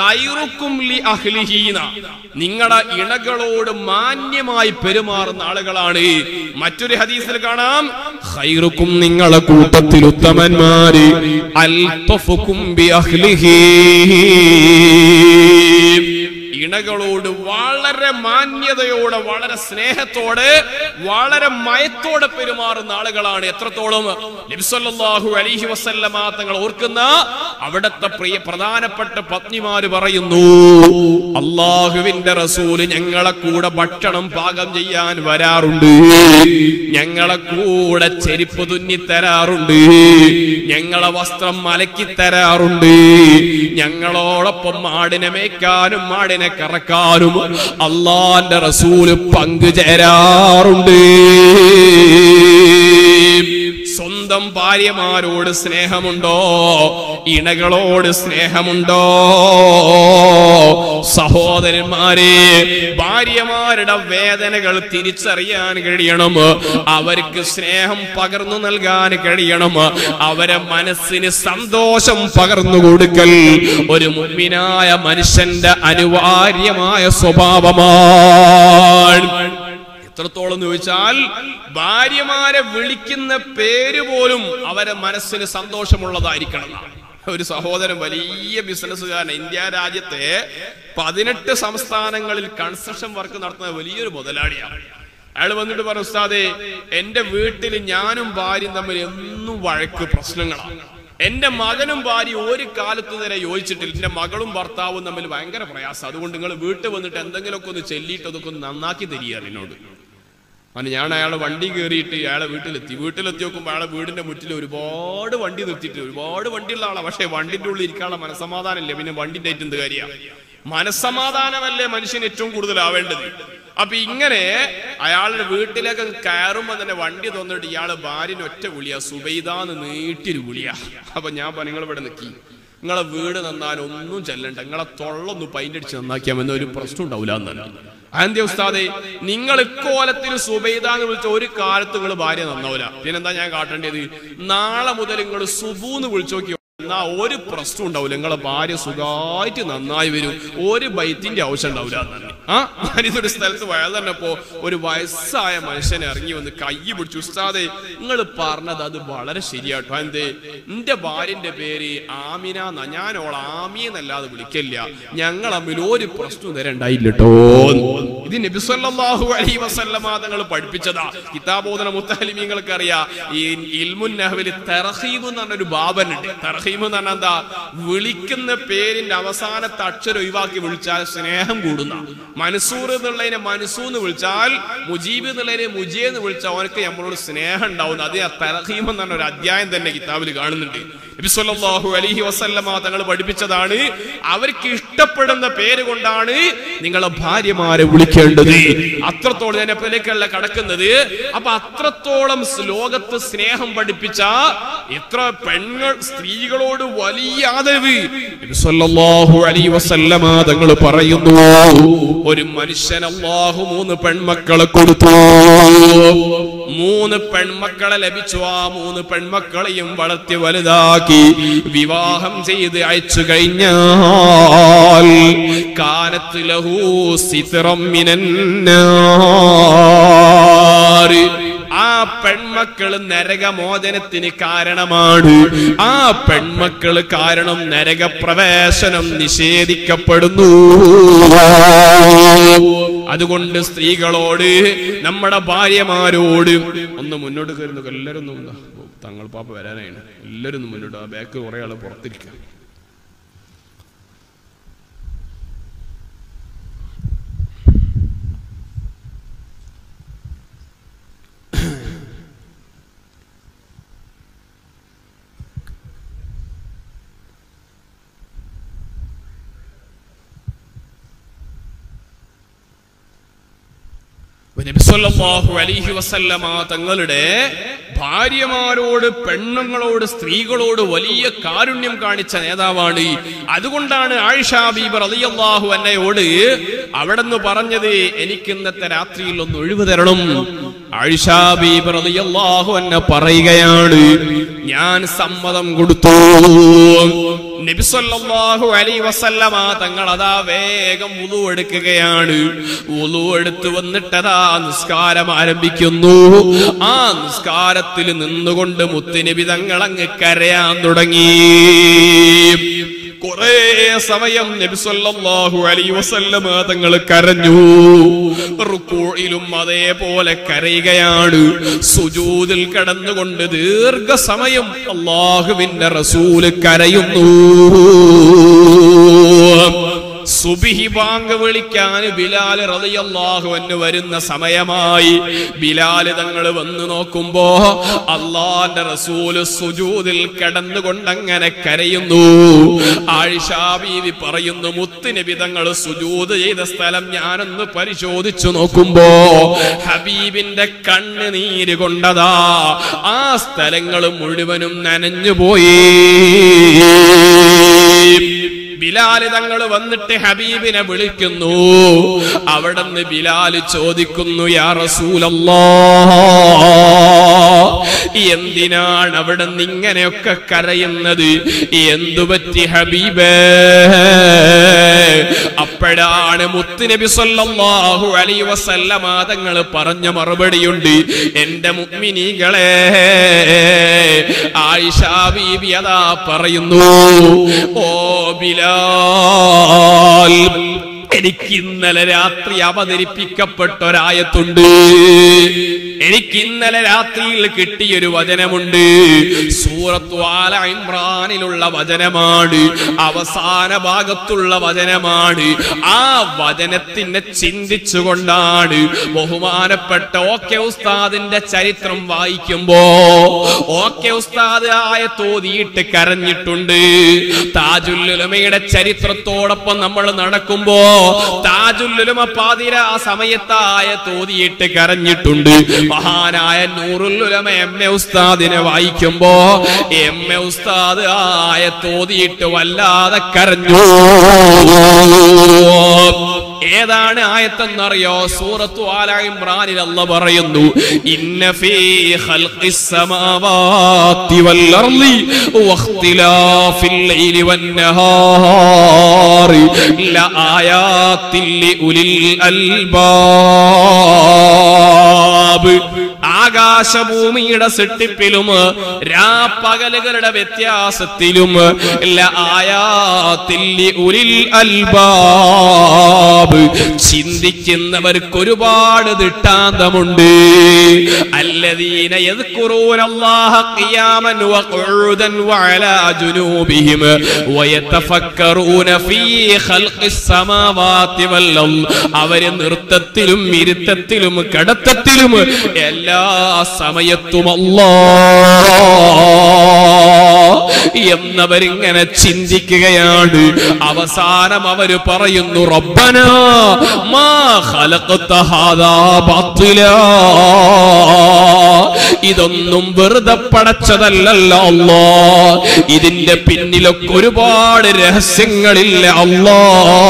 ഖൈറുക്കും ലി അഹ്ലിഹീന നിങ്ങളുടെ ഇണകളോട് മാന്യമായി പെരുമാറുന്ന ആളുകളാണ് മറ്റൊരു ഹദീസിൽ കാണാം ഖൈറുക്കും നിങ്ങളെ കൂട്ടത്തിൽ ഉത്തമന്മാര് അൽതഫുക്കും ബി അഹ്ലിഹി ഇണകളോട് വളരെ മാന്യതയോടെ വളരെ സ്നേഹത്തോടെ വളരെ മയത്തോടെ പെരുമാറുന്ന ആളുകളാണ് എത്രത്തോളം നബിസല്ലാഹു അലിഹി വസല്ലമ തങ്ങൾ ഓർക്കുന്ന അവിടത്തെ പ്രിയ പ്രധാനപ്പെട്ട പത്നിമാര് പറയുന്നു അള്ളാഹുവിന്റെ റസൂല് ഞങ്ങളെ കൂടെ ഭക്ഷണം പാകം ചെയ്യാൻ വരാറുണ്ട് ഞങ്ങളെ കൂടെ ചെരുപ്പ് തുന്നി തരാറുണ്ട് ഞങ്ങളെ വസ്ത്രം മലക്കി തരാറുണ്ട് ഞങ്ങളോടൊപ്പം മാടിനെ മേയ്ക്കാനും മാടിനെ കറക്കാനും അള്ളാന്റെ റസൂല് പങ്കുചേരാറുണ്ട് സ്വന്തം ഭാര്യമാരോട് സ്നേഹമുണ്ടോ ഇണകളോട് സ്നേഹമുണ്ടോ സഹോദരന്മാരെ ഭാര്യമാരുടെ വേദനകൾ തിരിച്ചറിയാൻ കഴിയണം അവർക്ക് സ്നേഹം പകർന്നു നൽകാൻ കഴിയണം അവരെ മനസ്സിന് സന്തോഷം പകർന്നു കൊടുക്കൽ ഒരു മുമ്പിനായ മനുഷ്യന്റെ അനിവാര്യമായ സ്വഭാവമാണ് എത്രത്തോളം എന്ന് ചോദിച്ചാൽ ഭാര്യമാരെ വിളിക്കുന്ന പേര് പോലും അവരെ മനസ്സിന് സന്തോഷമുള്ളതായിരിക്കണം എന്നാണ്. ഒരു സഹോദരൻ വലിയ ബിസിനസ്സുകാരൻ ഇന്ത്യ രാജ്യത്തെ പതിനെട്ട് സംസ്ഥാനങ്ങളിൽ കൺസ്ട്രക്ഷൻ വർക്ക് നടത്തുന്ന വലിയൊരു മുതലാളിയാണ് അയാൾ വന്നിട്ട് പറഞ്ഞു ഉസ്താദേ എന്റെ വീട്ടിൽ ഞാനും ഭാര്യയും തമ്മിൽ എന്നും വഴക്ക് പ്രശ്നങ്ങളാണ് എന്റെ മകനും ഭാര്യ ഒരു കാലത്ത് വരെ യോജിച്ചിട്ടില്ല എന്റെ മകളും ഭർത്താവും തമ്മിൽ ഭയങ്കര പ്രയാസം അതുകൊണ്ട് നിങ്ങൾ വീട്ടിൽ വന്നിട്ട് എന്തെങ്കിലുമൊക്കെ ഒന്ന് ചെല്ലിയിട്ട് അതൊക്കെ ഒന്ന് നന്നാക്കി തരികയാണ് എന്നോട് അങ്ങനെ ഞാൻ അയാളെ വണ്ടി കയറിയിട്ട് അയാളെ വീട്ടിലെത്തി വീട്ടിലെത്തി നോക്കുമ്പോൾ അയാളെ വീടിന്റെ മുറ്റിൽ ഒരുപാട് വണ്ടി നിർത്തിയിട്ട് ഒരുപാട് വണ്ടിയുള്ള ആളാണ് പക്ഷേ വണ്ടിന്റെ ഉള്ളിൽ ഇരിക്കാനുള്ള മനസ്സമാധാനം ഇല്ല പിന്നെ വണ്ടിന്റെ ആയിട്ട് എന്ത് കാര്യമാണ് മനസ്സമാധാനമല്ലേ മനുഷ്യന് ഏറ്റവും കൂടുതൽ ആവേണ്ടത് അപ്പൊ ഇങ്ങനെ അയാളുടെ വീട്ടിലേക്ക് കയറുമ്പോ തന്നെ വണ്ടി തന്നിട്ട് ഇയാള് ഭാര്യന് ഒറ്റ വിളിയാ സുബൈദാന്ന് നീട്ടിയൊരു വിളിയാ അപ്പൊ ഞാൻ പറഞ്ഞു നിങ്ങൾ ഇവിടെ നിൽക്കി നിങ്ങളെ വീട് നന്നാൻ ഒന്നും ചെല്ലണ്ട നിങ്ങളെ തൊള്ളൊന്ന് പൈൻ്റടിച്ച് നന്നാക്കിയാൽ മതി ഒരു പ്രശ്നം ഉണ്ടാവില്ല എന്നാണ് അതെന്താ ഉസ്താദെ നിങ്ങൾ ഇക്കോലത്തിൽ സുബൈദ എന്ന് വിളിച്ച ഒരു കാലത്ത് നിങ്ങൾ ഭാര്യ നന്നാവില്ല പിന്നെന്താ ഞാൻ കാട്ടേണ്ടത് നാളെ മുതൽ നിങ്ങൾ സുബൂന്ന് വിളിച്ചു നോക്കി എന്നാ ഒരു പ്രശ്നം ഉണ്ടാവില്ല നിങ്ങളെ ഭാര്യ സുഖമായിട്ട് നന്നായി വരും ഒരു ബൈത്തിന്റെ ആവശ്യം ഉണ്ടാവില്ല എന്നാണ് ആ ഞാനിതൊരു സ്ഥലത്ത് വയൽ തന്നെപ്പോ ഒരു വയസ്സായ മനുഷ്യനെ ഇറങ്ങി വന്ന് കൈ പിടിച്ചു ഉസ്താദെ നിങ്ങൾ പറഞ്ഞത് അത് വളരെ ശരിയാട്ടോ എന്തേ എന്റെ ഭാര്യന്റെ പേര് ആമിന എന്നാ ഞാൻ ഓൾ ആമി എന്നല്ലാതെ വിളിക്കില്ല ഞങ്ങൾ തമ്മിൽ ഒരു പ്രശ്നം നേരെ ഉണ്ടായില്ലട്ടോ ഇത് നബി സല്ലല്ലാഹു അലൈഹി വസല്ലമ തങ്ങൾ പഠിപ്പിച്ചതാ കിതാബോധന മുത്തലിമീങ്ങൾക്ക് അറിയാം ഈ ഇൽമുൻ നഹ്വിൽ തർഹീബ് എന്ന് പറഞ്ഞൊരു ബാബനുണ്ട് തർഹീബ് എന്ന് പറഞ്ഞാൽ എന്താ വിളിക്കുന്ന പേരിന്റെ അവസാനത്തെ അക്ഷരം ഒഴിവാക്കി വിളിച്ചാൽ സ്നേഹം കൂടുന്ന മനസൂർ എന്നുള്ളതിനെ മനസൂ എന്ന് വിളിച്ചാൽ മുജീബ് എന്നുള്ളതിനെ മുജി എന്ന് വിളിച്ചാൽ അവനക്ക് നമ്മളോട് സ്നേഹം ഉണ്ടാവുന്നു അത് ആ തർഹീം എന്ന് പറഞ്ഞ ഒരു അധ്യായം തന്നെ കിതാബിൽ കാണുന്നുണ്ട് നബി സല്ലല്ലാഹു അലൈഹി വസല്ലമ തങ്ങൾ പഠിപ്പിച്ചതാണ് അവർക്ക് ഇഷ്ടപ്പെടുന്ന പേര് കൊണ്ടാണ് നിങ്ങളെ ഭാര്യമാരെ വിളിക്കേണ്ടത് അത്രത്തോളം ഞാൻ എപ്പോഴേക്കല്ല കടക്കുന്നത് അപ്പൊ അത്രത്തോളം സ് ലോകത്ത് സ്നേഹം പഠിപ്പിച്ച എത്ര പെൺകൾ സ്ത്രീകളോട് വലിയ ആദരവ് നബി സല്ലല്ലാഹു അലൈഹി വസല്ലമ തങ്ങൾ പറയുന്നു ഒരു മനുഷ്യൻ അല്ലാഹു മൂന്ന് പെൺമക്കളെ കൊടുത്തു മൂന്ന് പെൺമക്കളെ ലഭിച്ചു ആ മൂന്ന് പെൺമക്കളെയും വളർത്തി വലുതാക്കി വിവാഹം ചെയ്ത് അയച്ചു കഴിഞ്ഞാൽ കാനത്ത് ലഹു സിത്രം മിനന്നാർ ആ പെൺമക്കള് നരകമോചനത്തിന് കാരണമാണ് ആ പെൺമക്കള് കാരണം നരകപ്രവേശനം നിഷേധിക്കപ്പെടുന്നു അതുകൊണ്ട് സ്ത്രീകളോട് നമ്മുടെ ഭാര്യമാരോട് ഒന്ന് മുന്നോട്ട് കയറുന്നു എല്ലാവരും ഒന്ന് ഒന്ന് തങ്ങൾ പാപ്പ വരാനാണ് എല്ലാവരും ഒന്ന് മുന്നോട്ട് ആ ബാക്ക് കുറെ ആള് പുറത്തിരിക്കുക നബി സല്ലല്ലാഹു അലൈഹി വസല്ലമ തങ്ങളുടെ ഭാര്യമാരോട് പെണ്ണുങ്ങളോട് സ്ത്രീകളോട് വലിയ കാരുണ്യം കാണിച്ച നേതാവാണ് അതുകൊണ്ടാണ് ആയിഷ ബീബ് റളിയല്ലാഹു അന്നയോട് അവിടെന്ന് പറഞ്ഞത് എനിക്ക് ഇന്നത്തെ രാത്രിയിൽ ഒന്ന് ഒഴിവ് തരണം ആയിഷ ബീബ് റളിയല്ലാഹു അന്ന പറയുകയാണ് ഞാൻ സമ്മതം കൊടുത്തു നബിസല്ലാഹു അലൈ വസല്ലമ തങ്ങൾ അതാ വേഗം ഉളു എടുക്കുകയാണ് ഉളു എടുത്ത് വന്നിട്ടതാ നിസ്കാരം ആരംഭിക്കുന്നു ആ നിസ്കാരത്തിൽ നിന്നുകൊണ്ട് മുത്തുനബി തങ്ങൾ അങ്ങ് കരയാൻ തുടങ്ങി കുറെ സമയം നബി സല്ലല്ലാഹു അലൈഹി വസല്ലമ തങ്ങൾ കരഞ്ഞു റുക്കൂയിലും അതേപോലെ കരയുകയാണ് സുജൂദിൽ കടന്നുകൊണ്ട് ദീർഘസമയം അള്ളാഹുവിന്റെ റസൂല് കരയുന്നു സുബിഹി ബാങ്ക് വിളിക്കാൻ ബിലാൽ റളിയല്ലാഹു അൻഹു വരുന്ന സമയമായി ബിലാൽ തങ്ങൾ വന്നു നോക്കുമ്പോ അള്ളാന്റെ റസൂല് സുജൂദിൽ കിടന്നുകൊണ്ട് അങ്ങനെ കരയുന്നു ആയിഷാ ബീവി പറയുന്നു മുത്തുനബി തങ്ങൾ സുജൂദ് ചെയ്ത സ്ഥലം ഞാനൊന്ന് പരിശോധിച്ചു നോക്കുമ്പോ ഹബീബിന്റെ കണ്ണ് നീര് കൊണ്ടതാ ആ സ്ഥലങ്ങൾ മുഴുവനും നനഞ്ഞുപോയി ബിലാല് തങ്ങൾ വന്നിട്ട് ഹബീബിനെ വിളിക്കുന്നു അവിടുന്ന് ബിലാല് ചോദിക്കുന്നു യാ റസൂലല്ലാ എന്തിനാണ് അവിടുന്ന് ഇങ്ങനെയൊക്കെ കരയുന്നത് എന്തു പറ്റി ഹബീബേ അപ്പോഴാണ് മുത്തുനബി സല്ലല്ലാഹു അലൈഹി വസല്ലമ തങ്ങൾ പറഞ്ഞ മറുപടിയുണ്ട് എന്റെ മുഅ്മിനീകളെ ആയിഷ ബീബി അതാ പറയുന്നു ഓ ബിലാൽ എനിക്ക് ഇന്നലെ രാത്രി അവതരിപ്പിക്കപ്പെട്ട ഒരായത്തുണ്ട് എനിക്ക് ഇന്നലെ രാത്രിയിൽ കിട്ടിയൊരു വചനമുണ്ട് സൂറത്തു ആല ഇമ്രാനിലുള്ള വചനമാണ് അവസാന ഭാഗത്തുള്ള വചനമാണ് ആ വചനത്തിനെ ചിന്തിച്ചുകൊണ്ടാണ് ബഹുമാനപ്പെട്ട ഓക്കെ ഉസ്താദിന്റെ ചരിത്രം വായിക്കുമ്പോ ഓക്കെ ഉസ്താദ് ആയ തോതിയിട്ട് കരഞ്ഞിട്ടുണ്ട് താജുല്ലുലമയുടെ ചരിത്രത്തോടൊപ്പം നമ്മൾ നടക്കുമ്പോ താജുല്ലുലമ പാതിര ആ സമയത്തായ തോതിയിട്ട് കരഞ്ഞിട്ടുണ്ട് മഹാനായ നൂറുല്ലുലമ എം എ ഉസ്താദിനെ വായിക്കുമ്പോ എം എ ഉസ്താദ് ആയ തോതിയിട്ട് വല്ലാതെ കരഞ്ഞു ഏതാണ് ആയത്തെന്നറിയോ സൂറത്തു ആല ഇമ്രാനിൽ അല്ല പറയുന്നു ഇന്ന ഫീ ഖൽഖിസ് സമാവാതി വൽ അർളി വഖ്തിലാഫിൽ ലൈലി വൻ നഹാറി ലആയാത്തിൽ ലിഉലിൽ അൽബാബ് ആകാശഭൂമിയുടെ സൃഷ്ടിപ്പിലും രാപ്പകലുകളുടെ വ്യത്യാസത്തിലും ലആയാത്തിൽ ലിഉലിൽ അൽബാബ് ചിന്തിക്കുന്നവർക്ക് ഒരുപാട് ദൃഷ്ടാന്തമുണ്ട് الذين يذكرون الله قياما وقعودا وعلى جنوبهم ويتفكرون في خلق السماوات والأرض അവര് നൃത്തത്തിലും ഇരുത്തത്തിലും കടത്തത്തിലും എല്ലാ സമയത്തും അല്ലാ എന്നവരിങ്ങനെ ചിന്തിക്കുകയാണ് അവസാനം അവര് പറയുന്നു റബ്ബന മാ ഖലഖത ഹാദാ ബാത്തിലാ ഇതൊന്നും വെറുതെ പടച്ചതല്ലല്ലോ അല്ലാ ഇതിന്റെ പിന്നിലൊക്കെ ഒരുപാട് രഹസ്യങ്ങളില്ല അല്ലാ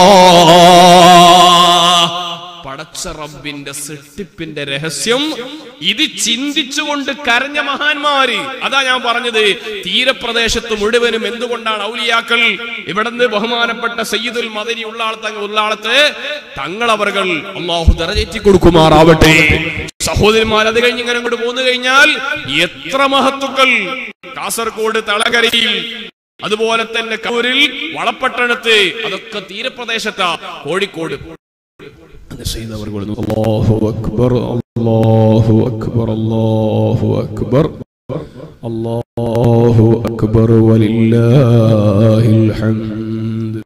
പടച്ച റബ്ബിന്റെ സൃഷ്ടിപ്പിന്റെ രഹസ്യം ഇത് ചിന്തിച്ചുകൊണ്ട് കരഞ്ഞ മഹാന്മാര് അതാ ഞാൻ പറഞ്ഞത് തീരപ്രദേശത്ത് മുഴുവനും എന്തുകൊണ്ടാണ് ഔലിയാക്കൾ ഇവിടുന്ന് ബഹുമാനപ്പെട്ട സയ്യിദുൽ മദനി ഉള്ളാളത്ത് ഉള്ളാളത്ത് തങ്ങളവர்கள் അള്ളാഹു ദറജേറ്റി കൊടുക്കുമാറാവട്ടെ സഹോദരന്മാർ അത് കഴിഞ്ഞ് ഇങ്ങനെ അങ്ങോട്ട് പോന്നു കഴിഞ്ഞാൽ എത്ര മഹത്തുക്കൾ കാസർഗോഡ് തളകരയിൽ അതുപോലെ തന്നെ കണ്ണൂരിൽ വളപ്പട്ടണത്ത് അതൊക്കെ തീരപ്രദേശത്താ കോഴിക്കോട് അല്ലാഹു അക്ബർ അല്ലാഹു അക്ബർ അല്ലാഹു അക്ബർ അല്ലാഹു അക്ബർ വലില്ലാഹിൽ ഹംദ്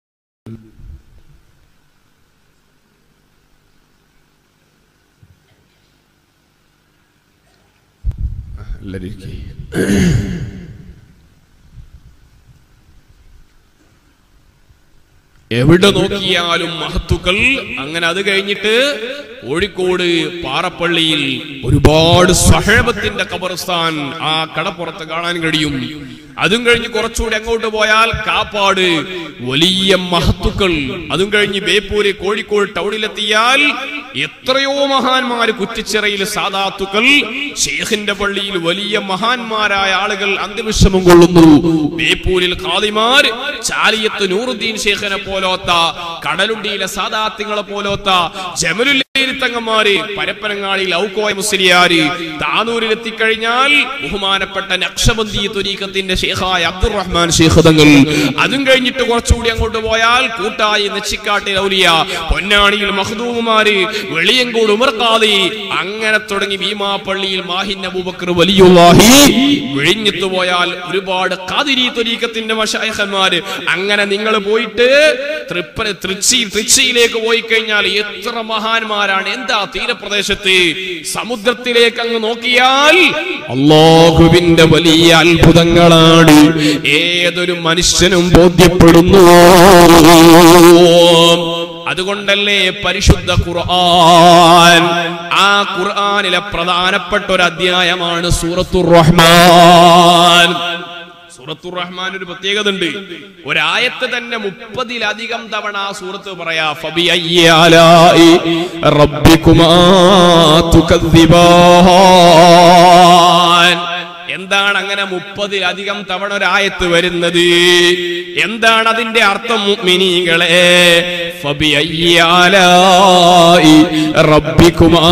എല്ലാവരും ഇരിക്ക്. എവിടെ നോക്കിയാലും മഹത്തുക്കൾ അങ്ങനെ അത് കഴിഞ്ഞിട്ട് കോഴിക്കോട് പാറപ്പള്ളിയിൽ ഒരുപാട് സഹേബത്തിന്റെ ഖബർസ്ഥാൻ ആ കടപ്പുറത്ത് കാണാൻ കഴിയും അതും കഴിഞ്ഞ് കുറച്ചുകൂടി അങ്ങോട്ട് പോയാൽ കാപ്പാട് വലിയ മഹത്തുക്കൾ അതും കഴിഞ്ഞ് ബേപ്പൂര് കോഴിക്കോട് ടൗണിലെത്തിയാൽ എത്രയോ മഹാന്മാര് കുറ്റിച്ചിറയിൽ സാധാത്തുക്കൾ ഷേഖിന്റെ പള്ളിയിൽ വലിയ മഹാന്മാരായ ആളുകൾ അന്ത്യവിശ്രമം കൊള്ളുന്നു ബേപ്പൂരിൽ ഖാദിമാർ ചാലിയത്ത് നൂറുദ്ദീൻ ഷേഖിനെ പോലോത്ത കടലുണ്ടിയിലെ സാദാത്യങ്ങളെ പോലോത്ത ജമലുല്ലേരിത്തങ്ങന്മാര് പരപ്പനങ്ങാടി ലൗക്കോയ മുസ്ലിയാര് താനൂരിൽ എത്തിക്കഴിഞ്ഞാൽ ബഹുമാനപ്പെട്ട നക്ഷബന്ദി തുരീഖത്തിന്റെ ഷേഖായ അബ്ദുറഹ്മാൻ ഷേഖ് തങ്ങൾ അതും കഴിഞ്ഞിട്ട് കുറച്ചുകൂടി അങ്ങോട്ട് പോയാൽ കൂട്ടായി നെച്ചിക്കാട്ടിൽ ഔലിയ പൊന്നാണിയിൽ മഹദൂമാര് വെളിയങ്കോട് ഉമർക്കാദി അങ്ങനെ തുടങ്ങി ഭീമാപ്പള്ളിയിൽ മാഹിൻ അബൂബക്കർ വലിയുള്ളാഹി വിഴിഞ്ഞിട്ട് പോയാൽ ഒരുപാട് കാതിരി തൊരീക്കത്തിന്റെ മഷായഹന്മാര് അങ്ങനെ നിങ്ങൾ പോയിട്ട് തൃപ്പന തൃച്ചി തൃച്ചിയിലേക്ക് പോയി കഴിഞ്ഞാൽ എത്ര മഹാന്മാരാണ് എന്താ തീരപ്രദേശത്ത് സമുദ്രത്തിലേക്ക് അങ്ങ് നോക്കിയാൽ അള്ളാഹുവിന്റെ വലിയ അത്ഭുതങ്ങളാണ് ഏതൊരു മനുഷ്യനും ബോധ്യപ്പെടുന്നു അതുകൊണ്ടല്ലേ പരിശുദ്ധ ഖുർആൻ ആ ഖുർആനിലെ പ്രധാനപ്പെട്ട ഒരു അധ്യായമാണ് സൂറത്തുർ റഹ്മാൻ സൂറത്തുർ റഹ്മാൻ ഒരു പ്രത്യേകത ഉണ്ട് ഒരായത്ത് തന്നെ മുപ്പതിലധികം തവണ ആ സൂറത്ത് പറയാ ഫബി അയ്യാലായി റബ്ബിക്കുമാ തുകദ്ദിബാൻ എന്താണ് അങ്ങനെ മുപ്പതിലധികം തവണ ഒരായത്ത് വരുന്നത് എന്താണ് അതിന്റെ അർത്ഥം മുഅ്മിനീങ്ങളെ ഫബി അയ്യാലായി റബ്ബിക്കുമാ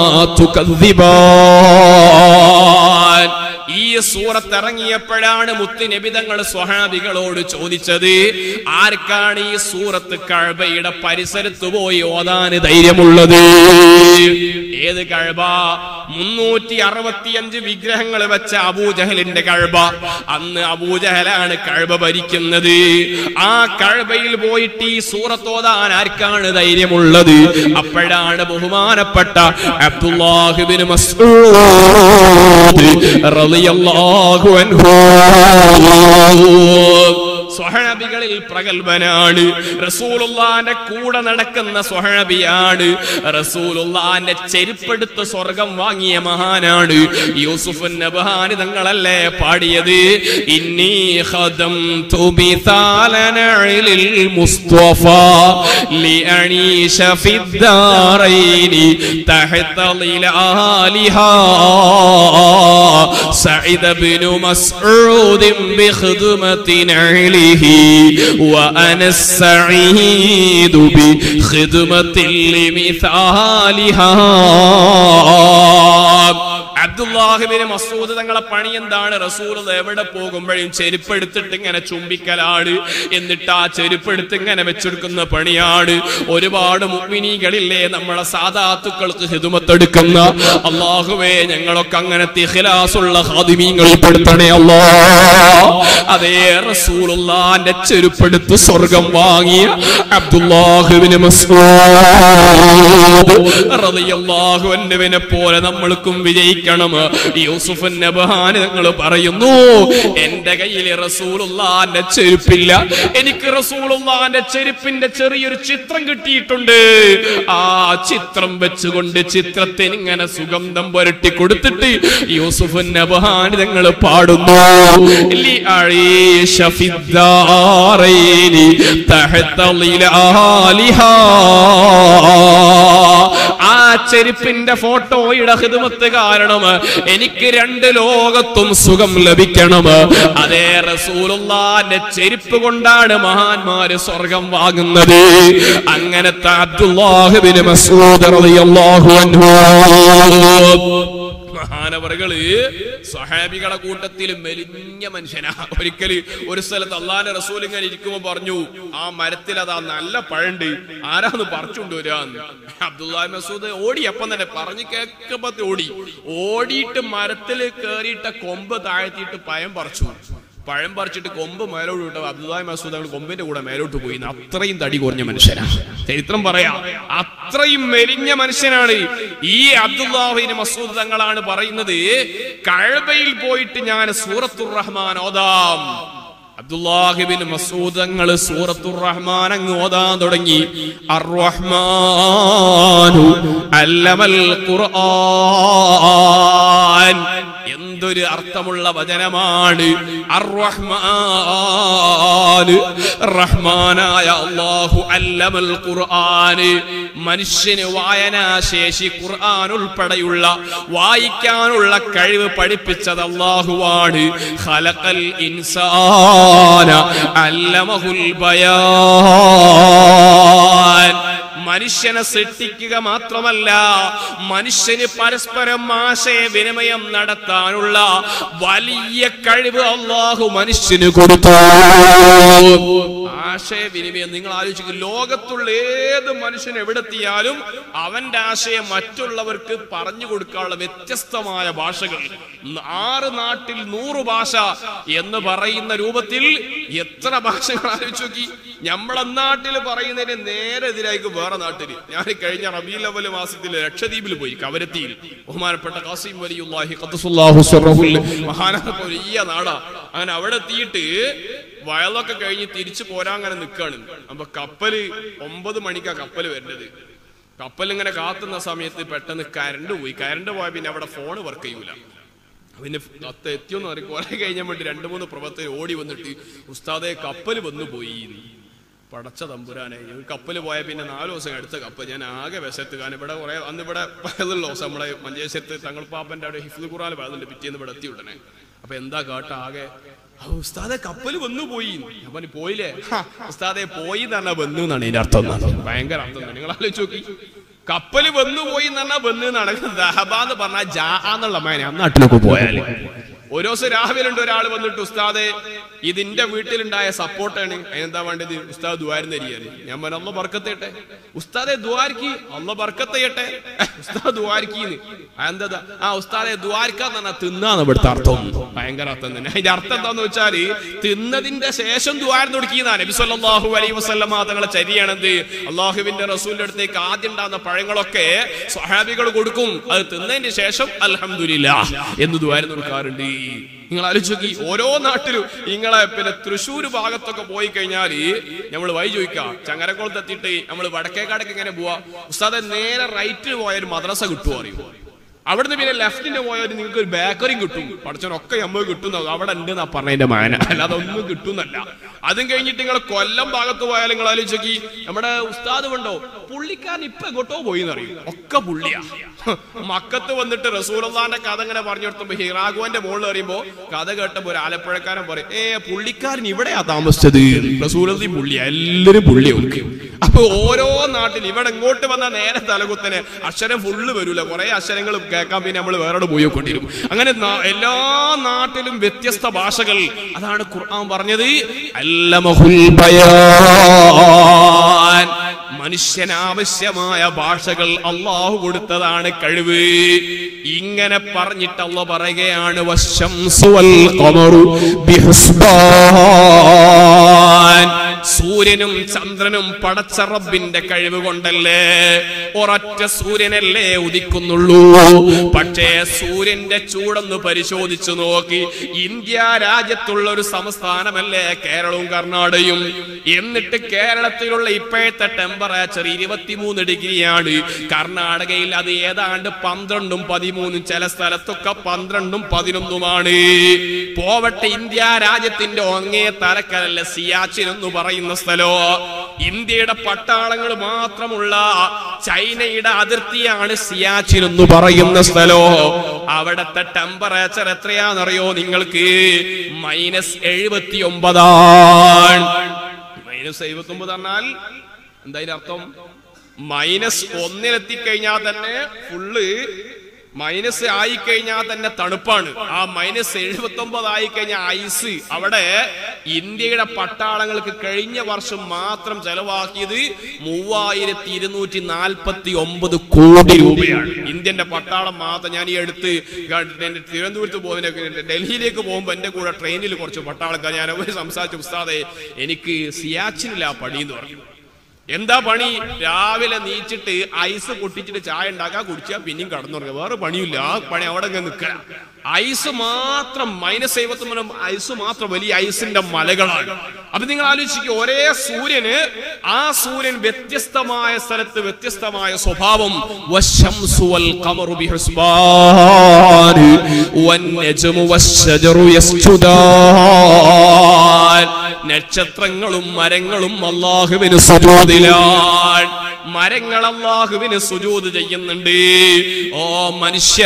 തുകദ്ദിബാൻ ഈ സൂറത്ത് ഇറങ്ങിയപ്പോഴാണ് മുത്തുനബിതങ്ങൾ സ്വഹാബികളോട് ചോദിച്ചത് ആർക്കാണ് ഈ സൂറത്ത് കഴബയുടെ പരിസരത്ത് പോയി ഓതാന് ധൈര്യമുള്ളത് ഏത് കഴബ മുന്നൂറ്റി അറുപത്തിയഞ്ച് വിഗ്രഹങ്ങൾ വെച്ച അബൂജഹലിന്റെ കഴബ അന്ന് അബൂജഹലാണ് കഴബ ഭരിക്കുന്നത് ആ കഴബയിൽ പോയിട്ട് ഈ സൂറത്ത് ഓതാൻ ആർക്കാണ് ധൈര്യമുള്ളത് അപ്പോഴാണ് ബഹുമാനപ്പെട്ട അബ്ദുല്ലാഹിബിൻ മസ്ഊദ് റളിയല്ലാഹു അൻഹു സ്വഹനബികളിൽ പ്രഗത്ഭനാണ് റസൂലുള്ളാന്റെ കൂടെ നടക്കുന്ന സ്വഹനബിയാണ് റസൂലുള്ളാന്റെ ചെരുപ്പെടുത്ത് സ്വർഗം വാങ്ങിയ മഹാനാണ് യൂസുഫ് നബഹാനി തങ്ങളല്ലേ പാടിയത് ഇന്നി ഖദം ബിതാലനഇലിൽ മുസ്തഫ ലിഅനീശ ഫിദ്ദാറൈനി തഹത ളിലാലിഹാ سعد بن مسعود بخدمة نعله وأنا السعيد بخدمة لمثالها അബ്ദുല്ലാഹിബിന് മസൂദ് തങ്ങളെ പണി എന്താണ് റസൂൽ എവിടെ പോകുമ്പോഴും ചെരുപ്പെടുത്തിട്ട് ഇങ്ങനെ ചുംബിക്കലാണ് എന്നിട്ട് ആ ചെരുപ്പെടുത്ത് ഇങ്ങനെ വെച്ചെടുക്കുന്ന പണിയാണ് ഒരുപാട് മുഗ്മിനികളില്ലേ നമ്മളെ സാധാത്തുക്കൾക്ക് ഹിതുമത്തെടുക്കുന്ന അള്ളാഹുവേ ഞങ്ങളൊക്കെ അങ്ങനെ തിഹ്ലാസുള്ള ഹാദിമീങ്ങളിൽ പെടുത്തണേ അല്ലാ അതേ റസൂലുള്ളാന്റെ ചെരുപ്പെടുത്ത് സ്വർഗം വാങ്ങിയ അബ്ദുല്ലാഹിബിന് മസൂദ് റളിയല്ലാഹു അൻഹുവിനെ പോലെ നമ്മൾക്കും വിജയിക്കണം യൂസുഫ് നബഹാന് നിങ്ങൾ പറയുന്നു എന്റെ കയ്യിൽ റസൂലുള്ളാന്റെ ചെരുപ്പില്ല എനിക്ക് റസൂലുള്ളാന്റെ ചെരുപ്പിന്റെ ചെറിയൊരു ചിത്രം കിട്ടിയിട്ടുണ്ട് ആ ചിത്രം വെച്ചുകൊണ്ട് ചിത്രത്തിന് ഇങ്ങനെ സുഗന്ധം പുരട്ടി കൊടുത്തിട്ട് യൂസുഫ് നബഹാന് നിങ്ങൾ പാടുന്നു ലി അഴീശ ഫിദ്ദാറൈനി തഹത ളിലാലിഹാ ആ ചെരുപ്പിന്റെ ഫോട്ടോയുടെ ഹിദമത്ത് കാരണം എനിക്ക് രണ്ട് ലോകത്തും സുഖം ലഭിക്കണം അതേ റസൂലുള്ളാന്റെ ചെരുപ്പ് കൊണ്ടാണ് മഹാന്മാര് സ്വർഗം വാങ്ങുന്നത് അങ്ങനത്തെ അബ്ദുല്ലാഹിബിന് മസൂദ് റളിയല്ലാഹു അൻഹു മഹാനവറുകള് സഹാബികളെ കൂട്ടത്തിൽ മെലിഞ്ഞ മനുഷ്യനാ ഒരിക്കല് ഒരു സ്ഥലത്ത് അള്ളാന്റെ റസൂൽ ഇങ്ങനെ ഇരിക്കുമ്പോ പറഞ്ഞു ആ മരത്തിൽ അതാ നല്ല പഴണ്ട് ആരാന്ന് പറിച്ചുകൊണ്ടുവരാന്ന് അബ്ദുല്ലാ മസൂദ് ഓടി അപ്പം തന്നെ പറഞ്ഞു കേൾക്കുമ്പത്തെ ഓടി ഓടിയിട്ട് മരത്തിൽ കേറിയിട്ട കൊമ്പ് താഴ്ത്തിയിട്ട് പയം പറിച്ചു പഴം പറിച്ചിട്ട് കൊമ്പ് മേലോട്ട് വിട്ട അബ്ദുല്ലാഹി മസൂദ് അവൾ കൊമ്പിന്റെ കൂടെ മേലോട്ട് പോയി അത്രയും തടി കുറഞ്ഞ മനുഷ്യനാണ് ചരിത്രം പറയാം അത്രയും മെലിഞ്ഞ മനുഷ്യനാണ് ഈ അബ്ദുല്ലാഹിന് മസൂദ് തങ്ങളാണ് പറയുന്നത് കഴബയിൽ പോയിട്ട് ഞാൻ സൂറത്തുർ റഹ്മാൻ ഓതാം അബ്ദുല്ലാഹിബിൻ മസൂദങ്ങൾ സൂറത്തുർ റഹ്മാൻ അങ്ങ് ഓതാൻ തുടങ്ങി അർ-റഹ്മാനു അല്ലമൽ ഖുർആൻ എന്തൊരു ഇതൊരു അർത്ഥമുള്ള വചനമാണ് അർ-റഹ്മാൻ റഹ്മാനായ അല്ലാഹു അല്ലമൽ ഖുർആന് മനുഷ്യന് വായനാശേഷി ഖുർആൻ ഉൾപ്പെടെയുള്ള വായിക്കാനുള്ള കഴിവ് പഠിപ്പിച്ചത് അല്ലാഹുവാണ് ഖലഖൽ ഇൻസാന അല്ലമഹുൽ ബയാൻ മനുഷ്യനെ സൃഷ്ടിക്കുക മാത്രമല്ല മനുഷ്യന് പരസ്പരം ആശയവിനിമയം നടത്താനുള്ള വലിയ കഴിവ് അള്ളാഹു മനുഷ്യന് കൊടുത്തു ആശയവിനിമയം നിങ്ങൾ ആലോചിക്കുക ലോകത്തുള്ള ഏത് മനുഷ്യൻ എവിടെത്തിയാലും അവന്റെ ആശയം മറ്റുള്ളവർക്ക് പറഞ്ഞു കൊടുക്കാനുള്ള വ്യത്യസ്തമായ ഭാഷകൾ ആറ് നാട്ടിൽ നൂറ് ഭാഷ എന്ന് പറയുന്ന രൂപത്തിൽ എത്ര ഭാഷകൾ ആലോചിച്ച് നോക്കി നമ്മളെ നാട്ടിൽ പറയുന്നതിന് നേരെ എതിരായിരിക്കും വേറെ നാട്ടിൽ ഞാൻ കഴിഞ്ഞ റബീൽ അവൽ മാസത്തിൽ ലക്ഷദ്വീപിൽ പോയി കവരത്തിയിൽ ബഹുമാനപ്പെട്ട കാസിം വലിയുല്ലാഹി ഖദ്ദസുല്ലാഹു സിർറഹുൽ മഹാനായ വലിയ നാടാ അങ്ങനെ അവിടെ എത്തിയിട്ട് വയലൊക്കെ കഴിഞ്ഞ് തിരിച്ചു പോരാൻ അങ്ങനെ നിൽക്കാണ് അപ്പൊ കപ്പല് ഒമ്പത് മണിക്കാ കപ്പല് വരുന്നത് കപ്പൽ ഇങ്ങനെ കാത്തുന്ന സമയത്ത് പെട്ടെന്ന് കരണ്ട് പോയി കരണ്ട് പോയ പിന്നെ അവിടെ ഫോണ് വർക്ക് ചെയ്യൂല പിന്നെ കത്ത് എത്തിയോന്ന് പറയും കുറെ കഴിഞ്ഞ വേണ്ടി രണ്ടു മൂന്ന് പ്രവർത്തകർ ഓടി വന്നിട്ട് ഉസ്താദെ കപ്പൽ വന്നു പോയി പടച്ച തമ്പുരാനെ കപ്പൽ പോയ പിന്നെ നാല് ദിവസം അടുത്ത കപ്പൽ ഞാൻ ആകെ വിശത്ത് കാരണം ഇവിടെ കുറെ അന്ന് ഇവിടെ പയതുള്ള ദിവസം നമ്മുടെ മഞ്ചേശ്വരത്ത് തങ്ങൾ പാപ്പന്റെ അവിടെ ഹിഫ്ദ് ഖുറാൻ പയതുണ്ട് പിറ്റേന്ന് ഇവിടെ എത്തി ഉടനെ അപ്പൊ എന്താ കാട്ട ആകെ "ആ, ഉസ്താദെ കപ്പൽ വന്നു പോയി അപ്പൊ നീ പോയില്ലേ "ഹാ, ഉസ്താദെ പോയി എന്ന് പറഞ്ഞാൽ വന്നു എന്നാണ് ഇതിന്റെ അർത്ഥം എന്നാണ്. ഭയങ്കര അർത്ഥം തന്നെ. നിങ്ങൾ ആലോചിച്ച് നോക്കി കപ്പല് വന്നു പോയി എന്ന് പറഞ്ഞാൽ വന്നു എന്നാണ് ദഹബ എന്ന് പറഞ്ഞാൽ ജാ എന്നുള്ള മേനെ നാട്ടിലൊക്കെ പോയാല് ഒരു ദിവസം രാവിലെ ഉണ്ട് ഒരാൾ വന്നിട്ട് ഉസ്താദെ ഇതിന്റെ വീട്ടിലുണ്ടായ സപ്പോർട്ടാണ് അതിനെന്താ വേണ്ടത് ഉസ്താദ് ദ്വാരം തരികയാണ് ഞാൻ പറഞ്ഞു അള്ള ബർക്കത്തേട്ടെ ഉസ്താദെ ദ്വാരക്ക് അള്ള ബർക്കത്തയ്യട്ടെ ഉസ്താദ് ദ്വാരക്കീന്ന് എന്താ ആ ഉസ്താദെ ദ്വാരക്കാന്ന് പറഞ്ഞാൽ തിന്നാന്ന് ഇവിടുത്തെ അർത്ഥം ഭയങ്കര അർത്ഥം തന്നെ അതിന്റെ അർത്ഥം എന്താന്ന് വെച്ചാല് തിന്നതിന്റെ ശേഷം ദ്വാരം തുടക്കിയതാണ് നബി സല്ലല്ലാഹു അലൈഹി വസല്ലമ തങ്ങളെ ചരിയാണെന്ത് അള്ളാഹുവിന്റെ റസൂലിന്റെ അടുത്തേക്ക് ആദ്യം ഉണ്ടാകുന്ന പഴങ്ങളൊക്കെ സ്വഹാബികൾ കൊടുക്കും അത് തിന്നതിന് ശേഷം അൽഹംദുലില്ലാ എന്ന് ദ്വാരം കൊടുക്കാറുണ്ട് നിങ്ങൾ ആലോചിച്ച് നോക്കി ഓരോ നാട്ടിലും നിങ്ങളെ പിന്നെ തൃശ്ശൂർ ഭാഗത്തൊക്കെ പോയി കഴിഞ്ഞാൽ നമ്മൾ വഴി ചോദിക്കാം ചങ്ങരക്കുളത്ത് എത്തിയിട്ട് നമ്മൾ വടക്കേക്കാടൊക്കെ എങ്ങനെ പോവാ ഉസ്താദെ നേരെ റൈറ്റിന് പോയ ഒരു മദ്രസ കിട്ടുമോ അറിയുമോ അവിടുന്ന് പിന്നെ ലെഫ്റ്റിന് പോയാൽ നിങ്ങൾക്ക് ഒരു ബേക്കറിയും കിട്ടും പഠിച്ചവനൊക്കെ നമ്മൾ കിട്ടുന്നത് അവിടെ ഉണ്ട് എന്നാ പറഞ്ഞതിന്റെ മാന അല്ലാതെ ഒന്നും കിട്ടുന്നല്ല അതും കഴിഞ്ഞിട്ട് നിങ്ങൾ കൊല്ലം ഭാഗത്ത് പോയാൽ നിങ്ങൾ ആലോചിച്ച് നോക്കി നമ്മുടെ ഉസ്താദ് ഉണ്ടോ പുള്ളിക്കാരൻ ഇപ്പൊ എങ്ങോട്ടോ പോയി എന്നറിയും ഒക്കെ പുള്ളിയാ മക്കത്ത് വന്നിട്ട് റസൂലല്ലാന്റെ കഥ ഇങ്ങനെ പറഞ്ഞു കൊടുത്തപ്പോ ഹിറാഗുവന്റെ മുകളിൽ അറിയുമ്പോ കഥ കേട്ടപ്പോ ഒരു ആലപ്പുഴക്കാരൻ പറയും ഏ പുള്ളിക്കാരൻ ഇവിടെയാ താമസിച്ചത് റസൂലി പുള്ളിയാ എല്ലാരും പുള്ളി ഓർക്ക് അപ്പൊ ഓരോ നാട്ടിൽ ഇവിടെ ഇങ്ങോട്ട് വന്ന നേരെ തലകുത്തനെ അക്ഷരം ഫുള്ള് വരൂല കുറെ അക്ഷരങ്ങൾ കേൾക്കാൻ പിന്നെ നമ്മൾ വേറെ പോയി കൊണ്ടിരും അങ്ങനെ നാ- എല്ലാ നാട്ടിലും വ്യത്യസ്ത ഭാഷകൾ അതാണ് ഖുർആൻ പറഞ്ഞത് അല്ലമഹുൽ ബയാൻ മനുഷ്യന് ആവശ്യമായ ഭാഷകൾ അള്ളാഹു കൊടുത്തതാണ് കഴിവ് ഇങ്ങനെ പറഞ്ഞിട്ട് അള്ള പറയുകയാണ് വശംസു വൽ ഖമറു ബിഹുസ്ബാൻ സൂര്യനും ചന്ദ്രനും പടച്ച റബ്ബിന്റെ കഴിവ് കൊണ്ടല്ലേ ഒരൊറ്റ സൂര്യനല്ലേ ഉദിക്കുന്നുള്ളൂ പക്ഷേ സൂര്യന്റെ ചൂടൊന്ന് പരിശോധിച്ചു നോക്കി ഇന്ത്യ രാജ്യത്തുള്ള ഒരു സംസ്ഥാനമല്ലേ കേരളവും കർണാടകയും എന്നിട്ട് കേരളത്തിലുള്ള ഇപ്പോഴത്തെ ടെമ്പറേച്ചർ ഇരുപത്തിമൂന്ന് ഡിഗ്രിയാണ് കർണാടകയിൽ അത് ഏതാണ്ട് പന്ത്രണ്ടും പതിമൂന്നും ചില സ്ഥലത്തൊക്കെ പന്ത്രണ്ടും പതിനൊന്നുമാണ് പോവട്ടെ ഇന്ത്യ രാജ്യത്തിന്റെ ഒങ്ങേ തലക്കലല്ല സിയാച്ചിൻ എന്ന് പറയുന്ന സ്ഥലോ ഇന്ത്യയുടെ പട്ടാളങ്ങൾ മാത്രമുള്ള ചൈനയുടെ അതിർത്തിയാണ് സിയാച്ചിൻ എന്ന് പറയുന്ന സ്ഥലോ അവിടത്തെ ടെമ്പറേച്ചർ എത്രയാണെന്നറിയോ നിങ്ങൾക്ക് മൈനസ് എഴുപത്തി ഒമ്പതാണ് മൈനസ് എഴുപത്തി ഒമ്പത് പറഞ്ഞാൽ എന്താ അതിന്റെ അർത്ഥം മൈനസ് ഒന്നിലെത്തി കഴിഞ്ഞാൽ തന്നെ ഫുള്ള് മൈനസ് ആയി കഴിഞ്ഞാൽ തന്നെ തണുപ്പാണ് ആ മൈനസ് എഴുപത്തി ഒമ്പത് ആയി കഴിഞ്ഞാൽ ഐസ് അവിടെ ഇന്ത്യയുടെ പട്ടാളങ്ങൾക്ക് കഴിഞ്ഞ വർഷം മാത്രം ചെലവാക്കിയത് മൂവായിരത്തി ഇരുന്നൂറ്റി നാൽപ്പത്തി ഒമ്പത് കോടി രൂപയാണ് ഇന്ത്യന്റെ പട്ടാളം മാത്രം ഞാൻ ഈ അടുത്ത് എന്റെ തിരുവനന്തപുരത്ത് പോകുന്ന ഡൽഹിയിലേക്ക് പോകുമ്പോൾ എന്റെ കൂടെ ട്രെയിനിൽ കുറച്ച് പട്ടാളക്കാർ ഞാൻ അവർ സംസാരിച്ച ഉസ്താദെ എനിക്ക് സിയാച്ചിനില്ല പണി എന്ന് പറഞ്ഞു എന്താ പണി രാവിലെ നീച്ചിട്ട് ഐസ് പൊട്ടിച്ചിട്ട് ചായ ഉണ്ടാക്കാൻ കുടിച്ചാ പിന്നെയും കടന്നുറങ്ങുക വേറെ പണിയില്ല ആ പണി അവിടെ അങ്ങ് നിൽക്കുക ഐസ് മാത്രം മൈനസ് എഴുപത്തി ഐസ് മാത്രം വലിയ ഐസിന്റെ മലകളാണ് അപ്പൊ നിങ്ങൾ ആലോചിക്കുക ഒരേ സൂര്യന് ആ സൂര്യൻ വ്യത്യസ്തമായ സ്ഥലത്ത് വ്യത്യസ്തമായ സ്വഭാവം വശംസു വൽ ഖമറു ബിഹുസ്ബാൻ. വന്നജ്മു വശ്ശജറു യസ്ജുദാൻ നക്ഷത്രങ്ങളും മരങ്ങളും അള്ളാഹുവിന് സുജൂദിലാണ് മരങ്ങൾ അള്ളാഹുവിന് സുജൂദ് ചെയ്യുന്നുണ്ട് ഓ മനുഷ്യ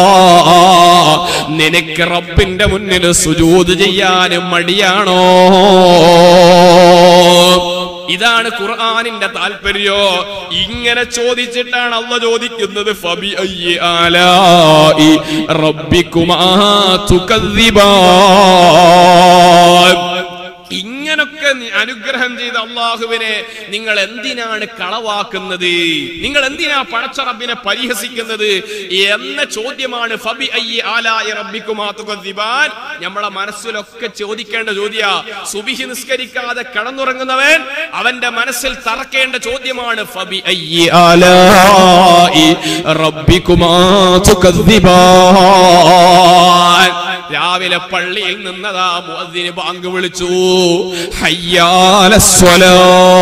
നിനക്ക് റബ്ബിന്റെ മുന്നിൽ സുജൂദ് ചെയ്യാൻ മടിയാണോ ഇതാണ് ഖുർആനിന്റെ താല്പര്യോ ഇങ്ങനെ ചോദിച്ചിട്ടാണ് അള്ള ചോദിക്കുന്നത് ഫബി അയ്യി ആലാഇ റബ്ബിക്കുമാ തുകദ്ദിബാൻ ഇങ്ങനൊക്കെ നി- അനുഗ്രഹം ചെയ്ത അള്ളാഹുവിനെ നിങ്ങൾ എന്തിനാണ് കളവാക്കുന്നത് നിങ്ങൾ എന്തിനാ പടച്ചറബിനെ പരിഹസിക്കുന്നത് എന്ന ചോദ്യമാണ് ഫബി അയ്യി ആലായ റബ്ബിക്കുമാത്തുകദ്ദിബാൻ നമ്മളെ മനസ്സിലൊക്കെ ചോദിക്കേണ്ട ചോദ്യ സുബിഹി നിസ്കരിക്കാതെ കടന്നുറങ്ങുന്നവൻ അവന്റെ മനസ്സിൽ തറക്കേണ്ട ചോദ്യമാണ് ഫബി അയ്യി ആലായി റബ്ബിക്കുമാത്തുകദ്ദിബാൻ രാവിലെ പള്ളിയിൽ നിന്നതാ മുഅദ്ദിന് ബാങ്ക് വിളിച്ചു ഹയ്യാലസ്വലാ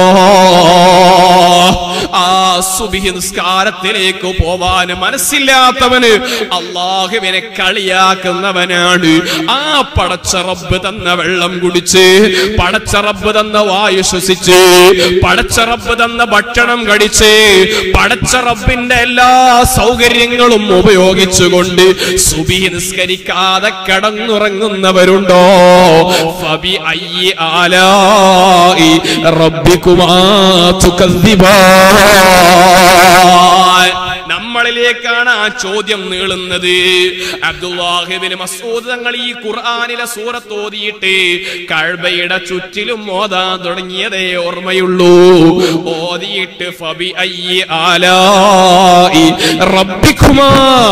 ആ സുബിഹി നിസ്കാരത്തിലേക്ക് പോവാൻ മനസ്സില്ലാത്തവന് അള്ളാഹുവിനെ കളിയാക്കുന്നവനാണ് ആ പടച്ച റബ്ബ് തന്ന വെള്ളം കുടിച്ച് പടച്ച റബ്ബ് തന്ന വായു ശ്വസിച്ച് പടച്ച റബ്ബ് തന്ന ഭക്ഷണം കടിച്ച് പടച്ച റബ്ബിന്റെ എല്ലാ സൗകര്യങ്ങളും ഉപയോഗിച്ചുകൊണ്ട് സുബിഹി നിസ്കരിക്കാതെ കിടന്നുറങ്ങുന്നവരുണ്ടോ ഫബി അയ്യി ആലായി റബ്ബിക്കുമാ തുകദ്ദിബാൻ നമ്മളിലേക്കാണ് ആ ചോദ്യം നീളുന്നത് അബ്ദുല്ലാഹിബിന് മസൂദ് തങ്ങൾ ഈ ഖുർആനിലെ സൂറത്ത് ഓതിയിട്ട് കഴബയുടെ ചുറ്റിലും ഓതാൻ തുടങ്ങിയതേ ഓർമ്മയുള്ളൂ ഓതിയിട്ട് ഫബി അയ്യി ആലായി റബ്ബിക്കുമാ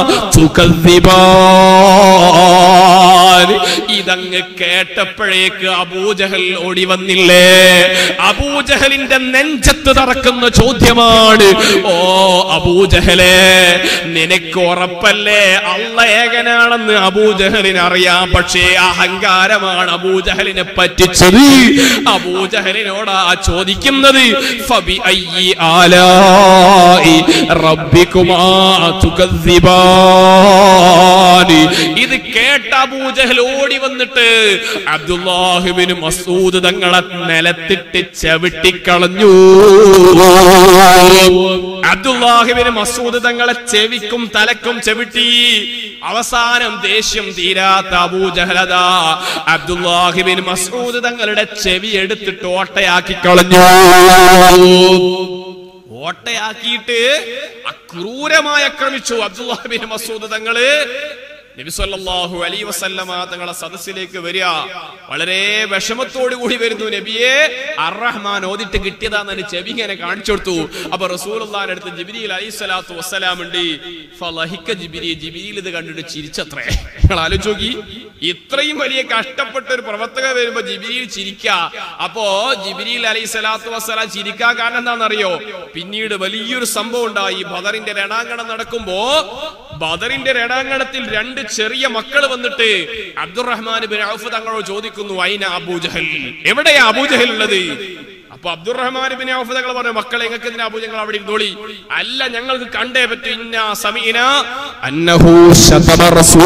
തുകദ്ദിബാൻ ഇതങ്ങ് കേട്ടപ്പോഴേക്ക് അബൂജഹൽ ഓടി വന്നില്ലേ അബൂജഹലിന്റെ നെഞ്ചത്ത് തറക്കുന്ന ചോദ്യമാണ് ഓ അബൂജഹലെ നിനക്ക് ഉറപ്പല്ലേ അള്ള ഏകനാണെന്ന് അബൂജഹലിന് അറിയാം പക്ഷേ അഹങ്കാരമാണ് അബൂജഹലിനെ പറ്റിച്ചത് അബൂജഹലിനോടാ ചോദിക്കുന്നത് ഫബി അയ്യി ആലായി റബ്ബിക്കുമാ തുകദ്ദിബാൻ ഇത് കേട്ട അബൂജഹൽ ഓടി വന്നിട്ട് അബ്ദുല്ലാഹിബിന് മസൂദ് തങ്ങളെ നിലത്തിട്ട് ചവിട്ടിക്കളഞ്ഞു അബ്ദുല്ലാഹിബിന് മസൂദ് തങ്ങളെ ചെവിക്കും തലക്കും ചവിട്ടി അവസാനം ദേഷ്യം തീരാത്ത അബൂജഹലത അബ്ദുല്ലാഹിബിൻ മസൂദ് തങ്ങളുടെ ചെവി എടുത്തിട്ട് ഓട്ടയാക്കി കളഞ്ഞു ഓട്ടയാക്കിയിട്ട് അക്രൂരമായി ആക്രമിച്ചു അബ്ദുല്ലാഹിബിൻ മസൂദ് തങ്ങള് നബിസല്ലാഹു അലൈ വസല്ലമ തങ്ങളെ സദസ്സിലേക്ക് വരിക വളരെ വിഷമത്തോടു കൂടി വരുന്നു നബിയെ അറഹ്മാൻ ഓതിട്ട് കിട്ടിയതാന്ന് ചെവി ഇങ്ങനെ കാണിച്ചു കൊടുത്തു അപ്പൊ റസൂലുള്ളാന്റെ അടുത്ത് ജിബിരിയിൽ അലൈഹി സ്വലാത്തു വസ്സലാം ഉണ്ട് ഫലഹിക്ക ജിബിരി ജിബിരിയിൽ ഇത് കണ്ടിട്ട് ചിരിച്ചത്രേ നിങ്ങൾ ആലോചിച്ച് നോക്കി ഇത്രയും വലിയ കഷ്ടപ്പെട്ട ഒരു പ്രവർത്തക വരുമ്പോ ജിബിരിയിൽ ചിരിക്ക അപ്പോ ജിബിരിയിൽ അലൈഹി സ്വലാത്തു വസ്സലാം ചിരിക്കാൻ കാരണം എന്താണെന്നറിയോ പിന്നീട് വലിയൊരു സംഭവം ഉണ്ടായി ബദറിന്റെ രണാങ്കണം നടക്കുമ്പോ ബദറിന്റെ രണാങ്കണത്തിൽ രണ്ട് ചെറിയ മക്കൾ വന്നിട്ട് അബ്ദുറഹ്മാൻ ബിൻ ഔഫ് തങ്ങളോട് ചോദിക്കുന്നു അയിന അബൂജഹൽ എവിടെയാ അബൂജഹൽ ഉള്ളത് അപ്പൊ അബ്ദുറഹ്മാൻ ബിൻ ഔഫ് തങ്ങൾ പറഞ്ഞു മക്കളെ എങ്ങൾക്ക് എന്തിനാ അബൂജഹൽ അവിടെ ഇരുന്നോളി അല്ല ഞങ്ങൾക്ക് കണ്ടേ പറ്റൂ ഇന്ന സമീന അന്നഹു ശതമ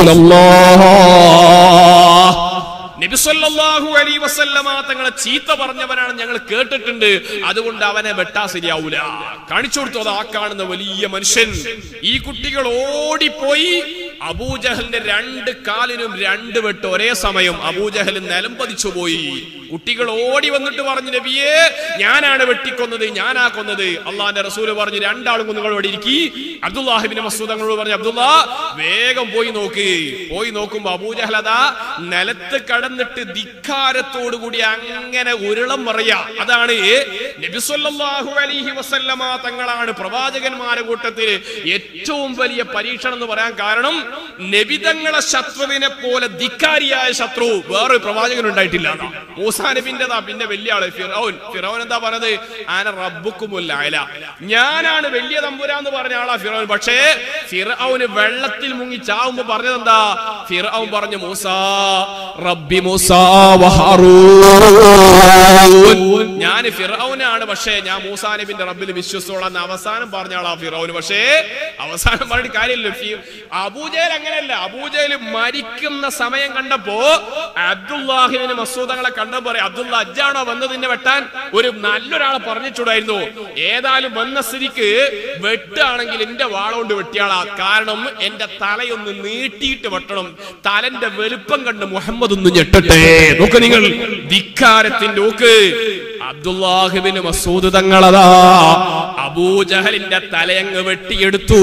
റസൂലല്ലാഹ് നബി സല്ലല്ലാഹു അലൈഹി വസല്ലമ തങ്ങളെ ചീത്ത പറഞ്ഞവനാണ് ഞങ്ങൾ കേട്ടിട്ടുണ്ട് അതുകൊണ്ട് അവനെ വെട്ടാ ശരിയാവൂല കാണിച്ചു കൊടുത്തു അത് ആ കാണുന്ന വലിയ മനുഷ്യൻ ഈ കുട്ടികൾ ഓടിപ്പോയി അബൂജഹലിന്റെ രണ്ട് കാലിനും രണ്ട് വെട്ട് ഒരേ സമയം അബൂജഹൽ നിലം പതിച്ചു പോയി കുട്ടികൾ ഓടി വന്നിട്ട് പറഞ്ഞു നബിയെ ഞാനാണ് വെട്ടിക്കൊന്നത് ഞാനാ കൊന്നത് അള്ളാന്റെ റസൂല് പറഞ്ഞു രണ്ടാളും നിങ്ങൾ ഇവിടെ ഇരിക്കി അബ്ദുല്ലാഹിബിന് മസൂദ് തങ്ങളോട് പറഞ്ഞു അബ്ദുള്ള വേഗം പോയി നോക്ക് പോയി നോക്കുമ്പോ അബൂജഹലത നിലത്ത് കടന്നിട്ട് ധിക്കാരത്തോടു കൂടി അങ്ങനെ ഉരുളം പറയാ അതാണ് നബിസ്വല്ലാഹു അലൈഹി വസല്ലമ തങ്ങളാണ് പ്രവാചകന്മാരുടെ കൂട്ടത്തിൽ ഏറ്റവും വലിയ പരീക്ഷണം എന്ന് പറയാൻ കാരണം നബിതങ്ങളെ ശത്രുവിനെ പോലെ ധിക്കാരിയായ ശത്രു വേറൊരു പ്രവാചകൻ ഉണ്ടായിട്ടില്ല എന്നാ. മൂസ മൂസാ നബിന്റെതാ പിന്നെ വലിയ ആള് ഫിറൌൻ ഫിറൌൻ എന്താ പറഞ്ഞത് ആന റബ്ബുക്കുമുല്ല ഞാനാണ് വലിയ തമ്പുരാന്ന് പറഞ്ഞ ആളാ ഫിറൌൻ പക്ഷേ ഫിറൌന് വെള്ളത്തിൽ മുങ്ങി ചാവുമ്പോ പറഞ്ഞത് എന്താ ഫിറൌൻ പറഞ്ഞു മൂസാ റബ്ബി മൂസാ വഹാറൂൻ ഞാൻ ഫിറൌനാണ് പക്ഷേ ഞാൻ മൂസാ നബിന്റെ റബ്ബിൽ വിശ്വസിച്ചോളാം എന്ന് അവസാനം പറഞ്ഞ ആളാ ഫിറൌന് പക്ഷേ അവസാനം പറഞ്ഞിട്ട് കാര്യമില്ല ഫി- അബൂജഹൽ അങ്ങനെയല്ല അബൂജഹൽ മരിക്കുന്ന സമയം കണ്ടപ്പോ അബ്ദുല്ലാഹിബിന് മസൂദങ്ങളെ കണ്ടപ്പോ പറയും അബ്ദുള്ള അജ്ജാണോ വന്നത് നിന്നെ വെട്ടാൻ ഒരു നല്ലൊരാളെ പറഞ്ഞിട്ടുണ്ടായിരുന്നു ഏതായാലും വന്ന സ്ഥിതിക്ക് വെട്ടാണെങ്കിൽ എന്റെ വാളുകൊണ്ട് വെട്ടിയാളാ കാരണം എന്റെ തലയൊന്ന് നീട്ടിയിട്ട് വെട്ടണം തലന്റെ വലുപ്പം കണ്ട് മുഹമ്മദ് ഒന്ന് ഞെട്ടട്ടെ നോക്ക് നിങ്ങൾ ധിക്കാരത്തിന്റെ ഓക്ക് അബ്ദുല്ലാഹിബിന് മസൂദ് തങ്ങളതാ അബൂജഹലിന്റെ തലയങ്ങ് വെട്ടിയെടുത്തു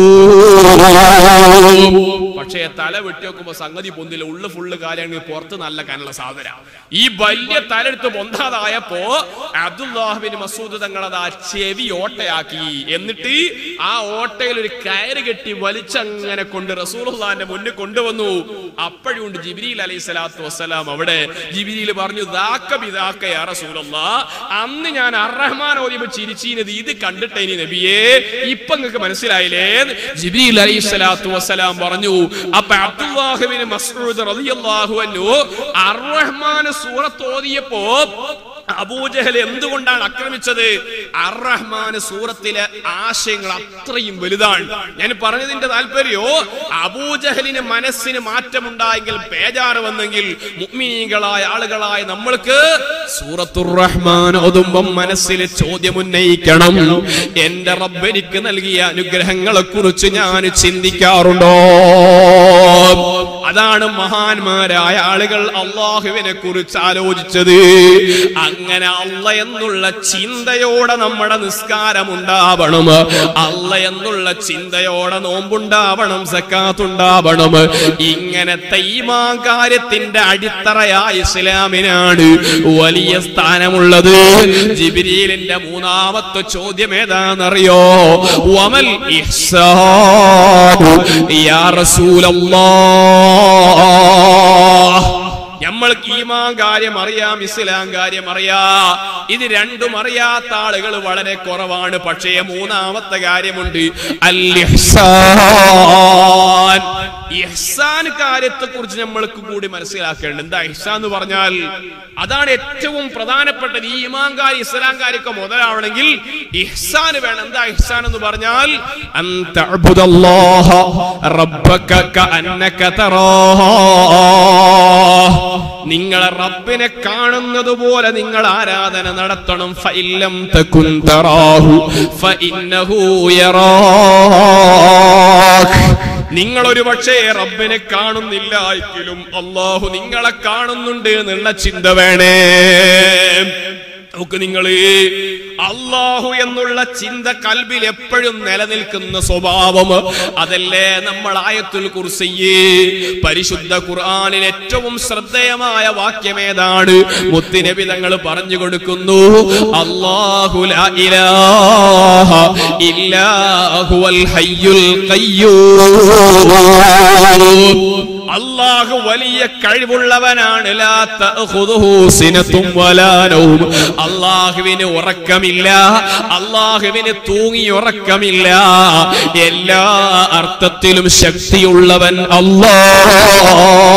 പക്ഷേ തല വെട്ടി നോക്കുമ്പോ സംഗതി പൊന്തില്ല ഉള്ളു ഫുള്ള് കാലങ്ങൾ പുറത്ത് നല്ല കനുള്ള സാധന ഈ വലിയ തലെടുത്ത് പൊന്താതായപ്പോ അബ്ദുല്ലാഹിബിന് മസൂദ് തങ്ങളത് ആ ചെവി ഓട്ടയാക്കി എന്നിട്ട് ആ ഓട്ടയിൽ ഒരു കയറ് കെട്ടി വലിച്ചങ്ങനെ കൊണ്ട് റസൂലുള്ളാന്റെ മുന്നിൽ കൊണ്ടുവന്നു അപ്പോഴുണ്ട് ജിബിരിൽ അലൈഹി സ്വലാത്തു വസ്സലാം അവിടെ ജിബിരിയിൽ പറഞ്ഞു ദാക്ക ബിദാക്ക യാ റസൂലല്ലാ അന്ന് ഞാൻ അറഹ്മാൻ ഓതിയപ്പോ ചിരിച്ചീനത് ഇത് കണ്ടിട്ട് ഇനി നബിയേ ഇപ്പൊ നിങ്ങൾക്ക് മനസ്സിലായില്ലേ ജിബിരിൽ അലൈഹി സ്വലാത്തു വസ്സലാം പറഞ്ഞു അപ്പൊ അബ്ദുല്ലാഹിബിന് മസ്ഊദ് റളിയല്ലാഹു അൻഹു അർറഹ്മാൻ സൂറത്ത് ഓതിയപ്പോ അബൂജഹൽ എന്തുകൊണ്ടാണ് ആക്രമിച്ചത് അർറഹ്മാൻ സൂറത്തിലെ ആശയങ്ങൾ അത്രയും വലുതാണ് ഞാൻ പറഞ്ഞതിന്റെ താല്പര്യോ അബൂജഹലിന് മനസ്സിന് മാറ്റമുണ്ടായെങ്കിൽ ബേജാറ് വന്നെങ്കിൽ മുഅ്മിനീങ്ങളായ ആളുകളായ നമ്മൾക്ക് സൂറത്തുർ റഹ്മാൻ ഓതുമ്പം മനസ്സിൽ ചോദ്യം ഉന്നയിക്കണം എന്റെ റബ്ബെനിക്ക് നൽകിയ അനുഗ്രഹങ്ങളെ കുറിച്ച് ഞാൻ ചിന്തിക്കാറുണ്ടോ അതാണ് മഹാന്മാരായ ആളുകൾ അള്ളാഹുവിനെ കുറിച്ച് ആലോചിച്ചത് അങ്ങനെ അല്ല എന്നുള്ള ചിന്തയോടെ നമ്മുടെ നിസ്കാരം ഉണ്ടാവണം അല്ല എന്നുള്ള ചിന്തയോടെ നോമ്പുണ്ടാവണം സക്കാത്തുണ്ടാവണം ഇങ്ങനത്തെ ഈമാ കാര്യത്തിന്റെ അടിത്തറയായ ഇസ്ലാമിനാണ് വലിയ സ്ഥാനമുള്ളത് ജിബിരിലിന്റെ മൂന്നാമത്തെ ചോദ്യം ഏതാണെന്നറിയോ വമൽ ഇഹ്സാനു യാ റസൂലല്ലാഹ് നമ്മൾക്ക് ഈമാൻ കാര്യം അറിയാം ഇസ്ലാം കാര്യം അറിയാ ഇത് രണ്ടും അറിയാത്ത ആളുകൾ വളരെ കുറവാണ് പക്ഷേ മൂന്നാമത്തെ കാര്യമുണ്ട് അൽ ഇഹ്സാൻ ഇഹ്സാൻ കാര്യത്തെ കുറിച്ച് നമ്മൾക്ക് കൂടി മനസ്സിലാക്കേണ്ടത് എന്താ ഇഹ്സാൻ എന്ന് പറഞ്ഞാൽ അതാണ് ഏറ്റവും പ്രധാനപ്പെട്ടത് ഈ ഈമാൻ കാര്യം ഇസ്ലാം കാര്യമൊക്കെ മുതലാവണമെങ്കിൽ ഇഹ്സാൻ വേണം എന്താ ഇഹ്സാൻ എന്ന് പറഞ്ഞാൽ അൻ തഅബുദല്ലാഹ റബ്ബക കഅന്നക തറാഹ് നിങ്ങളെ റബ്ബിനെ കാണുന്നത് പോലെ നിങ്ങൾ ആരാധന നടത്തണം ഫഇല്ലം തകുൻ തറാഹു ഫഇന്നഹു യറാക് നിങ്ങൾ ഒരു പക്ഷേ റബ്ബിനെ കാണുന്നില്ല എങ്കിലും അള്ളാഹു നിങ്ങളെ കാണുന്നുണ്ട് എന്നുള്ള ചിന്ത വേണേ നമുക്ക് നിങ്ങൾ അള്ളാഹു എന്നുള്ള ചിന്ത കൽബിൽ എപ്പോഴും നിലനിൽക്കുന്ന സ്വഭാവം അതല്ലേ നമ്മൾ ആയത്തുൽ കുർസിയെ പരിശുദ്ധ ഖുർആനിൽ ഏറ്റവും ശ്രദ്ധേയമായ വാക്യം ഏതാണ് മുത്തുനബി തങ്ങൾ പറഞ്ഞു കൊടുക്കുന്നു അല്ലാഹു ലാ ഇലാഹ ഇല്ലാ ഹുവൽ ഹയ്യുൽ ഖയ്യൂം അള്ളാഹു വലിയ കഴിവുള്ളവനാണ് ലാ തഅഖുദുഹു സിനത്തും വലാ നൗം അള്ളാഹുവിന് ഉറക്കമില്ല അള്ളാഹുവിന് തൂങ്ങി ഉറക്കമില്ല എല്ലാ അർത്ഥത്തിലും ശക്തിയുള്ളവൻ അല്ലാഹ്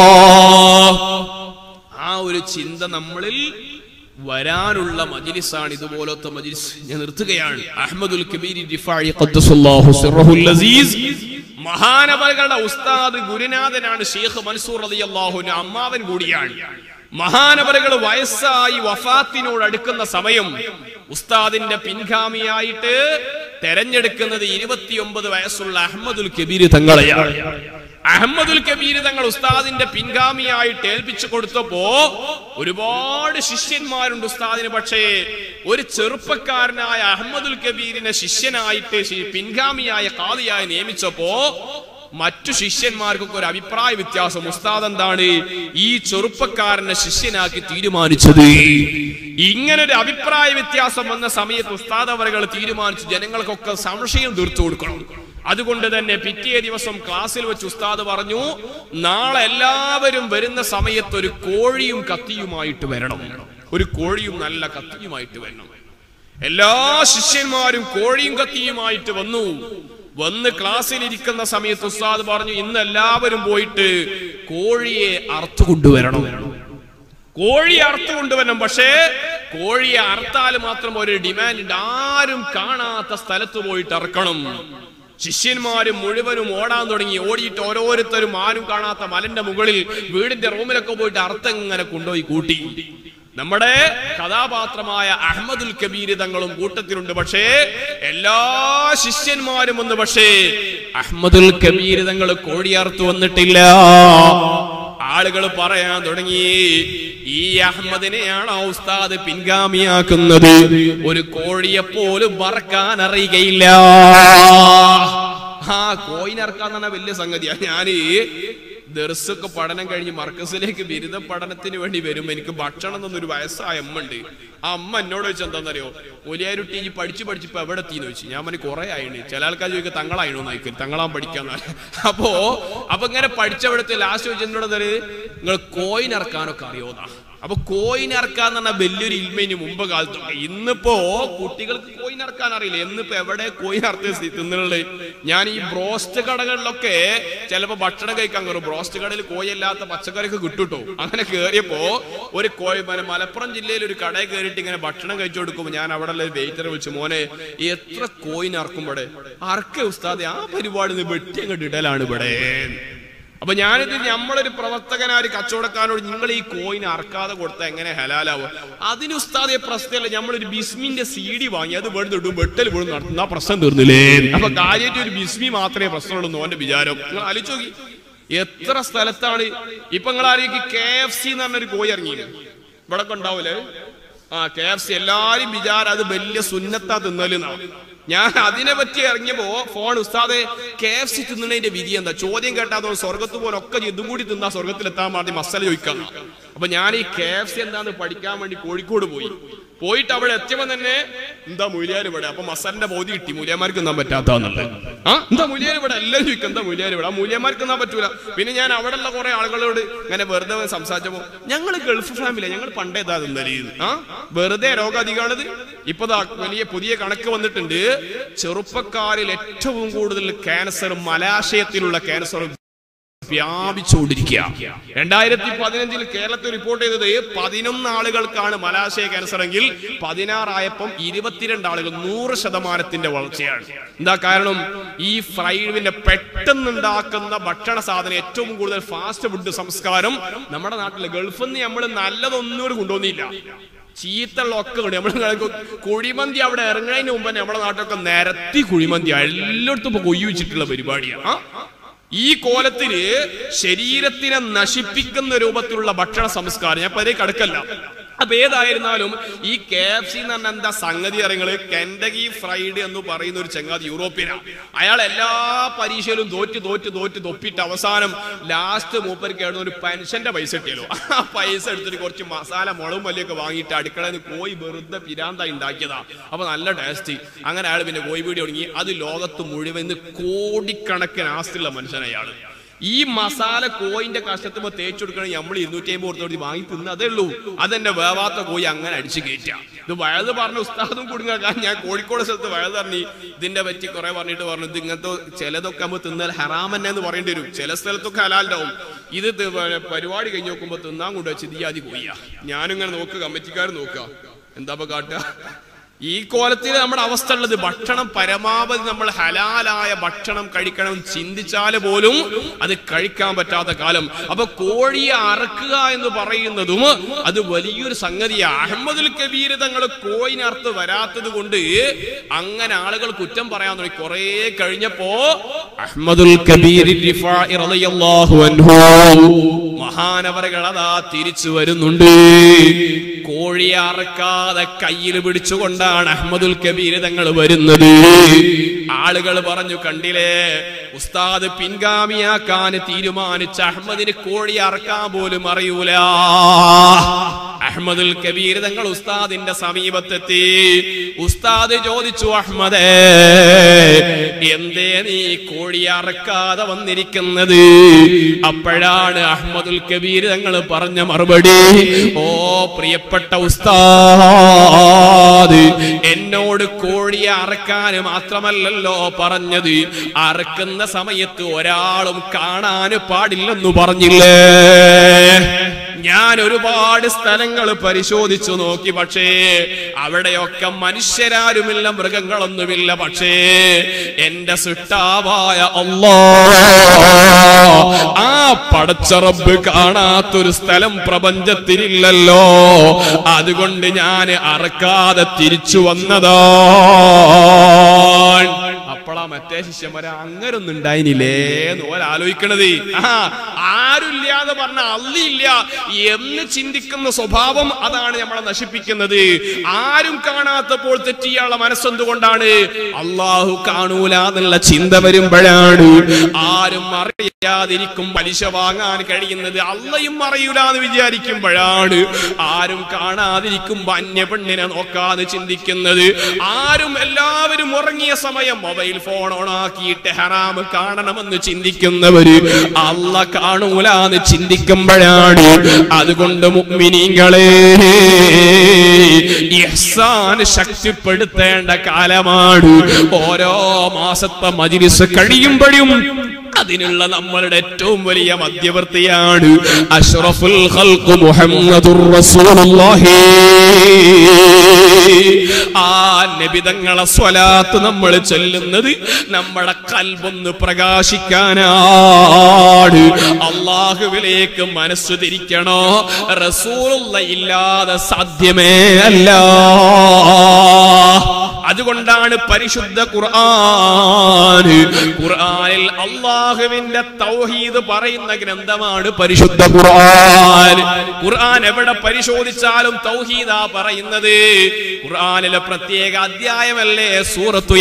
ആ ഒരു ചിന്ത നമ്മളിൽ വരാനുള്ള മജ്ലിസാണ് ഇതുപോലത്തെ മജ്ലിസ് ഞാൻ നിർത്തുകയാണ് അഹമ്മദുൽ കബീരി ദിഫാഇ ഖദ്ദസല്ലാഹു സിർറഹുൽ അസീസ് മഹാനവകളുടെ ഉസ്താദ് ഗുരുനാഥനാണ് ഷെയ്ഖ് മൻസൂർ റളിയല്ലാഹു അൻഹു അമ്മാവൻ കൂടിയാണ് മഹാനവറുകൾ വയസ്സായി വഫാത്തിനോട് അടുക്കുന്ന സമയം ഉസ്താദിന്റെ പിൻഗാമിയായിട്ട് തെരഞ്ഞെടുക്കുന്നത് ഇരുപത്തിയൊമ്പത് വയസ്സുള്ള അഹമ്മദുൽ കബീർ തങ്ങളെയാണ് അഹമ്മദുൽ കബീർ തങ്ങൾ ഉസ്താദിന്റെ പിൻഗാമിയായിട്ട് ഏൽപ്പിച്ചു കൊടുത്തപ്പോ ഒരുപാട് ശിഷ്യന്മാരുണ്ട് ഉസ്താദിന് പക്ഷേ ഒരു ചെറുപ്പക്കാരനായ അഹമ്മദുൽ കബീറിനെ ശിഷ്യനായിട്ട് ശി- പിൻഗാമിയായ കാതിയായി നിയമിച്ചപ്പോ മറ്റു ശിഷ്യന്മാർക്കൊക്കെ ഒരു അഭിപ്രായ വ്യത്യാസം ഉസ്താദ് എന്താണ് ഈ ചെറുപ്പക്കാരനെ ശിഷ്യനാക്കി തീരുമാനിച്ചത് ഇങ്ങനെ ഒരു അഭിപ്രായ വ്യത്യാസം വന്ന സമയത്ത് ഉസ്താദ് അവരുകൾ തീരുമാനിച്ചു ജനങ്ങൾക്കൊക്കെ സംശയം തീർത്തു കൊടുക്കണം അതുകൊണ്ട് തന്നെ പിറ്റേ ദിവസം ക്ലാസ്സിൽ വെച്ച് ഉസ്താദ് പറഞ്ഞു നാളെ എല്ലാവരും വരുന്ന സമയത്ത് ഒരു കോഴിയും കത്തിയുമായിട്ട് വരണം ഒരു കോഴിയും നല്ല കത്തിയുമായിട്ട് വരണം എല്ലാ ശിഷ്യന്മാരും കോഴിയും കത്തിയുമായിട്ട് വന്നു വന്ന് ക്ലാസ്സിൽ ഇരിക്കുന്ന സമയത്ത് ഉസ്താദ് പറഞ്ഞു ഇന്ന് എല്ലാവരും പോയിട്ട് കോഴിയെ അറുത്തു കൊണ്ടുവരണം കോഴി അറുത്തു കൊണ്ടുവരണം പക്ഷേ കോഴിയെ അറുത്താൽ മാത്രം ഒരു ഡിമാൻഡ് ഉണ്ട് ആരും കാണാത്ത സ്ഥലത്ത് പോയിട്ട് അറക്കണം ശിഷ്യന്മാരും മുഴുവനും ഓടാൻ തുടങ്ങി ഓടിയിട്ട് ഓരോരുത്തരും ആരും കാണാത്ത മലന്റെ മുകളിൽ വീടിന്റെ റൂമിലൊക്കെ പോയിട്ട് അർത്ഥങ്ങനെ കൊണ്ടുപോയി കൂട്ടി നമ്മുടെ കഥാപാത്രമായ അഹമ്മദുൽ കബീർ തങ്ങളും കൂട്ടത്തിലുണ്ട് പക്ഷേ എല്ലാ ശിഷ്യന്മാരും ഒന്ന് പക്ഷേ അഹമ്മദുൽ കബീർ തങ്ങൾ കോഴിയർത്തു വന്നിട്ടില്ല ആളുകൾ പറയാൻ തുടങ്ങി ഈ അഹമ്മദിനെയാണ് ഉസ്താദ് പിൻഗാമിയാക്കുന്നത് ഒരു കോഴിയെ പോലും പറക്കാൻ അറിയുകയില്ല ആ കോയിനറക്കാന്ന് പറഞ്ഞ വലിയ സംഗതിയാ ഞാന് ദർസൊക്കെ പഠനം കഴിഞ്ഞ് മർക്കസിലേക്ക് ബിരുദ പഠനത്തിന് വേണ്ടി വരും എനിക്ക് ഭക്ഷണം എന്നൊരു വയസ്സായ അമ്മ ഉണ്ട് ആ അമ്മ എന്നോട് വെച്ച് എന്താണെന്നറിയോ ഒലിയാരുട്ടി ഈ പഠിച്ച് പഠിച്ചിപ്പോ എവിടെ എത്തിന്ന് ചോദിച്ചു ഞാൻ പറഞ്ഞു കുറെ ആയിണ്ട് ചില ആൾക്കാർ ചോദിക്കുക തങ്ങളായിണോ നോക്കും തങ്ങളാൻ പഠിക്കാന്ന് അപ്പോ അപ്പൊ ഇങ്ങനെ പഠിച്ചവിടുത്തെ ലാസ്റ്റ് ചോദിച്ചു എന്നോട് എന്താ നിങ്ങൾ കോയിൻ ഇറക്കാനൊക്കെ അറിയോന്നാ അപ്പൊ കോയിൻ ഇറക്കാന്ന് പറഞ്ഞാൽ വലിയൊരു ഇൽമയിന് മുമ്പ് കാലത്തൊക്കെ ഇന്നിപ്പോ കുട്ടികൾക്ക് കോയിൻ ഇറക്കാൻ അറിയില്ല എന്നിപ്പോ എവിടെ കോയിൻ ഇറത്ത് തിന്നുള്ളത് ഞാൻ ഈ ബ്രോസ്റ്റ് കടകളിലൊക്കെ ചിലപ്പോ ഭക്ഷണം കഴിക്കാൻ കയറും ബ്രോസ്റ്റ് കടയിൽ കോയല്ലാത്ത പച്ചക്കറിയൊക്കെ കിട്ടുട്ടോ അങ്ങനെ കയറിയപ്പോ ഒരു കോഴി മല- മലപ്പുറം ജില്ലയിൽ ഒരു കടയിൽ കയറിയിട്ട് ഇങ്ങനെ ഭക്ഷണം കഴിച്ചു കൊടുക്കുമ്പോ ഞാൻ അവിടെ ഉള്ള വെയിറ്ററെ വിളിച്ചു മോനെ എത്ര കോയിൻ ഇറക്കുമ്പോടെ അറക്കെ ഉസ്താദെ ആ പരിപാടി വെട്ടി അങ്ങോട്ട് ഇടലാണ് ഇവിടെ അപ്പൊ ഞാനിത് നമ്മളൊരു പ്രവർത്തകനായ ഒരു കച്ചവടക്കാരോട് നിങ്ങൾ ഈ കോയിൻ അറക്കാതെ കൊടുത്താൽ എങ്ങനെ ഹലാലാവും അതിന് ഉസ്താദെ പ്രശ്നമല്ല നമ്മളൊരു ബിസ്മിന്റെ സി ഡി വാങ്ങി അത് വെറുതെ ഇടും വെട്ടൽ വീഴും നടത്തുന്ന ആ പ്രശ്നം തീർന്നില്ലേ അപ്പൊ കാര്യമായിട്ട് ഒരു ബിസ്മി മാത്രമേ പ്രശ്നമുള്ളൂ ഓന്റെ വിചാരം നിങ്ങൾ ആലോചിച്ച് നോക്കി എത്ര സ്ഥലത്താണ് ഇപ്പൊ നിങ്ങൾ ആരെയും കെ എഫ് സി എന്ന് പറഞ്ഞൊരു കോയി ഇറങ്ങി ഇവിടെ ഒക്കെ ഉണ്ടാവൂലേ ആ കെ എഫ് സി എല്ലാരും വിചാരം അത് വലിയ സുന്നത്താ തിന്നലെന്നാണ് ഞാൻ അതിനെ പറ്റി ഇറങ്ങിയപ്പോ ഫോൺ ഉസ്താദെ കെ എഫ് സി തിന്നതിന്റെ വിധി എന്താ ചോദ്യം കേട്ടാതോ സ്വർഗത്ത് പോലെ ഒക്കെ ഇതും കൂടി തിന്നാ സ്വർഗത്തിലെത്താൻ വേണ്ടി മസാല ചോദിക്കാം അപ്പൊ ഞാൻ ഈ കെ എഫ് സി എന്താന്ന് പഠിക്കാൻ വേണ്ടി കോഴിക്കോട് പോയി പോയിട്ട് അവിടെ എത്തിയപ്പോ തന്നെ എന്താ മൂലിയാർ ഇവിടെ അപ്പൊ മസാലിന്റെ ബോധി കിട്ടി മൂലിയന്മാർക്ക് തിന്നാൻ പറ്റാത്തന്നുള്ളത് ആ എന്താ മൂലിയാർ ഇവിടെ എല്ലാവരും ചോദിക്കും എന്താ മൂലിയാർ ഇവിടെ ആ മൂലിയന്മാർക്ക് തിന്നാൻ പറ്റൂല പിന്നെ ഞാൻ അവിടെ ഉള്ള കുറെ ആളുകളോട് ഇങ്ങനെ വെറുതെ സംസാരിച്ചപ്പോ ഞങ്ങൾ ഗൾഫ് ഫാമിലി ഞങ്ങൾ പണ്ടേ ഇതാ തിന്നല് ആ വെറുതെ രോഗം അധികമാണിത് ഇപ്പൊ ദാ വലിയ പുതിയ കണക്ക് വന്നിട്ടുണ്ട് ചെറുപ്പക്കാരിൽ ഏറ്റവും കൂടുതൽ ക്യാൻസർ മലാശയത്തിലുള്ള ക്യാൻസർ വ്യാപിച്ചുകൊണ്ടിരിക്കുക രണ്ടായിരത്തി പതിനഞ്ചിൽ കേരളത്തിൽ റിപ്പോർട്ട് ചെയ്തത് പതിനൊന്ന് ആളുകൾക്കാണ് മലാശയ ക്യാൻസർ എങ്കിൽ പതിനാറായപ്പം ഇരുപത്തിരണ്ട് ആളുകൾ നൂറ് ശതമാനത്തിന്റെ വളർച്ചയാണ് എന്താ കാരണം ഈ ഫ്രൈഡിന്റെ പെട്ടെന്ന് ഉണ്ടാക്കുന്ന ഭക്ഷണ സാധനം ഏറ്റവും കൂടുതൽ ഫാസ്റ്റ് ഫുഡ് സംസ്കാരം നമ്മുടെ നാട്ടിൽ ഗൾഫിൽ നിന്ന് നമ്മൾ നല്ലതൊന്നും കൂടി കൊണ്ടുവന്നില്ല ചീത്തുള്ള ഒക്കെ ഉണ്ട് നമ്മൾ കുഴിമന്തി അവിടെ ഇറങ്ങുന്നതിന് മുമ്പ് നമ്മുടെ നാട്ടിലൊക്കെ നിരത്തി കുഴിമന്തി എല്ലായിടത്തും ഇപ്പൊ കൊയ്യു വെച്ചിട്ടുള്ള പരിപാടിയാണ് ആ? ഈ കോലത്തില് ശരീരത്തിനെ നശിപ്പിക്കുന്ന രൂപത്തിലുള്ള ഭക്ഷണ സംസ്കാരം ഞാൻ പതിയെ കടക്കല്ല അപ്പൊ ഏതായിരുന്നാലും ഈ കെ എഫ് സി എന്ന് പറഞ്ഞ എന്താ സംഗതി അറിയങ്ങള് കെൻഡഗി ഫ്രൈഡ് എന്ന് പറയുന്ന ഒരു ചങ്ങാതി യൂറോപ്യനാണ് അയാൾ എല്ലാ പരീക്ഷയിലും തോറ്റ് തോറ്റ് തോറ്റ് തൊപ്പിട്ട് അവസാനം ലാസ്റ്റ് മൂപ്പർക്ക് ആയിരുന്നു ഒരു പെൻഷന്റെ പൈസ കിട്ടിയല്ലോ ആ പൈസ എടുത്തിട്ട് കുറച്ച് മസാല മുളകും മല്ലിയൊക്കെ വാങ്ങിയിട്ട് അടുക്കളയിൽ നിന്ന് കോഴി വെറുതെ പിരാന്ത ഉണ്ടാക്കിയതാ അപ്പൊ നല്ല ടേസ്റ്റ് അങ്ങനെ അയാൾ പിന്നെ കോഴി പീടി തുടങ്ങി അത് ലോകത്ത് മുഴുവൻ ഇന്ന് കോടിക്കണക്കിന് ആസ്തിയുള്ള മനുഷ്യൻ അയാള് ഈ മസാല കോയിന്റെ കഷ്ടത്തുമ്പോ തേച്ചു കൊടുക്കണമെങ്കിൽ നമ്മൾ ഇരുന്നൂറ്റി അമ്പത് കൊടുത്തോടി വാങ്ങി തിന്ന അതേ ഉള്ളൂ അതെന്റെ വേവാത്ത കോയി അങ്ങനെ അടിച്ചു കയറ്റാ ഇത് വയത് പറഞ്ഞ ഉസ്താദും കുടുങ്ങാ കാരണം ഞാൻ കോഴിക്കോട് സ്ഥലത്ത് വയത് പറഞ്ഞു ഇതിന്റെ പറ്റി കുറെ പറഞ്ഞിട്ട് പറഞ്ഞു ഇത് ഇങ്ങനത്തെ ചിലതൊക്കെ നമ്മൾ തിന്നാൽ ഹറാമന്നെ എന്ന് പറയേണ്ടി വരും ചില സ്ഥലത്തൊക്കെ ഹലാലുണ്ടാവും ഇത് തി- പരിപാടി കഴിഞ്ഞ് നോക്കുമ്പോ തിന്നാൻ കൊണ്ടുവച്ച് ഇതിയാതി കോയ്യ ഞാനിങ്ങനെ നോക്കുക കമ്മിറ്റിക്കാർ നോക്കുക എന്താ ഇപ്പൊ കാട്ടുക ഈ കോലത്തിൽ നമ്മുടെ അവസ്ഥ ഉള്ളത് ഭക്ഷണം പരമാവധി നമ്മൾ ഹലാലായ ഭക്ഷണം കഴിക്കണം ചിന്തിച്ചാൽ പോലും അത് കഴിക്കാൻ പറ്റാത്ത കാലം അപ്പൊ കോഴിയെ അറക്കുക എന്ന് പറയുന്നതും അത് വലിയൊരു സംഗതിയാണ് അഹമ്മദുൽ കബീർ തങ്ങൾ കോയിനർത്ത് വരാത്തത് കൊണ്ട് അങ്ങനെ ആളുകൾ കുറ്റം പറയാൻ തുടങ്ങി കുറെ കഴിഞ്ഞപ്പോ അഹമ്മദുൽ കബീർ റിഫാഇ റളിയല്ലാഹു അൻഹു മഹാനവറുകൾ അതാ തിരിച്ചു വരുന്നുണ്ട് കോഴിയെ അറക്കാതെ കയ്യിൽ പിടിച്ചുകൊണ്ടാണ് അഹമ്മദുൽ കബീർ തങ്ങൾ വരുന്നത് ആളുകൾ പറഞ്ഞു കണ്ടില്ലേ ഉസ്താദ് പിൻഗാമിയാക്കാൻ തീരുമാനിച്ച അഹമ്മദിന് കോഴി അറക്കാൻ പോലും അറിയൂല അഹമ്മദുൽ കബീർ തങ്ങൾ ഉസ്താദിന്റെ സമീപത്തെത്തി ഉസ്താദ് ചോദിച്ചു അഹമ്മദേ എന്തേ നീ കോഴി അറക്കാതെ വന്നിരിക്കുന്നത് അപ്പോഴാണ് അഹമ്മദുൽ കബീർ തങ്ങൾ പറഞ്ഞ മറുപടി ഓ പ്രിയപ്പെട്ട ഉസ്താദ് എന്നോട് കോഴിയെ അറക്കാൻ മാത്രമല്ലല്ലോ പറഞ്ഞത് അറക്കുന്ന സമയത്ത് ഒരാളും കാണാൻ പാടില്ലെന്ന് പറഞ്ഞില്ലേ ഞാൻ ഒരുപാട് സ്ഥലങ്ങൾ പരിശോധിച്ചു നോക്കി പക്ഷേ അവിടെയൊക്കെ മനുഷ്യരാരുമില്ല മൃഗങ്ങളൊന്നുമില്ല പക്ഷേ എന്റെ സിട്ടാവായ അല്ലാ ആ പടച്ചറബ് കാണാത്തൊരു സ്ഥലം പ്രപഞ്ചത്തിലില്ലല്ലോ അതുകൊണ്ട് ഞാൻ അറക്കാതെ തിരിച്ചു വന്നതാണ് അപ്പോളാ മറ്റേ ശിഷ്യന്മാരെ അങ്ങനൊന്നും ഉണ്ടായിനില്ലേ എന്ന് ഓല ആലോചിക്കണത് ആ ആരുമില്ലാതെ പറഞ്ഞ അള്ളിയില്ല എന്ന് ചിന്തിക്കുന്ന സ്വഭാവം അതാണ് നമ്മളെ നശിപ്പിക്കുന്നത് ആരും കാണാത്തപ്പോൾ തെറ്റിയാളെ മനസ്സെന്തുകൊണ്ടാണ് അള്ളാഹു കാണൂല എന്നുള്ള ചിന്ത വരുമ്പോഴാണ് ആരും അറിയാതിരിക്കും പലിശ വാങ്ങാൻ കഴിയുന്നത് അള്ളയും അറിയൂല എന്ന് വിചാരിക്കുമ്പോഴാണ് ആരും കാണാതിരിക്കുമ്പോ അന്യ പെണ്ണിനെ നോക്കാതെ ചിന്തിക്കുന്നത് ആരും എല്ലാവരും ഉറങ്ങിയ സമയം മൊബൈൽ ഫോൺ ഓണാക്കിയിട്ട് ഹറാമ് കാണണമെന്ന് ചിന്തിക്കുന്നവര് അല്ല കാണൂലാന്ന് ചിന്തിക്കുമ്പോഴാണ് അതുകൊണ്ട് മുഅ്മിനീങ്ങളെ ഇഹ്സാൻ ശക്തിപ്പെടുത്തേണ്ട കാലമാണ് ഓരോ മാസത്തെ മജിലിസ് കഴിയുമ്പോഴും അതിനുള്ള നമ്മളുടെ ഏറ്റവും വലിയ മധ്യവർത്തിയാണ് അഷ്റഫുൽ ഖൽഖ് മുഹമ്മദുർ റസൂലുള്ളാഹി ആ നബിതങ്ങളെ സ്വലാത്ത് നമ്മൾ ചൊല്ലുന്നത് നമ്മുടെ കൽബൊന്ന് പ്രകാശിക്കാനാണ് അള്ളാഹുവിലേക്ക് മനസ്സ് തിരിക്കണോ റസൂലുള്ള ഇല്ലാതെ സാധ്യമേ അല്ല അതുകൊണ്ടാണ് പരിശുദ്ധ ഖുർആൻ ഖുർആനിൽ അള്ളാഹുവിന്റെ തൗഹീദ് പറയുന്ന ഗ്രന്ഥമാണ് പരിശുദ്ധ ഖുർആൻ ഖുർആൻ എവിടെ പരിശോധിച്ചാലും തൗഹീദാ പറയുന്നത് ഖുർആനിലെ പ്രത്യേക അധ്യായമല്ലേ സൂറത്തു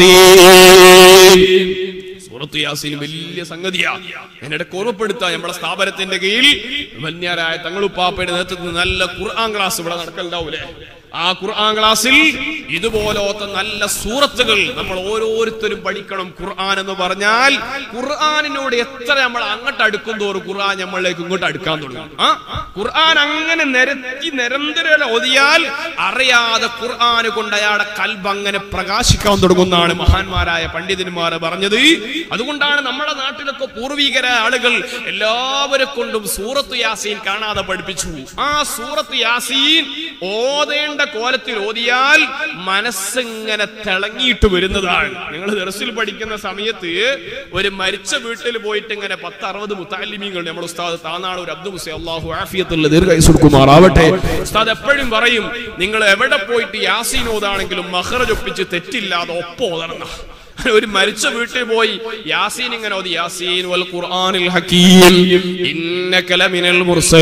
യാസീൻ സൂറത്തു യാസീൻ വലിയ സംഗതിയാ എന്നിട്ട് ഓർമ്മപ്പെടുത്താം നമ്മുടെ സ്ഥാപനത്തിന്റെ കീഴിൽ വന്യരായ തങ്ങളുപ്പാപ്പയുടെ നേതൃത്വത്തിൽ നല്ല ഖുർആൻ ക്ലാസ് ഇവിടെ നടക്കലുണ്ടാവൂലേ ആ ഖുർആൻ ക്ലാസ്സിൽ ഇതുപോലത്തെ നല്ല സൂറത്തുകൾ നമ്മൾ ഓരോരുത്തരും പഠിക്കണം ഖുർആൻ എന്ന് പറഞ്ഞാൽ ഖുർആനിനോട് എത്ര നമ്മൾ അങ്ങോട്ട് അടുക്കും തോറും ഖുർആൻ നമ്മളിലേക്ക് ഇങ്ങോട്ട് അടുക്കാൻ തുടങ്ങും ആ ഖുർആൻ അങ്ങനെ നിരത്തി നിരന്തരം ഓതിയാൽ അറിയാതെ ഖുർആൻ കൊണ്ട് അയാളുടെ കൽബ് അങ്ങനെ പ്രകാശിക്കാൻ തുടങ്ങുന്നതാണ് മഹാന്മാരായ പണ്ഡിതന്മാർ പറഞ്ഞത് അതുകൊണ്ടാണ് നമ്മുടെ നാട്ടിലൊക്കെ പൂർവികരായ ആളുകൾ എല്ലാവരെ കൊണ്ടും സൂറത്ത് യാസീൻ കാണാതെ പഠിപ്പിച്ചു ആ സൂറത്ത് യാസീൻ ഓതേണ്ട കോലത്തിൽ ഓതിയാൽ മനസ്സിങ്ങനെ തിളങ്ങിയിട്ട് വരുന്നതാണ് നിങ്ങൾ ദർസിൽ പഠിക്കുന്ന സമയത്ത് ഒരു മരിച്ച വീട്ടിൽ പോയിട്ട് ഇങ്ങനെ പത്ത് അറുപത് മുത്താലിമീങ്ങൾ നമ്മുടെ ഉസ്താദ് താനാളൂർ അബ്ദു മുസൈ അള്ളാഹു ആഫിയത്തുള്ള ദീർഘായുസ് കൊടുക്കുമാറാവട്ടെ ഉസ്താദ് എപ്പോഴും പറയും നിങ്ങൾ എവിടെ പോയിട്ട് യാസീൻ ഓതാണെങ്കിലും മഹറജ് ഒപ്പിച്ച് തെറ്റില്ലാതെ ഒപ്പം ഓതണം എന്നാ. ഒരു മരിച്ച വീട്ടിൽ പോയി യാസീൻ ഇങ്ങനെ ഓതി യാസീൻ വൽ ഖുർആനിൽ ഹക്കീം ഇന്നക ലമിനൽ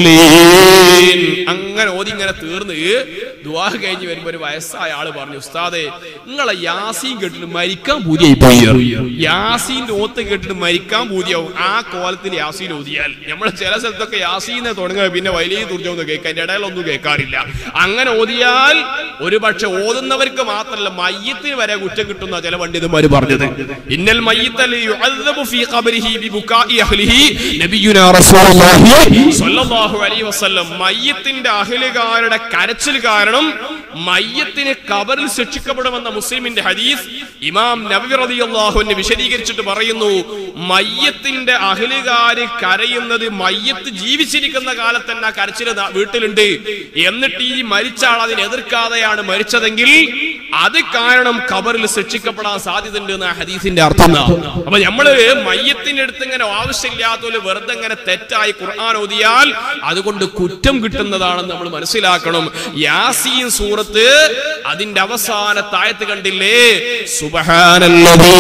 മുർസലീൻ അങ്ങനെ ഓതി ഇങ്ങനെ തീർന്ന് ദുആ കഴിഞ്ഞ് വരുമ്പോ ഒരു വയസ്സായ ആള് പറഞ്ഞു ഉസ്താദെ നിങ്ങളെ യാസീൻ കേട്ടിട്ട് മരിക്കാൻ പൂതിയായി പോയി യാസീന്റെ ഓത്ത് കേട്ടിട്ട് മരിക്കാൻ പൂതിയാവും ആ കോലത്തിൽ യാസീൻ ഓതിയാൽ നമ്മൾ ചില സ്ഥലത്തൊക്കെ യാസീനെ തുടങ്ങുക പിന്നെ വലിയ തുർജൊന്നും കേൾക്കാൻ അതിന്റെ ഇടയിലൊന്നും കേൾക്കാറില്ല അങ്ങനെ ഓതിയാൽ ഒരു പക്ഷെ ഓതുന്നവർക്ക് മാത്രമല്ല മയ്യത്തിന് വരെ കുറ്റം കിട്ടുന്ന ചില പണ്ഡിതന്മാര് പറഞ്ഞത് ഇന്നൽ മയ്യിത്തൽ യുഅദ്ദബു ഫീ ഖബരിഹി ബിബുകാഇ അഹ്ലിഹി നബിയുനാ റസൂലുള്ളാഹി സ്വല്ലല്ലാഹു അലൈഹി വസല്ലം മയ്യത്തിന്റെ അഹ്ലുകാരുടെ കരച്ചിൽ കാരണം മയ്യത്തിന് കബറിൽ ശിക്ഷിക്കപ്പെടുമെന്ന മുസ്ലിമിന്റെ ഹദീസ് ഇമാം നബി റളിയല്ലാഹു അൻഹു വിശദീകരിച്ചിട്ട് പറയുന്നു മയ്യത്തിന്റെ അഹ്ലുകാര് കരയുന്നത് മയ്യത്ത് ജീവിച്ചിരിക്കുന്ന കാലത്ത് തന്നെ ആ കരച്ചിൽ ദാ വീട്ടിലുണ്ട് എന്നിട്ട് ഈ മരിച്ച ആൾ അതിനെ എതിർക്കാതെയാണ് മരിച്ചതെങ്കിൽ അത് കാരണം കബറിൽ ശിക്ഷിക്കപ്പെടാൻ സാധ്യതയുണ്ട് എന്ന ഹദീസിന്റെ അർത്ഥം എന്നാ. അപ്പൊ നമ്മള് മയ്യത്തിന്റെ അടുത്ത് ഇങ്ങനെ ആവശ്യമില്ലാത്ത വെറുതെ ഇങ്ങനെ തെറ്റായി ഖുർആൻ ഓതിയാൽ അതുകൊണ്ട് കുറ്റം കിട്ടുന്നതാണെന്ന് നമ്മൾ മനസ്സിലാക്കണം യാസീൻ സൂറത്ത് അതിന്റെ അവസാന താഴത്ത് കണ്ടില്ലേ സുബ്ഹാനല്ലദീ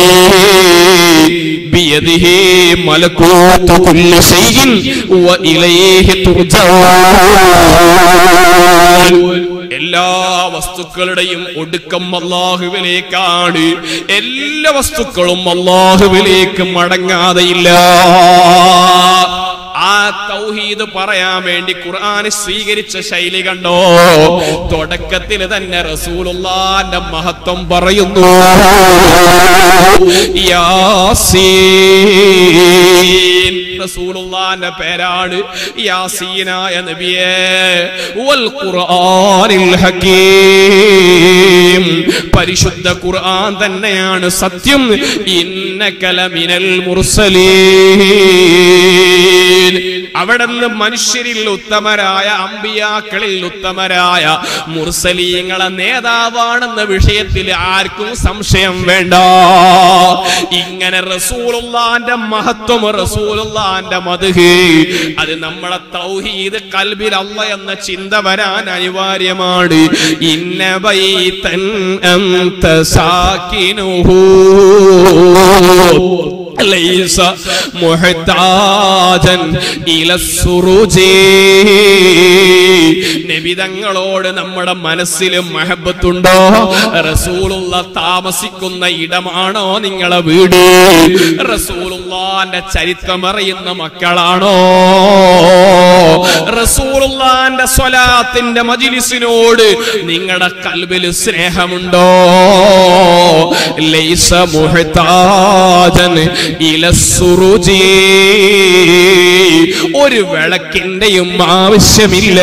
ബിയദിഹി മലകൂതു കുല്ലി ശൈഇൻ വ ഇലൈഹി തുർജഊൻ എല്ലാ വസ്തുക്കളുടെയും ഒടുക്കം അള്ളാഹുവിലേക്കാണ് എല്ലാ വസ്തുക്കളും അള്ളാഹുവിലേക്ക് മടങ്ങാതെയില്ല ആ തൗഹീദ് പറയാൻ വേണ്ടി ഖുർആൻ സ്വീകരിച്ച ശൈലി കണ്ടോ തുടക്കത്തിൽ തന്നെ റസൂലുള്ളാന്റെ മഹത്വം പറയുന്നു യാസീൻ റസൂലുള്ളാന്റെ പേരാണ് യാസീനായ നബിയേ വൽ ഖുർആനിൽ ഹകീം പരിശുദ്ധ ഖുർആൻ തന്നെയാണ് സത്യം ഇന്നകല മിനൽ മുർസലീൻ അവിടെ നിന്ന് മനുഷ്യരിൽ ഉത്തമരായ അമ്പിയാക്കളിൽ ഉത്തമരായ മുർസലീങ്ങളെ നേതാവാണെന്ന വിഷയത്തിൽ ആർക്കും സംശയം വേണ്ട ഇങ്ങനെ റസൂലുള്ളാന്റെ മഹത്വം റസൂലുള്ളാന്റെ മധുഹ് അത് നമ്മളെ തൗഹീദ് കൽബിൽ അല്ല എന്ന ചിന്ത വരാൻ അനിവാര്യമാണ് ഇന്ന ബൈതൻ അന്ത സാക്കിനുഹു ليس محتاجا إلى السروج നബിതങ്ങളോട് നമ്മുടെ മനസ്സിൽ മഹബത്തുണ്ടോ റസൂലുള്ള താമസിക്കുന്ന ഇടമാണോ നിങ്ങളെ വീട് റസൂലുള്ളാന്റെ ചരിത്രം അറിയുന്ന മക്കളാണോ റസൂലുള്ളാന്റെ സ്വലാത്തിന്റെ മജിലിസിനോട് നിങ്ങളുടെ കൽബിൽ സ്നേഹമുണ്ടോ ലൈസ മുഹ്താജൻ ഇലസുറുജി ഒരു വിളക്കിന്റെയും ആവശ്യമില്ല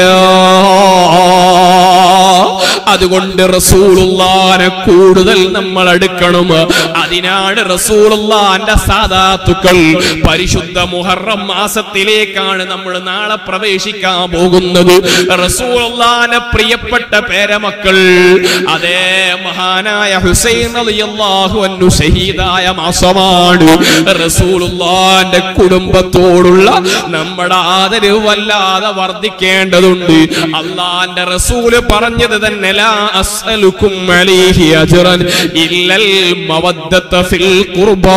അതുകൊണ്ട് റസൂലുള്ളാനെ കൂടുതൽ നമ്മൾ അടുക്കണം അതിനാണ് റസൂലുള്ളാന്റെ സാദാത്തുക്കൾ പരിശുദ്ധ മുഹറം മാസത്തിലേക്കാണ് നമ്മൾ നാളെ പ്രവേശിക്കാൻ പോകുന്നത് റസൂലുള്ളാന്റെ പ്രിയപ്പെട്ട പേരമക്കൾ അതേ മഹാനായ ഹുസൈൻ റളിയല്ലാഹു അൻഹു ഷഹീദായ മാസമാണ് റസൂലുള്ളാന്റെ കുടുംബത്തോടുള്ള നമ്മുടെ ആദരവ് വല്ലാതെ വർദ്ധിക്കേണ്ടതുണ്ട് അള്ളാന്റെ റസൂല് പറഞ്ഞത് തന്നെ ലാ അസ്അലുക്കും അലൈഹി അജ്റൻ ഇല്ലൽ മവദ്ദത ഫിൽ ഖുർബാ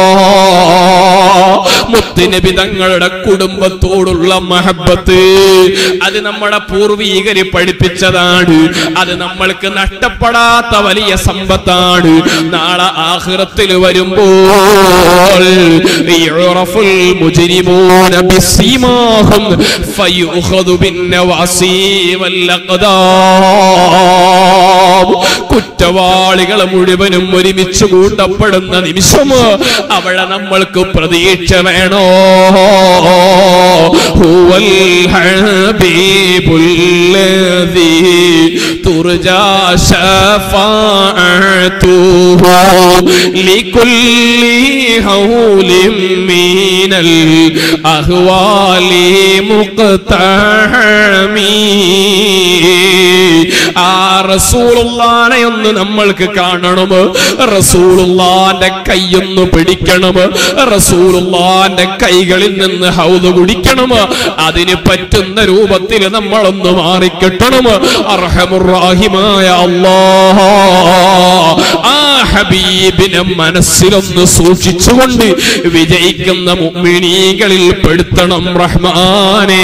മുത്തുനബി തങ്ങളുടെ കുടുംബത്തോടുള്ള മഹബത്ത് അത് നമ്മുടെ പൂർവീകര് പഠിപ്പിച്ചതാണ് അത് നമ്മൾക്ക് നഷ്ടപ്പെടാത്ത വലിയ സമ്പത്താണ് നാളെ ആഖിറത്തിൽ വരുമ്പോൾ യുറഫുൽ മുജ്രിമൂന ബിസീമാഹും ഫയുഖദു ബിന്നവാസി വല്ലഖദാം കുറ്റവാളികൾ മുഴുവനും ഒരുമിച്ച് കൂട്ടപ്പെടുന്ന നിമിഷം അവിടെ നമ്മൾക്ക് പ്രതീക്ഷ വേണോ ഹുവൽ ഹബീബുല്ലദീ തുർജാ ശഫാഅതുഹു ലികുല്ലി ഹൗലിൻ മിനൽ അഹ്വാലി മുഖ്തഹമീ ആ റസൂലുള്ളാനെ ഒന്ന് നമ്മൾക്ക് കാണണം റസൂലുള്ളാന്റെ കൈയൊന്ന് പിടിക്കണം റസൂലുള്ളാന്റെ കൈകളിൽ നിന്ന് ഹൗദ് കുടിക്കണം അതിന് പറ്റുന്ന രൂപത്തിൽ നമ്മളൊന്ന് മാറിക്കെട്ടണം അർഹമുറാഹിമായ അല്ലാ ആ ഹബീബിനെ മനസ്സിലൊന്ന് സൂക്ഷിച്ചുകൊണ്ട് വിജയിക്കുന്ന മുഅ്മിനീകളിൽ പെടുത്തണം റഹ്മാനേ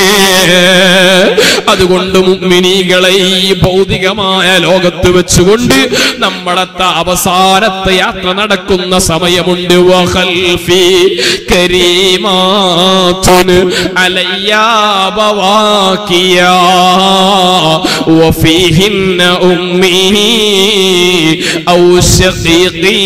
അതുകൊണ്ട് മുഅ്മിനീകളെ ഈ ഭൗതികമായ ലോകത്ത് വെച്ചുകൊണ്ട് നമ്മളത്തെ അവസാനത്തെ യാത്ര നടക്കുന്ന സമയമുണ്ട് വഖൽഫി കരീമാതുൻ അലയ്യാ ബവാക്കിയാ وفيهن أمي أو شقيقي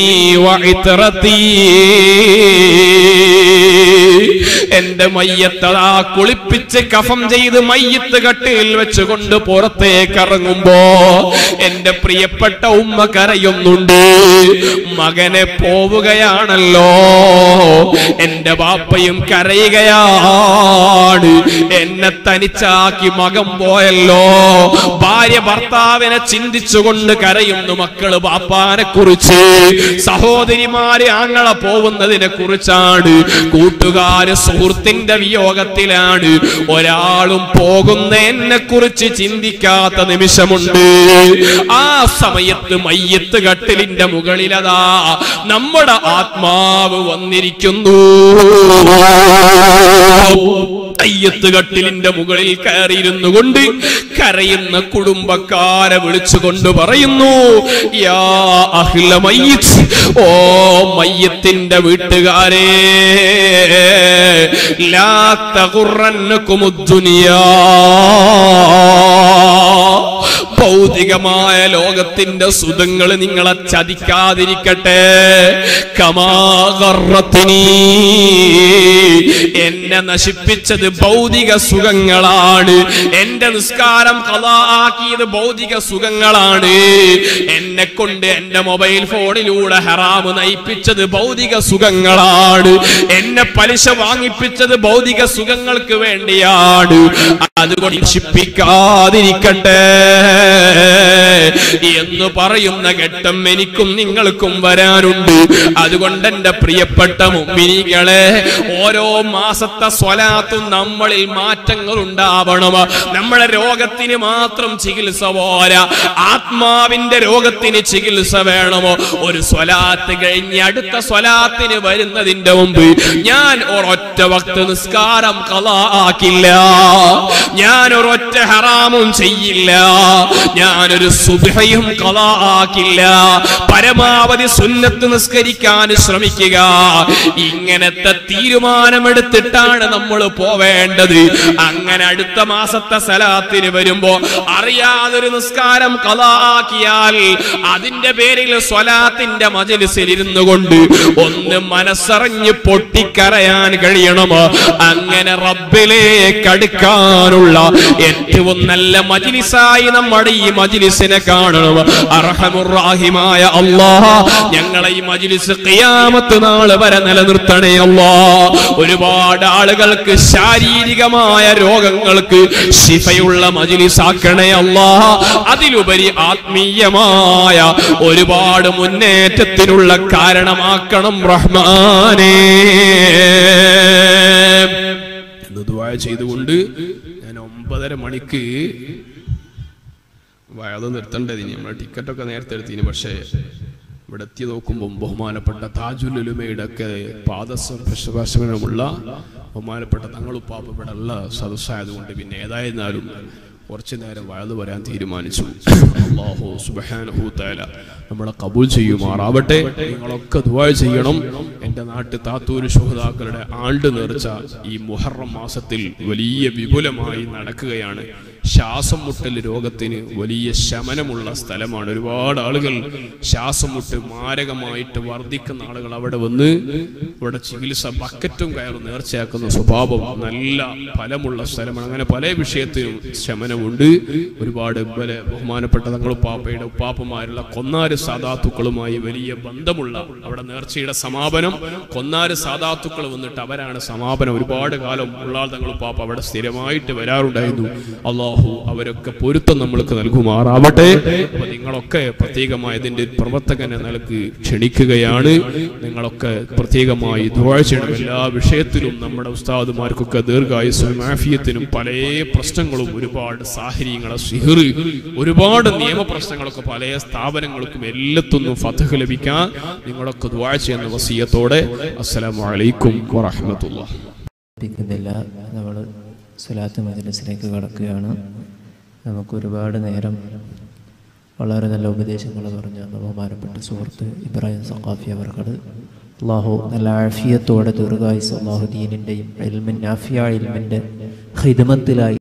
وعترتي എന്റെ മയ്യത്തതാ കുളിപ്പിച്ച് കഫം ചെയ്ത് മയ്യത്ത് കട്ടിൽ വെച്ചുകൊണ്ട് പുറത്തേക്ക് ഇറങ്ങുമ്പോ എന്റെ പ്രിയപ്പെട്ട ഉമ്മ കരയുന്നുണ്ട് മകനെ പോവുകയാണല്ലോ എന്റെ ബാപ്പയും കരയുകയാണ് എന്നെ തനിച്ചാക്കി മകൻ പോയല്ലോ ഭാര്യ ഭർത്താവിനെ ചിന്തിച്ചുകൊണ്ട് കരയുന്നു മക്കള് ബാപ്പാനെ കുറിച്ച് സഹോദരിമാര് ആങ്ങളെ പോകുന്നതിനെ കുറിച്ചാണ് കൂട്ടുകാര് സുഹൃത്തിന്റെ വിയോഗത്തിലാണ് ഒരാളും പോകുന്ന എന്നെ കുറിച്ച് ചിന്തിക്കാത്ത നിമിഷമുണ്ട് ആ സമയത്ത് മയ്യത്ത് കട്ടിലിന്റെ മുകളിലതാ നമ്മുടെ ആത്മാവ് വന്നിരിക്കുന്നു അയ്യത്ത് കട്ടിലിന്റെ മുകളിൽ കയറിയിരുന്നു കൊണ്ട് കരയുന്ന കുടുംബക്കാരെ വിളിച്ചുകൊണ്ട് പറയുന്നു യാ അഹ്ല മയ്യിത്ത് ഓ മയ്യത്തിന്റെ വീട്ടുകാരെ ലാ തഗുറന്നകുമുദ്ദുനിയാ ഭൗതികമായ ലോകത്തിന്റെ സുഖങ്ങൾ നിങ്ങളെ ചതിക്കാതിരിക്കട്ടെ കമാകറത്തിനി എന്നെ നശിപ്പിച്ചത് ഭൗതിക സുഖങ്ങളാണ് എന്റെ നിസ്കാരം കലാക്കിയത് ഭൗതിക സുഖങ്ങളാണ് എന്നെ കൊണ്ട് എന്റെ മൊബൈൽ ഫോണിലൂടെ ഹറാമ് നയിപ്പിച്ചത് ഭൗതിക സുഖങ്ങളാണ് എന്നെ പലിശ വാങ്ങിപ്പിച്ചത് ഭൗതിക സുഖങ്ങൾക്ക് വേണ്ടിയാണ് അതുകൊണ്ട് നശിപ്പിക്കാതിരിക്കട്ടെ എന്ന് പറയുന്ന ഘട്ടം എനിക്കും നിങ്ങൾക്കും വരാനുണ്ട് അതുകൊണ്ട് എന്റെ പ്രിയപ്പെട്ട മുമ്പിനികളെ ഓരോ മാസത്തെ സ്വലാത്തും നമ്മളിൽ മാറ്റങ്ങൾ ഉണ്ടാവണം നമ്മളെ രോഗത്തിന് മാത്രം ചികിത്സ പോരാ ആത്മാവിന്റെ രോഗത്തിന് ചികിത്സ വേണമോ ഒരു സ്വലാത്ത് കഴിഞ്ഞ് അടുത്ത സ്വലാത്തിന് വരുന്നതിന്റെ മുമ്പ് ഞാൻ ഒരൊറ്റ വക്ത് നിസ്കാരം കലാക്കില്ല ഞാൻ ഒരൊറ്റ ഹറാമും ചെയ്യില്ല ഞാനൊരു സുബഹയും കലാക്കില്ല പരമാവധി സുന്നത്ത് നിസ്കരിക്കാൻ ശ്രമിക്കുക ഇങ്ങനത്തെ തീരുമാനമെടുത്തിട്ടാണ് നമ്മൾ പോവേണ്ടത് അങ്ങനെ അടുത്ത മാസത്തെ സലാത്തിന് വരുമ്പോ അറിയാതൊരു നിസ്കാരം കലാക്കിയാൽ അതിന്റെ പേരിൽ സ്വലാത്തിന്റെ മജലിസിൽ ഇരുന്നു കൊണ്ട് ഒന്ന് മനസ്സറിഞ്ഞ് പൊട്ടിക്കരയാൻ കഴിയണമോ അങ്ങനെ റബ്ബിലേക്ക് അടുക്കാനുള്ള ഏറ്റവും നല്ല മജിലിസായി നമ്മുടെ ഈ മജിലിസിനെ കാണണം അർഹമുറാഹിമായ അല്ലാ ഞങ്ങളെ ഈ മജിലിസ് ഖിയാമത്ത് നാൾ വരെ നിലനിർത്തണേ അല്ലാ ഒരുപാട് ആളുകൾക്ക് ശാരീരികമായ രോഗങ്ങൾക്ക് ശിഫയുള്ള മജിലിസാക്കണേ അല്ലാ അതിലുപരി ആത്മീയമായ ഒരുപാട് മുന്നേറ്റത്തിനുള്ള കാരണമാക്കണം റഹ്മാനേ എന്ന് ദുആ ചെയ്തുകൊണ്ട് ഞാൻ ഒമ്പതര മണിക്ക് വയത് നിർത്തേണ്ടതിന് നമ്മളെ ടിക്കറ്റൊക്കെ നേരത്തെ എടുത്തിന് പക്ഷേ ഇവിടെ എത്തി നോക്കുമ്പോൾ ബഹുമാനപ്പെട്ട താജുലുലുമയുടെ ഒക്കെ പാദസ്പർശനമുള്ള ബഹുമാനപ്പെട്ട തങ്ങളുപ്പാപ്പ ഇവിടെ ഉള്ള സദസ്സായതുകൊണ്ട് പിന്നെ ഏതായിരുന്നാലും കുറച്ചു നേരം വയത് വരാൻ തീരുമാനിച്ചു അള്ളാഹു സുബ്ഹാനഹു തആല നമ്മളെ കബൂൽ ചെയ്യുമാറാവട്ടെ നിങ്ങളൊക്കെ ദുആ ചെയ്യണം എൻ്റെ നാട്ടിൽ താത്തൂര് ശുഹദാക്കളുടെ ആണ്ട് നേർച്ച ഈ മുഹറം മാസത്തിൽ വലിയ വിപുലമായി നടക്കുകയാണ് ശ്വാസം മുട്ടൽ രോഗത്തിന് വലിയ ശമനമുള്ള സ്ഥലമാണ് ഒരുപാട് ആളുകൾ ശ്വാസം മുട്ട് മാരകമായിട്ട് വർദ്ധിക്കുന്ന ആളുകൾ അവിടെ വന്ന് ഇവിടെ ചികിത്സ ബക്കറ്റും കയറും നേർച്ചയാക്കുന്ന സ്വഭാവം നല്ല ഫലമുള്ള സ്ഥലമാണ് അങ്ങനെ പല വിഷയത്തിനും ശമനമുണ്ട് ഒരുപാട് പല ബഹുമാനപ്പെട്ട തങ്ങൾ ഉപ്പാപ്പയുടെ ഉപ്പാപ്പമാരുള്ള കൊന്നാര് സാധാത്തുക്കളുമായി വലിയ ബന്ധമുള്ള അവിടെ നേർച്ചയുടെ സമാപനം കൊന്നാര് സാധാത്തുക്കൾ വന്നിട്ട് അവരാണ് സമാപനം ഒരുപാട് കാലം ഉള്ളാൾ തങ്ങൾ ഉപ്പാപ്പ അവിടെ സ്ഥിരമായിട്ട് വരാറുണ്ടായിരുന്നു അള്ളാഹു അവരൊക്കെ പൊരുത്തം നമ്മൾക്ക് നൽകുമാറാവട്ടെ അപ്പൊ നിങ്ങളൊക്കെ പ്രത്യേകമായി ഇതിന്റെ പ്രവർത്തകൻ എന്ന നിലക്ക് ക്ഷണിക്കുകയാണ് നിങ്ങളൊക്കെ പ്രത്യേകമായി ദുആ ചെയ്യണം എല്ലാ വിഷയത്തിലും നമ്മുടെ ഉസ്താദുമാർക്കൊക്കെ ദീർഘായുസ്സും ആഫിയത്തിനും പല പ്രശ്നങ്ങളും ഒരുപാട് സാഹചര്യങ്ങളെ സിഹിർ ഒരുപാട് നിയമപ്രശ്നങ്ങളൊക്കെ പല സ്ഥാപനങ്ങൾക്കും എല്ലാത്തൊന്നും ഫതഹ് ലഭിക്കാൻ നിങ്ങളൊക്കെ ദുആ ചെയ്യുന്ന വസിയത്തോടെ അസ്സലാമു അലൈക്കും വറഹ്മത്തുള്ളാഹി ിക്കുന്നില്ല നമ്മൾ സ്വലാത്ത് മജലിസിലേക്ക് കടക്കുകയാണ് നമുക്ക് ഒരുപാട് നേരം വളരെ നല്ല ഉപദേശങ്ങൾ പറഞ്ഞ ബഹുമാനപ്പെട്ട സുഹൃത്ത് ഇബ്രാഹിം സഖാഫി അവർക്കട് അള്ളാഹു നല്ല ആഫിയത്തോടെ ദീർഘായുസ് അള്ളാഹു ദീനിൻ്റെയും എൽമിൻ ആഫിയ എൽമിൻ്റെ ഹിദമത്തിലായി